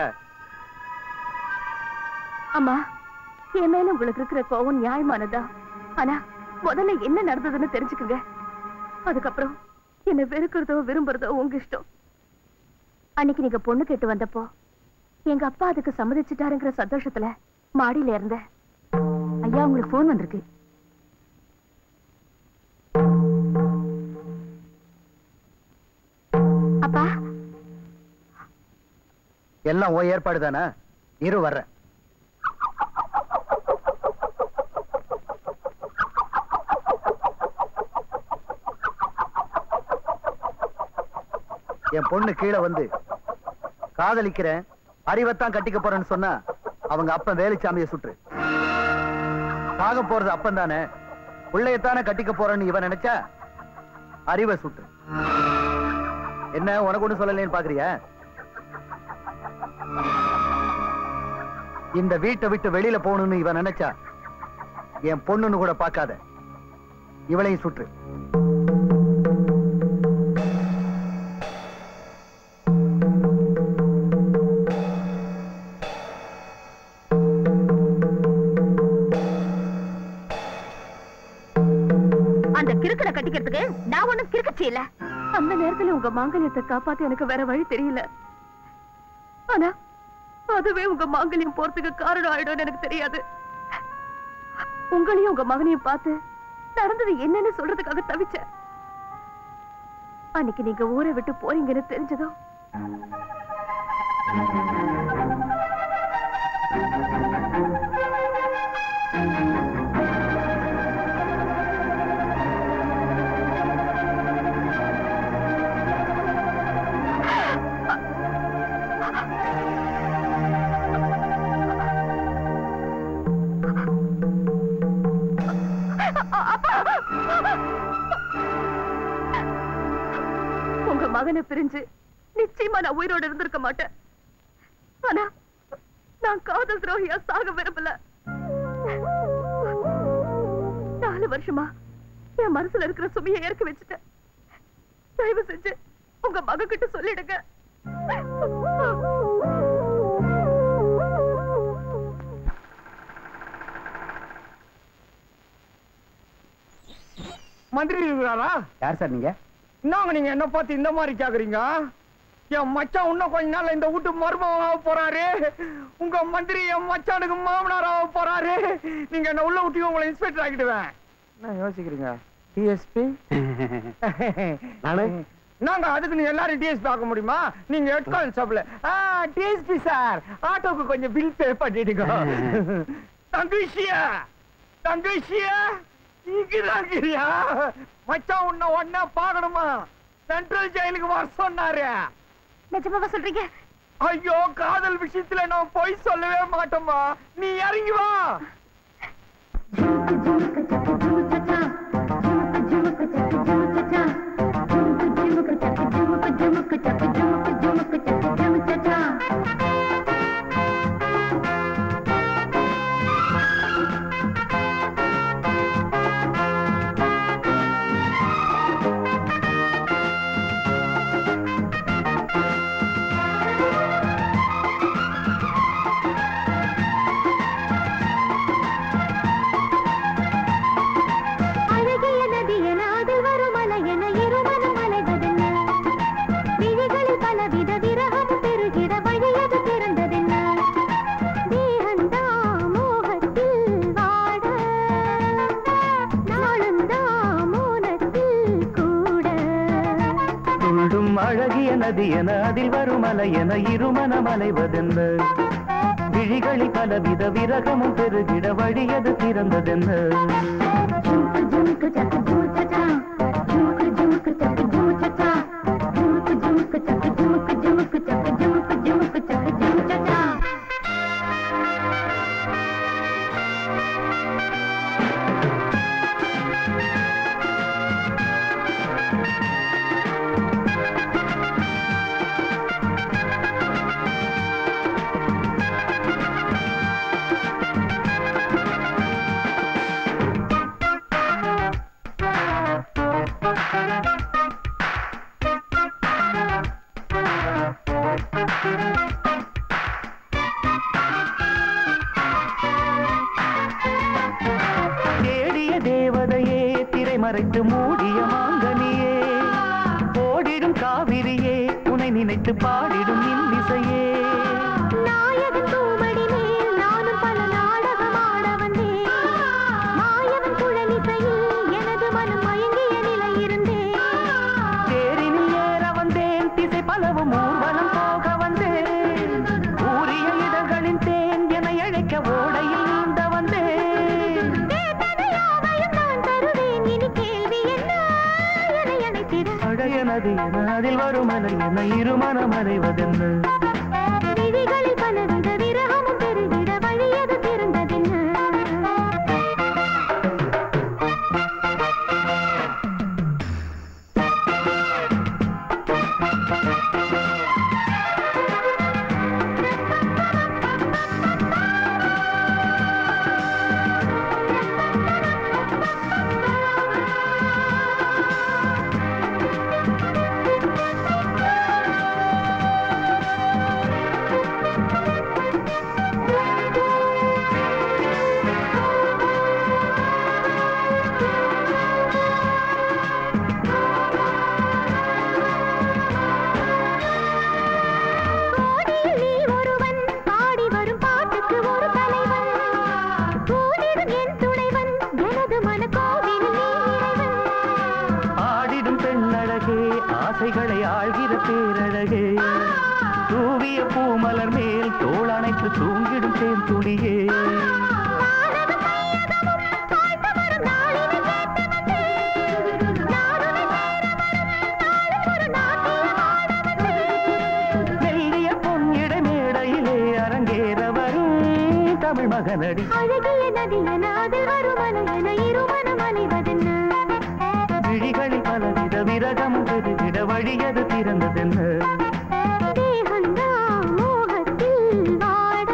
S2: அம்மா என் மேல உங்களுக்கு இருக்கிற கோவம் நியாயமானதா ஆனா முதல்ல என்ன நடந்ததுன்னு தெரிஞ்சுக்குங்க அதுக்கப்புறம் என்ன வெறுக்கிறதோ விரும்புறதோ உங்க இஷ்டம் அன்னைக்கு நீங்க பொண்ணு கேட்டு வந்தப்போ எங்க அப்பா அதுக்கு சம்மதிச்சுட்டாருங்கிற சந்தோஷத்துல மாடியில இருந்தேன் ஐயா உங்களுக்கு போன் வந்திருக்கு அப்பா
S6: எல்லாம் ஓ ஏற்பாடு தானே இரு வர்றேன் என் பொண்ணு கீழே வந்து காதலிக்கிறேன் அறிவைத்தான் கட்டிக்க போறேன்னு சொன்னா அவங்க அப்பன் வேலுச்சாமியை சுற்று சாக போறது அப்பன் தானே பிள்ளையத்தானே கட்டிக்க போறேன்னு இவன் நினைச்சா அறிவை சுற்று என்ன உனக்கு ஒண்ணு சொல்லலைன்னு பாக்குறியா இந்த வீட்டை விட்டு வெளியில போகணும்னு இவன் நினைச்சா என் பொண்ணுன்னு கூட பார்க்காத இவளையும் சுற்று
S2: அந்த கிறுக்கனை கட்டிக்கிறதுக்கு நான் ஒண்ணும் கிறுக்கச்சி இல்ல அந்த நேரத்துல உங்க மாங்கல்யத்தை காப்பாத்த எனக்கு வேற வழி தெரியல ஆனா அதுவே உங்க மாங்கல்யம் போறதுக்கு காரணம் ஆயிடும்னு எனக்கு தெரியாது உங்களையும் உங்க மகனையும் பார்த்து நடந்தது என்னன்னு சொல்றதுக்காக தவிச்சேன் அன்னைக்கு நீங்க ஊரை விட்டு போறீங்கன்னு தெரிஞ்சதும் உங்க மகனை பிரிஞ்சு நிச்சயமா நான் உயிரோட இருந்திருக்க மாட்டேன் ஆனா நான் காதல் துரோகியா சாக விரும்பல நாலு வருஷமா என் மனசுல இருக்கிற சுமையை இறக்கி வச்சுட்டேன் தயவு செஞ்சு உங்க மகன் கிட்ட சொல்லிடுங்க
S5: மந்திரி இருக்கிறாரா
S6: யார் சார் நீங்க
S5: என்னங்க நீங்க என்ன பார்த்து இந்த மாதிரி கேக்குறீங்க என் மச்சான் இன்னும் கொஞ்ச நாள்ல இந்த வீட்டு மருமகனாக போறாரு உங்க மந்திரி என் மச்சானுக்கு மாமனாராக போறாரு நீங்க என்ன உள்ள விட்டு உங்களை இன்ஸ்பெக்டர் ஆக்கிடுவேன் என்ன யோசிக்கிறீங்க டிஎஸ்பி
S6: நானு
S5: நாங்க அதுக்கு நீ எல்லாரும் டிஎஸ்பி ஆக்க முடியுமா நீங்க ஹெட் கான்ஸ்டபிள் டிஎஸ்பி சார் ஆட்டோக்கு கொஞ்சம் பில் பே பண்ணிடுங்க தங்கச்சியா தங்கச்சியா இங்கதாங்கிறியா மச்சான் உன்னை உடனே பாக்கணுமா சென்ட்ரல் ஜெயிலுக்கு வர சொன்னாரு
S2: நிஜமாவா சொல்றீங்க
S5: ஐயோ காதல் விஷயத்துல நான் பொய் சொல்லவே மாட்டோமா நீ இறங்கி வா
S7: அழகிய நதி என அதில் வரும் அலை என இருமனம் அலைவதென்ன விழிகளில் பலவித விரகம் பெருகிட வழியது திறந்ததென்ன தேகந்தா மோகத்தில் வாட நாளுந்தா மோனத்தில் கூட
S4: துள்ளும் அழகிய நதி என அதில் வரும் அலை என இருமனம் அலைவதென்ன விழிகளில் பலவித விரகமும் பெருகிட வழியது திறந்ததென்ன
S7: झुमक झुमक चक झुमक चा झुमक झुमक चक झुमक चा झुमक झुमक चक झुमक झुमक चक झुमक झुमक चक झुमक चा
S4: தேடிய தேவதையே திரைமறைத்து மூடிய மாங்கனியே ஓடிடும் காவிரியே உனை நினைத்து பாடிடும் இன்னிசையே
S7: நாயகன் பூமடி மேல் நானும் பல நாடகம் ஆட வந்தேன் மாயவன் குழலிசையில் எனது மனம் மயங்கிய நிலை இருந்தேன்
S4: தேரினில் ஏற வந்தேன் திசை பலவும் ஊர்வலம் போக வந்தேன் ஊரிய இடங்களின் தே நதி என அதில் வரும் அலை என இருமனம் அடைவதென்ன
S7: விழிகளில் பலவித விரகமும் பெருகிட வழியது திறந்ததென்ன கோடியில் நீ ஒருவன் பாடி வரும் பாட்டுக்கு ஒரு தலைவன் கூடிடும் என் துணைவன் எனது மனக்கோவில் நீ இறைவன்
S4: ஆடிடும் பெண்ணழகே ஆசைகளை ஆழ்கிற பேரழகே தூவிய பூமலர் மேல் தோளணைத்து தூங்கிடும் தேன் துளியே
S7: வானது மையகமும் வாழ்த்து வரும் நாளினை கேட்டு வந்தேன் நாடுனை சேர வரும் நாளும் ஒரு நாட்டியம் ஆட வந்தேன்
S4: மெல்லிய பொன்னிட மேடையிலே அரங்கேற வரும் தமிழ் மகனடி
S7: அழகிய நதி என அதில் வரும் அலை என இருமனம் அலைவதென்ன
S4: விழிகளில் பலவித விரகமும் பெருகிட வழியது திறந்ததென்ன
S7: தேகந்தான் மோகத்தில் வாட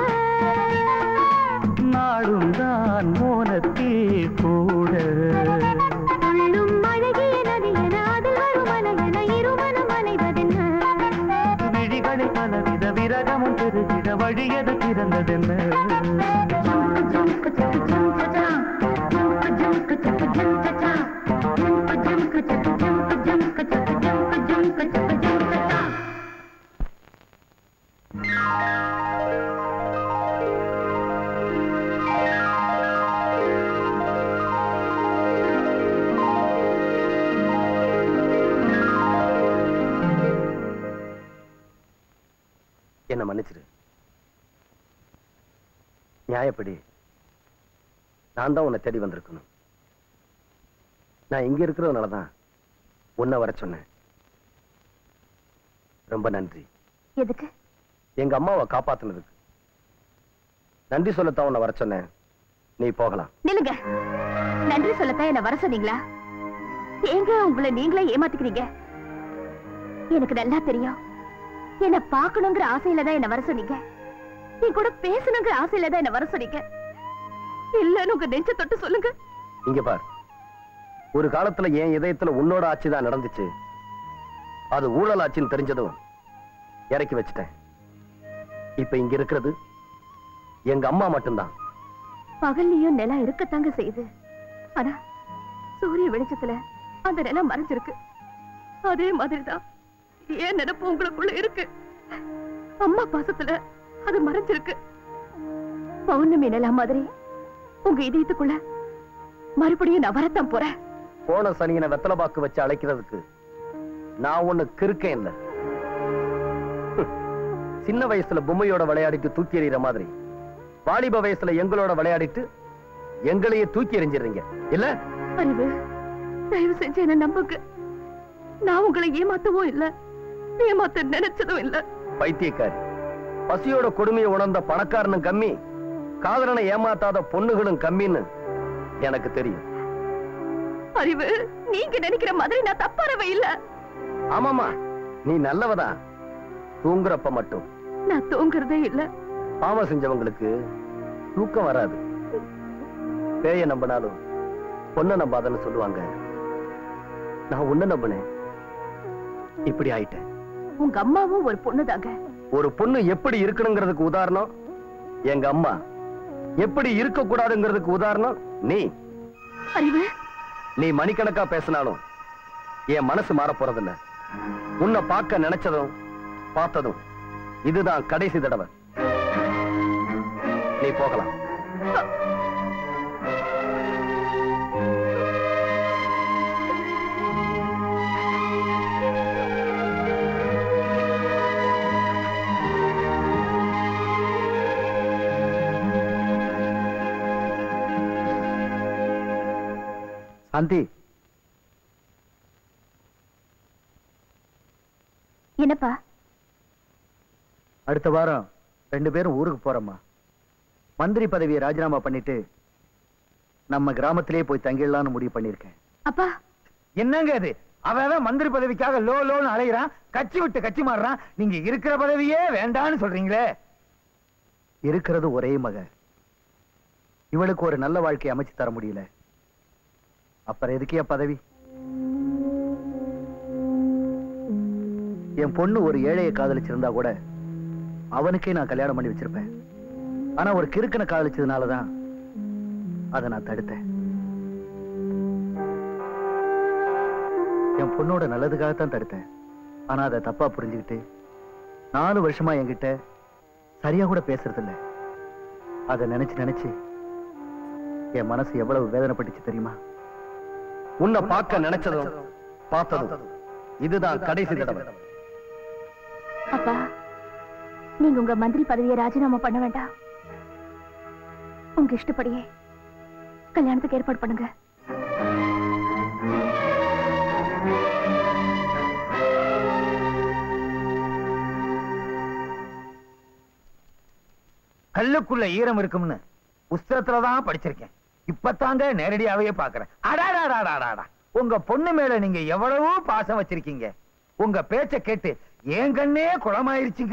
S4: நாடும் தான் மோனத்தில் கூட
S7: துள்ளும் அழகிய நதி என அதில் வரும் அலை என இருமனம் அலைவதென்ன
S4: விழிகளில் பலவித விரகமும் பெருகிட வழியது திறந்ததென்ன
S10: என்ன மன்னிச்சிரு நியாயப்படி நான் தான் உன்னை தேடி வந்திருக்கணும் நான் இங்க இருக்கிறதுனால தான் உன்னை வர சொன்னேன் ரொம்ப நன்றி
S2: எதுக்கு
S10: எங்க அம்மாவை காப்பாத்துனதுக்கு நன்றி சொல்லத்தான் உன்னை வர சொன்னேன் நீ போகலாம்
S2: நில்லுங்க நன்றி சொல்லத்தான் என்ன வர சொன்னீங்களா ஏங்க உங்களை நீங்களே ஏமாத்திக்கிறீங்க எனக்கு நல்லா தெரியும் என்ன பார்க்கணுங்கிற ஆசையில தான் என்ன வர சொன்னீங்க என் கூட பேசணுங்கிற ஆசையில தான் என்ன வர சொன்னீங்க இல்லன்னு உங்க நெஞ்ச தொட்டு சொல்லுங்க
S10: இங்க பார் ஒரு காலத்துல என் இதயத்துல உன்னோட ஆட்சி தான் நடந்துச்சு அது ஊழல் ஆட்சின்னு தெரிஞ்சதும் இறக்கி வச்சிட்டேன் இப்ப இங்க இருக்கிறது எங்க அம்மா மட்டும்தான்
S2: பகல்லையும் நிலம் இருக்கத்தாங்க செய்யுது ஆனா சூரிய வெளிச்சத்துல அந்த நிலம் மறைஞ்சிருக்கு அதே மாதிரிதான் ஏன் நினைப்பு உங்களுக்குள்ள இருக்கு அம்மா பாசத்துல அது மறைஞ்சிருக்கு பௌர்ணமி நிலம் மாதிரி உங்க இதயத்துக்குள்ள மறுபடியும் நான் வரத்தான் போறேன்
S10: போன சனியனை வெத்தலை பாக்கு வச்சு அழைக்கிறதுக்கு நான் ஒண்ணு கிறுக்கேன் இல்ல ஹம். சின்ன வயசுல பொம்மையோட விளையாடிட்டு தூக்கி எறிகிற மாதிரி வாலிப வயசுல எங்களோட விளையாடிட்டு எங்களையே தூக்கி எறிஞ்சிடுறீங்க இல்ல
S2: அறிவு தயவு செஞ்சு என்ன நம்புங்க நான் உங்களை ஏமாத்தவும் இல்ல ஏமாத்த நினைச்சதும் இல்ல
S10: பைத்தியக்காரி பசியோட கொடுமையை உணர்ந்த பணக்காரனும் கம்மி காதலனை ஏமாத்தாத பொண்ணுகளும் கம்மின்னு எனக்கு தெரியும்
S2: அறிவு நீங்க நினைக்கிற மாதிரி நான் தப்பானவ இல்ல
S10: ஆமாமா நீ நல்லவதான் தூங்குறப்ப மட்டும்
S2: நான் தூங்குறதே இல்ல
S10: பாவம் செஞ்சவங்களுக்கு தூக்கம் வராது பேய நம்பினாலும் பொண்ணை நம்பாதன்னு சொல்லுவாங்க நான் உன்னை நம்பினேன் இப்படி ஆயிட்டேன்
S2: உங்க அம்மாவும் ஒரு பொண்ணுதாங்க
S10: ஒரு பொண்ணு எப்படி இருக்கணுங்கிறதுக்கு உதாரணம் எங்க அம்மா எப்படி இருக்க கூடாதுங்கிறதுக்கு உதாரணம் நீ
S2: அறிவு
S10: நீ மணிக்கணக்கா பேசினாலும் என் மனசு மாற போறதில்ல உன்னை பார்க்க நினைச்சதும் பார்த்ததும் இதுதான் கடைசி தடவை நீ போகலாம்
S6: சாந்தி
S7: என்னப்பா
S6: அடுத்த வாரம் ரெண்டு பேரும் ஊருக்கு போறோம்மா மந்திரி பதவியை ராஜினாமா பண்ணிட்டு நம்ம கிராமத்திலே போய் தங்கிடலாம்னு முடிவு பண்ணிருக்கேன்
S7: அப்பா
S6: என்னங்க அது அவன் மந்திரி பதவிக்காக லோ லோன்னு அலையிறான் கட்சி விட்டு கட்சி மாறுறான் நீங்க இருக்கிற பதவியே வேண்டான்னு சொல்றீங்களே இருக்கிறது ஒரே மக இவளுக்கு ஒரு நல்ல வாழ்க்கையை அமைச்சு தர முடியல அப்புறம் எதுக்கே பதவி என் பொண்ணு ஒரு ஏழையை காதலிச்சிருந்தா கூட அவனுக்கே நான் கல்யாணம் பண்ணி வச்சிருப்பேன் ஆனா ஒரு கிறுக்கனை காதலிச்சதுனாலதான் அதை நான் தடுத்தேன் என் பொண்ணோட நல்லதுக்காகத்தான் தடுத்தேன் ஆனா அதை தப்பா புரிஞ்சுக்கிட்டு நாலு வருஷமா என்கிட்ட சரியா கூட பேசுறது இல்ல அதை நினைச்சு நினைச்சு என் மனசு எவ்வளவு வேதனைப்பட்டுச்சு தெரியுமா
S10: உன்னை பார்க்க நினைச்சதும் பார்த்ததும் இதுதான் கடைசி தடவை
S7: அப்பா நீங்க உங்க மந்திரி பதவியை ராஜினாமா பண்ண வேண்டாம் உங்க இஷ்டப்படியே கல்யாணத்துக்கு ஏற்பாடு பண்ணுங்க
S6: கல்லுக்குள்ள ஈரம் இருக்கும்னு புஸ்தகத்துலதான் படிச்சிருக்கேன் இப்பதாங்க நேரடியாவே பாக்குறேன் அடாடாடாடாடா உங்க பொண்ணு மேல நீங்க எவ்வளவோ பாசம் வச்சிருக்கீங்க உங்க பேச்ச கேட்டு என் கண்ணே குளமாயிருச்சுங்க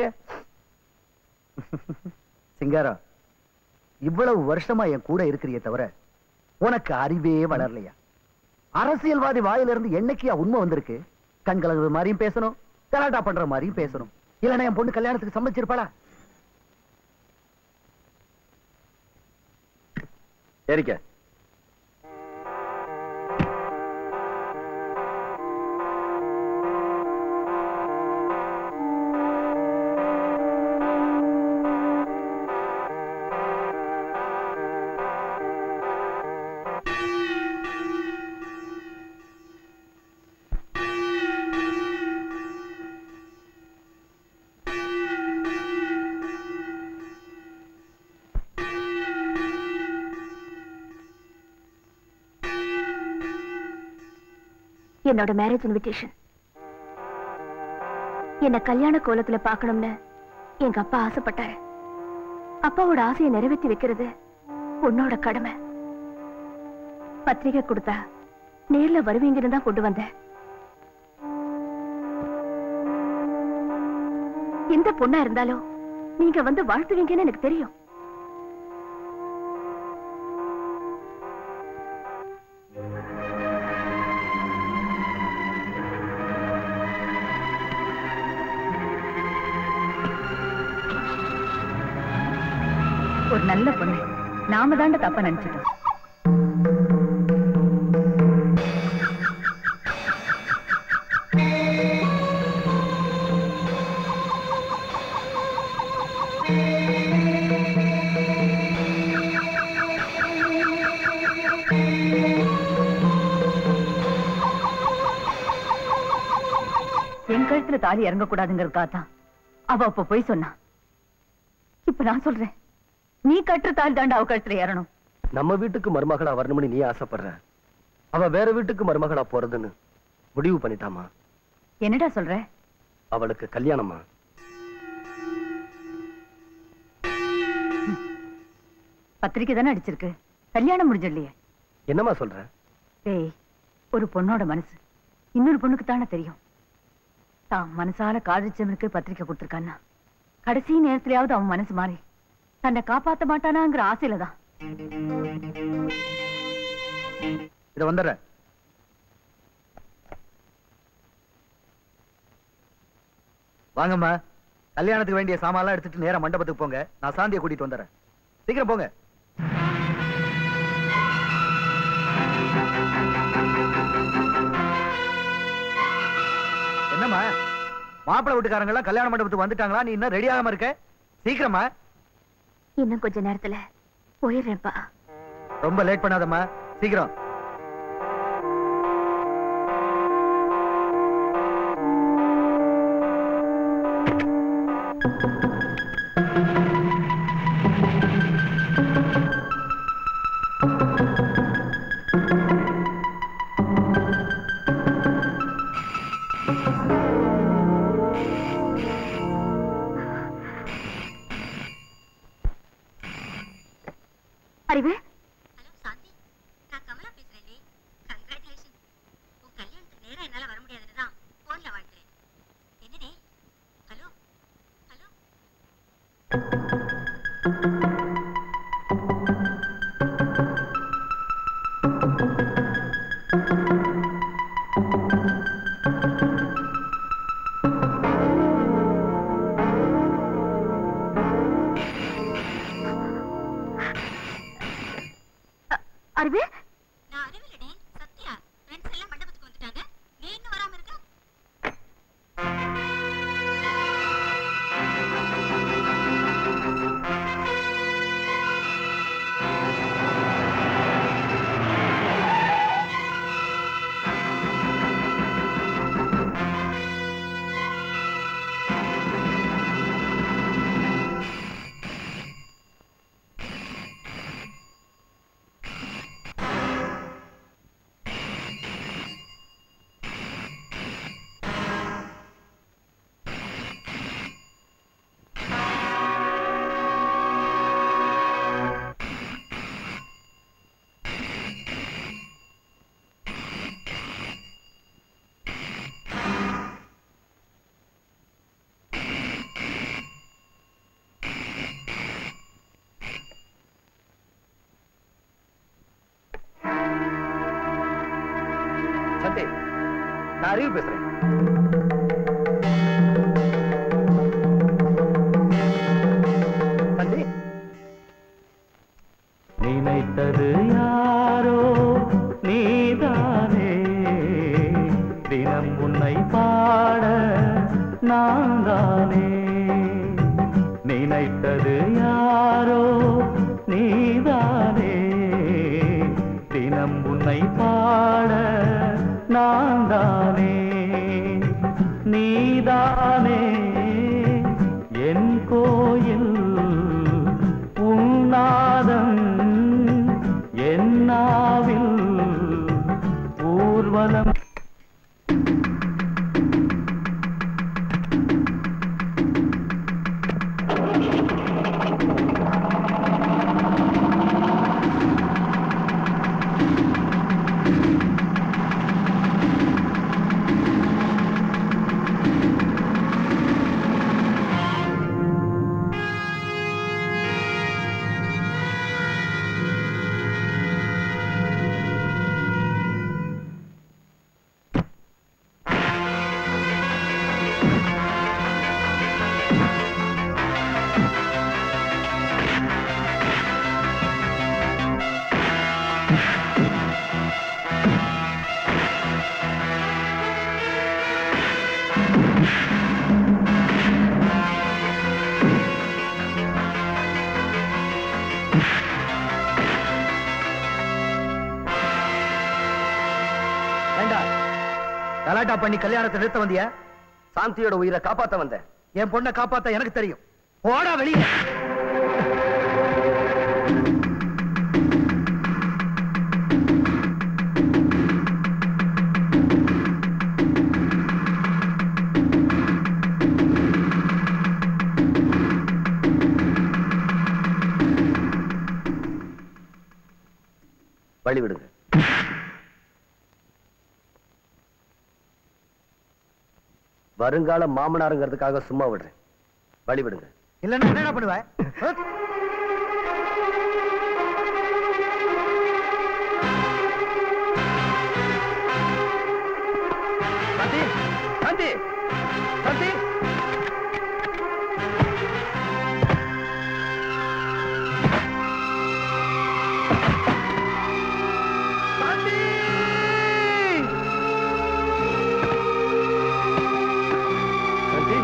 S6: சிங்காரம் இவ்வளவு வருஷமா என் கூட இருக்கிறியே தவிர உனக்கு அறிவே வளரலையா அரசியல்வாதி வாயிலிருந்து என்னைக்கியா உண்மை வந்திருக்கு கண் கலங்குற மாதிரியும் பேசணும் கலாட்டா பண்ற மாதிரியும் பேசணும் இல்லைன்னா என் பொண்ணு கல்யாணத்துக்கு சம்மதிச்சிருப்பாளா
S10: ஏறிக்க
S7: என்னோட மேரேஜ் இன்விடேஷன் என்ன கல்யாண கோலத்துல பார்க்கணும்னு எங்க அப்பா ஆசைப்பட்டாரு அப்பாவோட ஆசையை நிறைவேற்றி வைக்கிறது உன்னோட கடமை பத்திரிகை கொடுத்தா நேர்ல வருவீங்கன்னு தான் கொண்டு வந்தேன் எந்த பொண்ணா இருந்தாலும் நீங்க வந்து வாழ்த்துவீங்கன்னு எனக்கு தெரியும்
S2: ஒரு நல்ல பொண்ணு நாம தாண்ட தப்பா நினைச்சிட்டோம் என் கழுத்துல தாலி இறங்கக்கூடாதுங்கிறதுக்காக தான் அவ அப்ப போய் சொன்னா இப்ப நான் சொல்றேன் நீ கட்டுற தாலி தாண்டா அவ கழுத்துல ஏறணும்
S10: நம்ம வீட்டுக்கு மருமகளா வரணும்னு நீ ஆசைப்படுற அவ வேற வீட்டுக்கு மருமகளா போறதுன்னு முடிவு பண்ணிட்டாமா
S2: என்னடா சொல்ற
S10: அவளுக்கு கல்யாணமா
S2: பத்திரிக்கை தானே அடிச்சிருக்கு கல்யாணம் முடிஞ்சிடலையே
S10: என்னம்மா சொல்ற
S2: டேய் ஒரு பொண்ணோட மனசு இன்னொரு பொண்ணுக்கு தானே தெரியும் தான் மனசால காதலிச்சவனுக்கு பத்திரிக்கை கொடுத்திருக்கான்னா கடைசி நேரத்திலேயாவது அவன் மனசு மாறி தன்னை காப்பாத்த மாட்டானாங்கிற ஆசையில தான்
S6: இத வந்துடுறேன் வாங்கம்மா கல்யாணத்துக்கு வேண்டிய சாமான்லாம் எடுத்துட்டு நேரா மண்டபத்துக்கு போங்க நான் சாந்தியை கூட்டிட்டு வந்துடுறேன் சீக்கிரம் போங்க என்னம்மா மாப்பிள்ளை வீட்டுக்காரங்க எல்லாம் கல்யாண மண்டபத்துக்கு வந்துட்டாங்களா நீ இன்னும் ரெடி ஆகாம இருக்க சீக்கிரமா
S7: இன்னும் கொஞ்ச நேரத்துல போயிடுறேன்ப்பா
S6: ரொம்ப லேட் பண்ணாதம்மா சீக்கிரம்
S7: அறிவு
S12: நான் அறிவிலடி சத்யா ஃப்ரெண்ட்ஸ் எல்லாம் மண்டபத்துக்கு வந்துட்டாங்க நீ இன்னும் வராம இருக்க
S10: சந்தி நான் அறிவு பேசுறேன் சந்தி
S4: நினைத்தது யாரோ நீதானே தினம் உன்னை பாட நான் தானே நினைத்தது யாரோ நீதானே தினம் உன்னை பாட நான் தானே நீதானே என் கோயில் உன்னாதம் என்னாவில் ஊர்வலம்
S6: ஏண்டா கலாட்டா பண்ணி கல்யாணத்தை நிறுத்த வந்தியா
S10: சாந்தியோட உயிரை காப்பாத்த வந்தேன்
S6: என் பொண்ணை காப்பாத்த எனக்கு தெரியும் போடா வெளியே
S10: வழி விடுங்க வருங்கால மாமனாருங்கிறதுக்காக சும்மா விடுறேன் வழி விடுங்க
S6: இல்லன்னா என்னடா பண்ணுவ ஆ?
S10: சாந்தி சாந்தி சாந்தி சாந்தி சாந்தி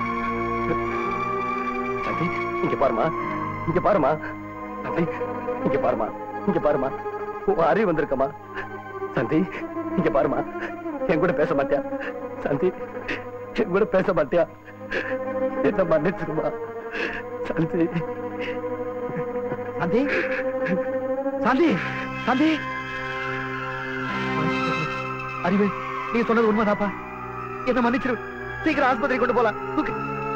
S10: சாந்தி இங்க பாருமா இங்க பாருமா சாந்தி இங்க பாருமா இங்க பாருமா உன் அறிவு வந்திருக்கமா சந்தி இங்க பாருமா என் கூட பேச மாட்டியா சந்தி என் கூட பேச மாட்டியா என்ன மன்னிச்சிருமா சந்தி
S6: சாந்தி சாந்தி சாந்தி அறிவு நீ சொன்னது உண்மைதாப்பா என்ன மன்னிச்சிரு சீக்கிரம் ஆஸ்பத்திரி கொண்டு போலாம் தூக்கு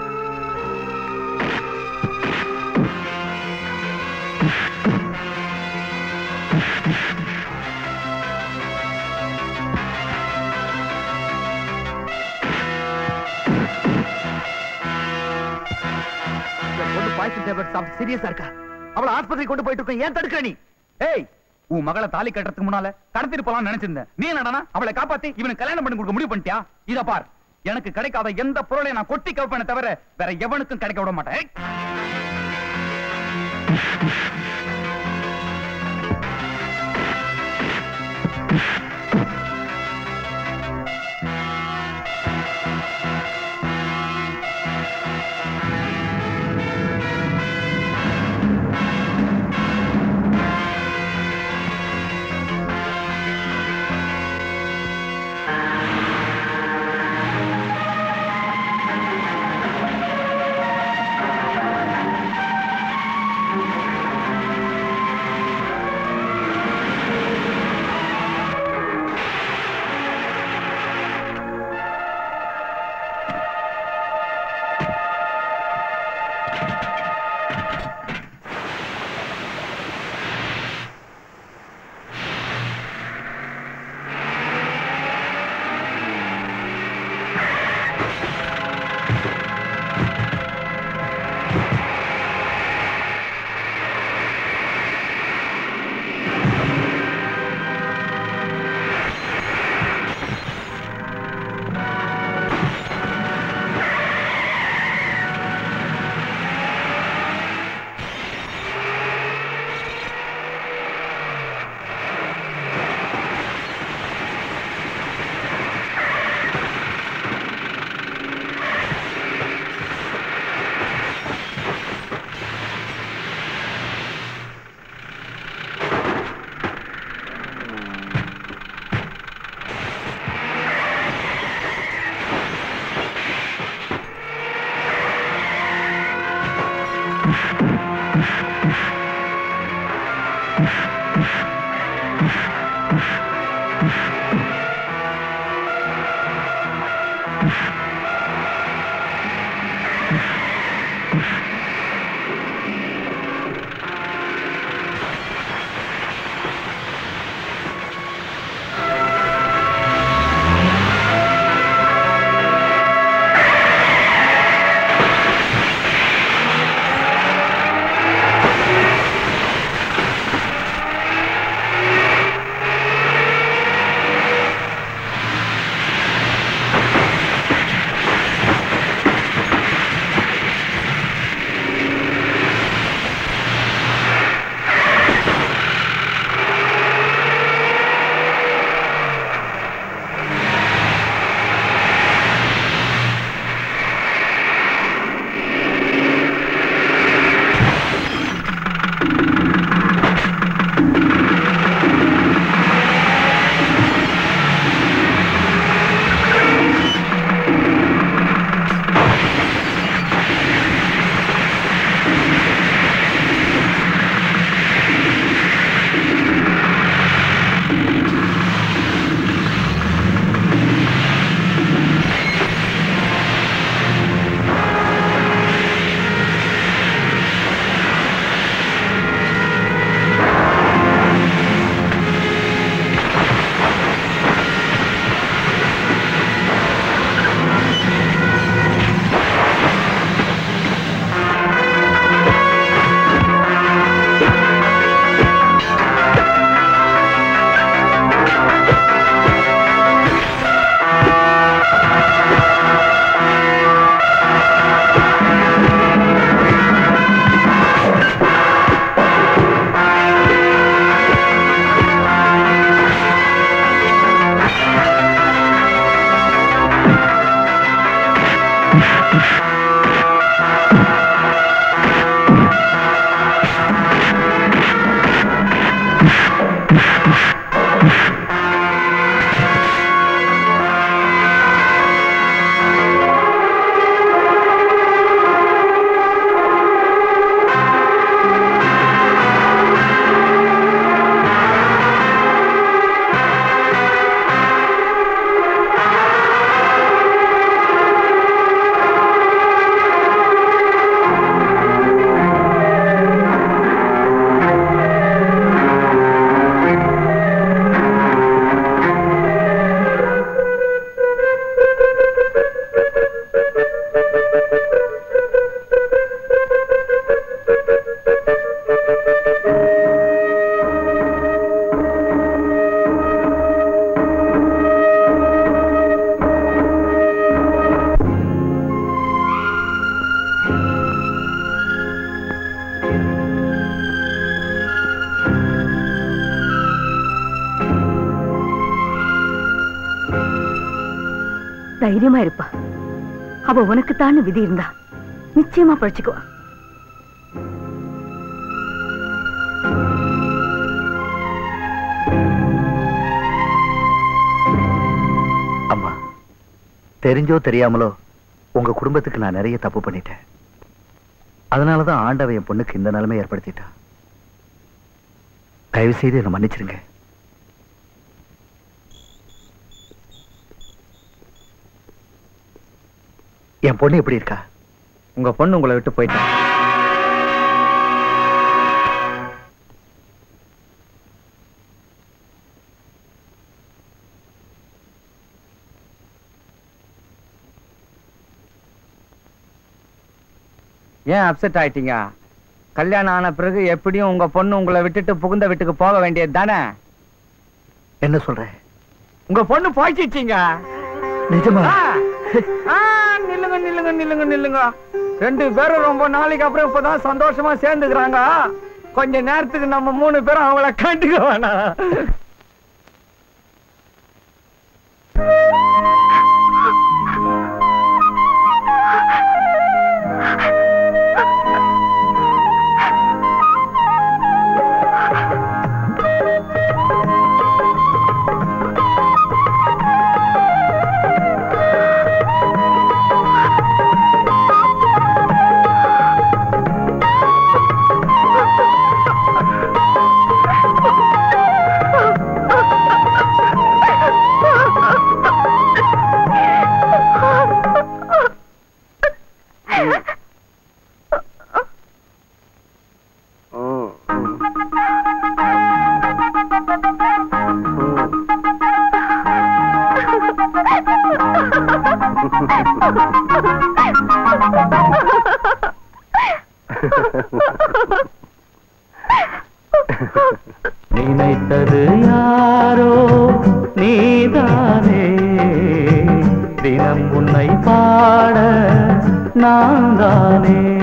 S6: என் பொண்ணு பாய்ச்சல் டேப்லெட் சாப்பிட்டு சீரியஸா இருக்கா அவளை ஆஸ்பத்திரி கொண்டு போயிட்டு இருக்கேன் ஏன் தடுக்கிற நீ
S1: ஏய் உன் மகளை தாலி கட்டுறதுக்கு முன்னால கடத்திட்டு போலாம் நினைச்சிருந்தேன் நீ என்னடா அவளை காப்பாத்தி இவனுக்கு கல்யாணம் பண்ணி கொடுக்க முடிவு பண்ணிட்டியா இத பார் எனக்கு கிடைக்காத எந்த பொருளையும் நான் கொட்டி கவுப்பேனே தவிர வேற எவனுக்கும் கிடைக்க விட மாட்டேன் ஏய்.
S2: தைரியமா இருப்பா அவ உனக்குத்தான்னு விதி இருந்தா நிச்சயமா பழிச்சுக்குவா
S6: அம்மா தெரிஞ்சோ தெரியாமலோ உங்க குடும்பத்துக்கு நான் நிறைய தப்பு பண்ணிட்டேன் அதனாலதான் ஆண்டவன் என் பொண்ணுக்கு இந்த நிலைமை ஏற்படுத்திட்டான் தயவு செய்து என்னை மன்னிச்சிருங்க என் பொண்ணு எப்படி இருக்கா
S5: உங்க பொண்ணு உங்களை விட்டு போயிட்டா ஏன் அப்செட் ஆயிட்டீங்க கல்யாணம் ஆன பிறகு எப்படியும் உங்க பொண்ணு உங்களை விட்டுட்டு புகுந்த வீட்டுக்கு போக வேண்டியது தானே
S6: என்ன சொல்ற
S5: உங்க பொண்ணு போயிடுச்சிங்க
S6: நிஜமா
S5: நில்லுங்க நில்லுங்க நில்லுங்க நில்லுங்க ரெண்டு பேரும் ரொம்ப நாளைக்கு அப்புறம் இப்பதான் சந்தோஷமா சேர்ந்துக்கிறாங்க கொஞ்ச நேரத்துக்கு நம்ம மூணு பேரும் அவங்கள கண்டுக்க வேணாம்
S4: நினைத்தது யாரோ நீதானே தினம் உன்னை பாட நான் தானே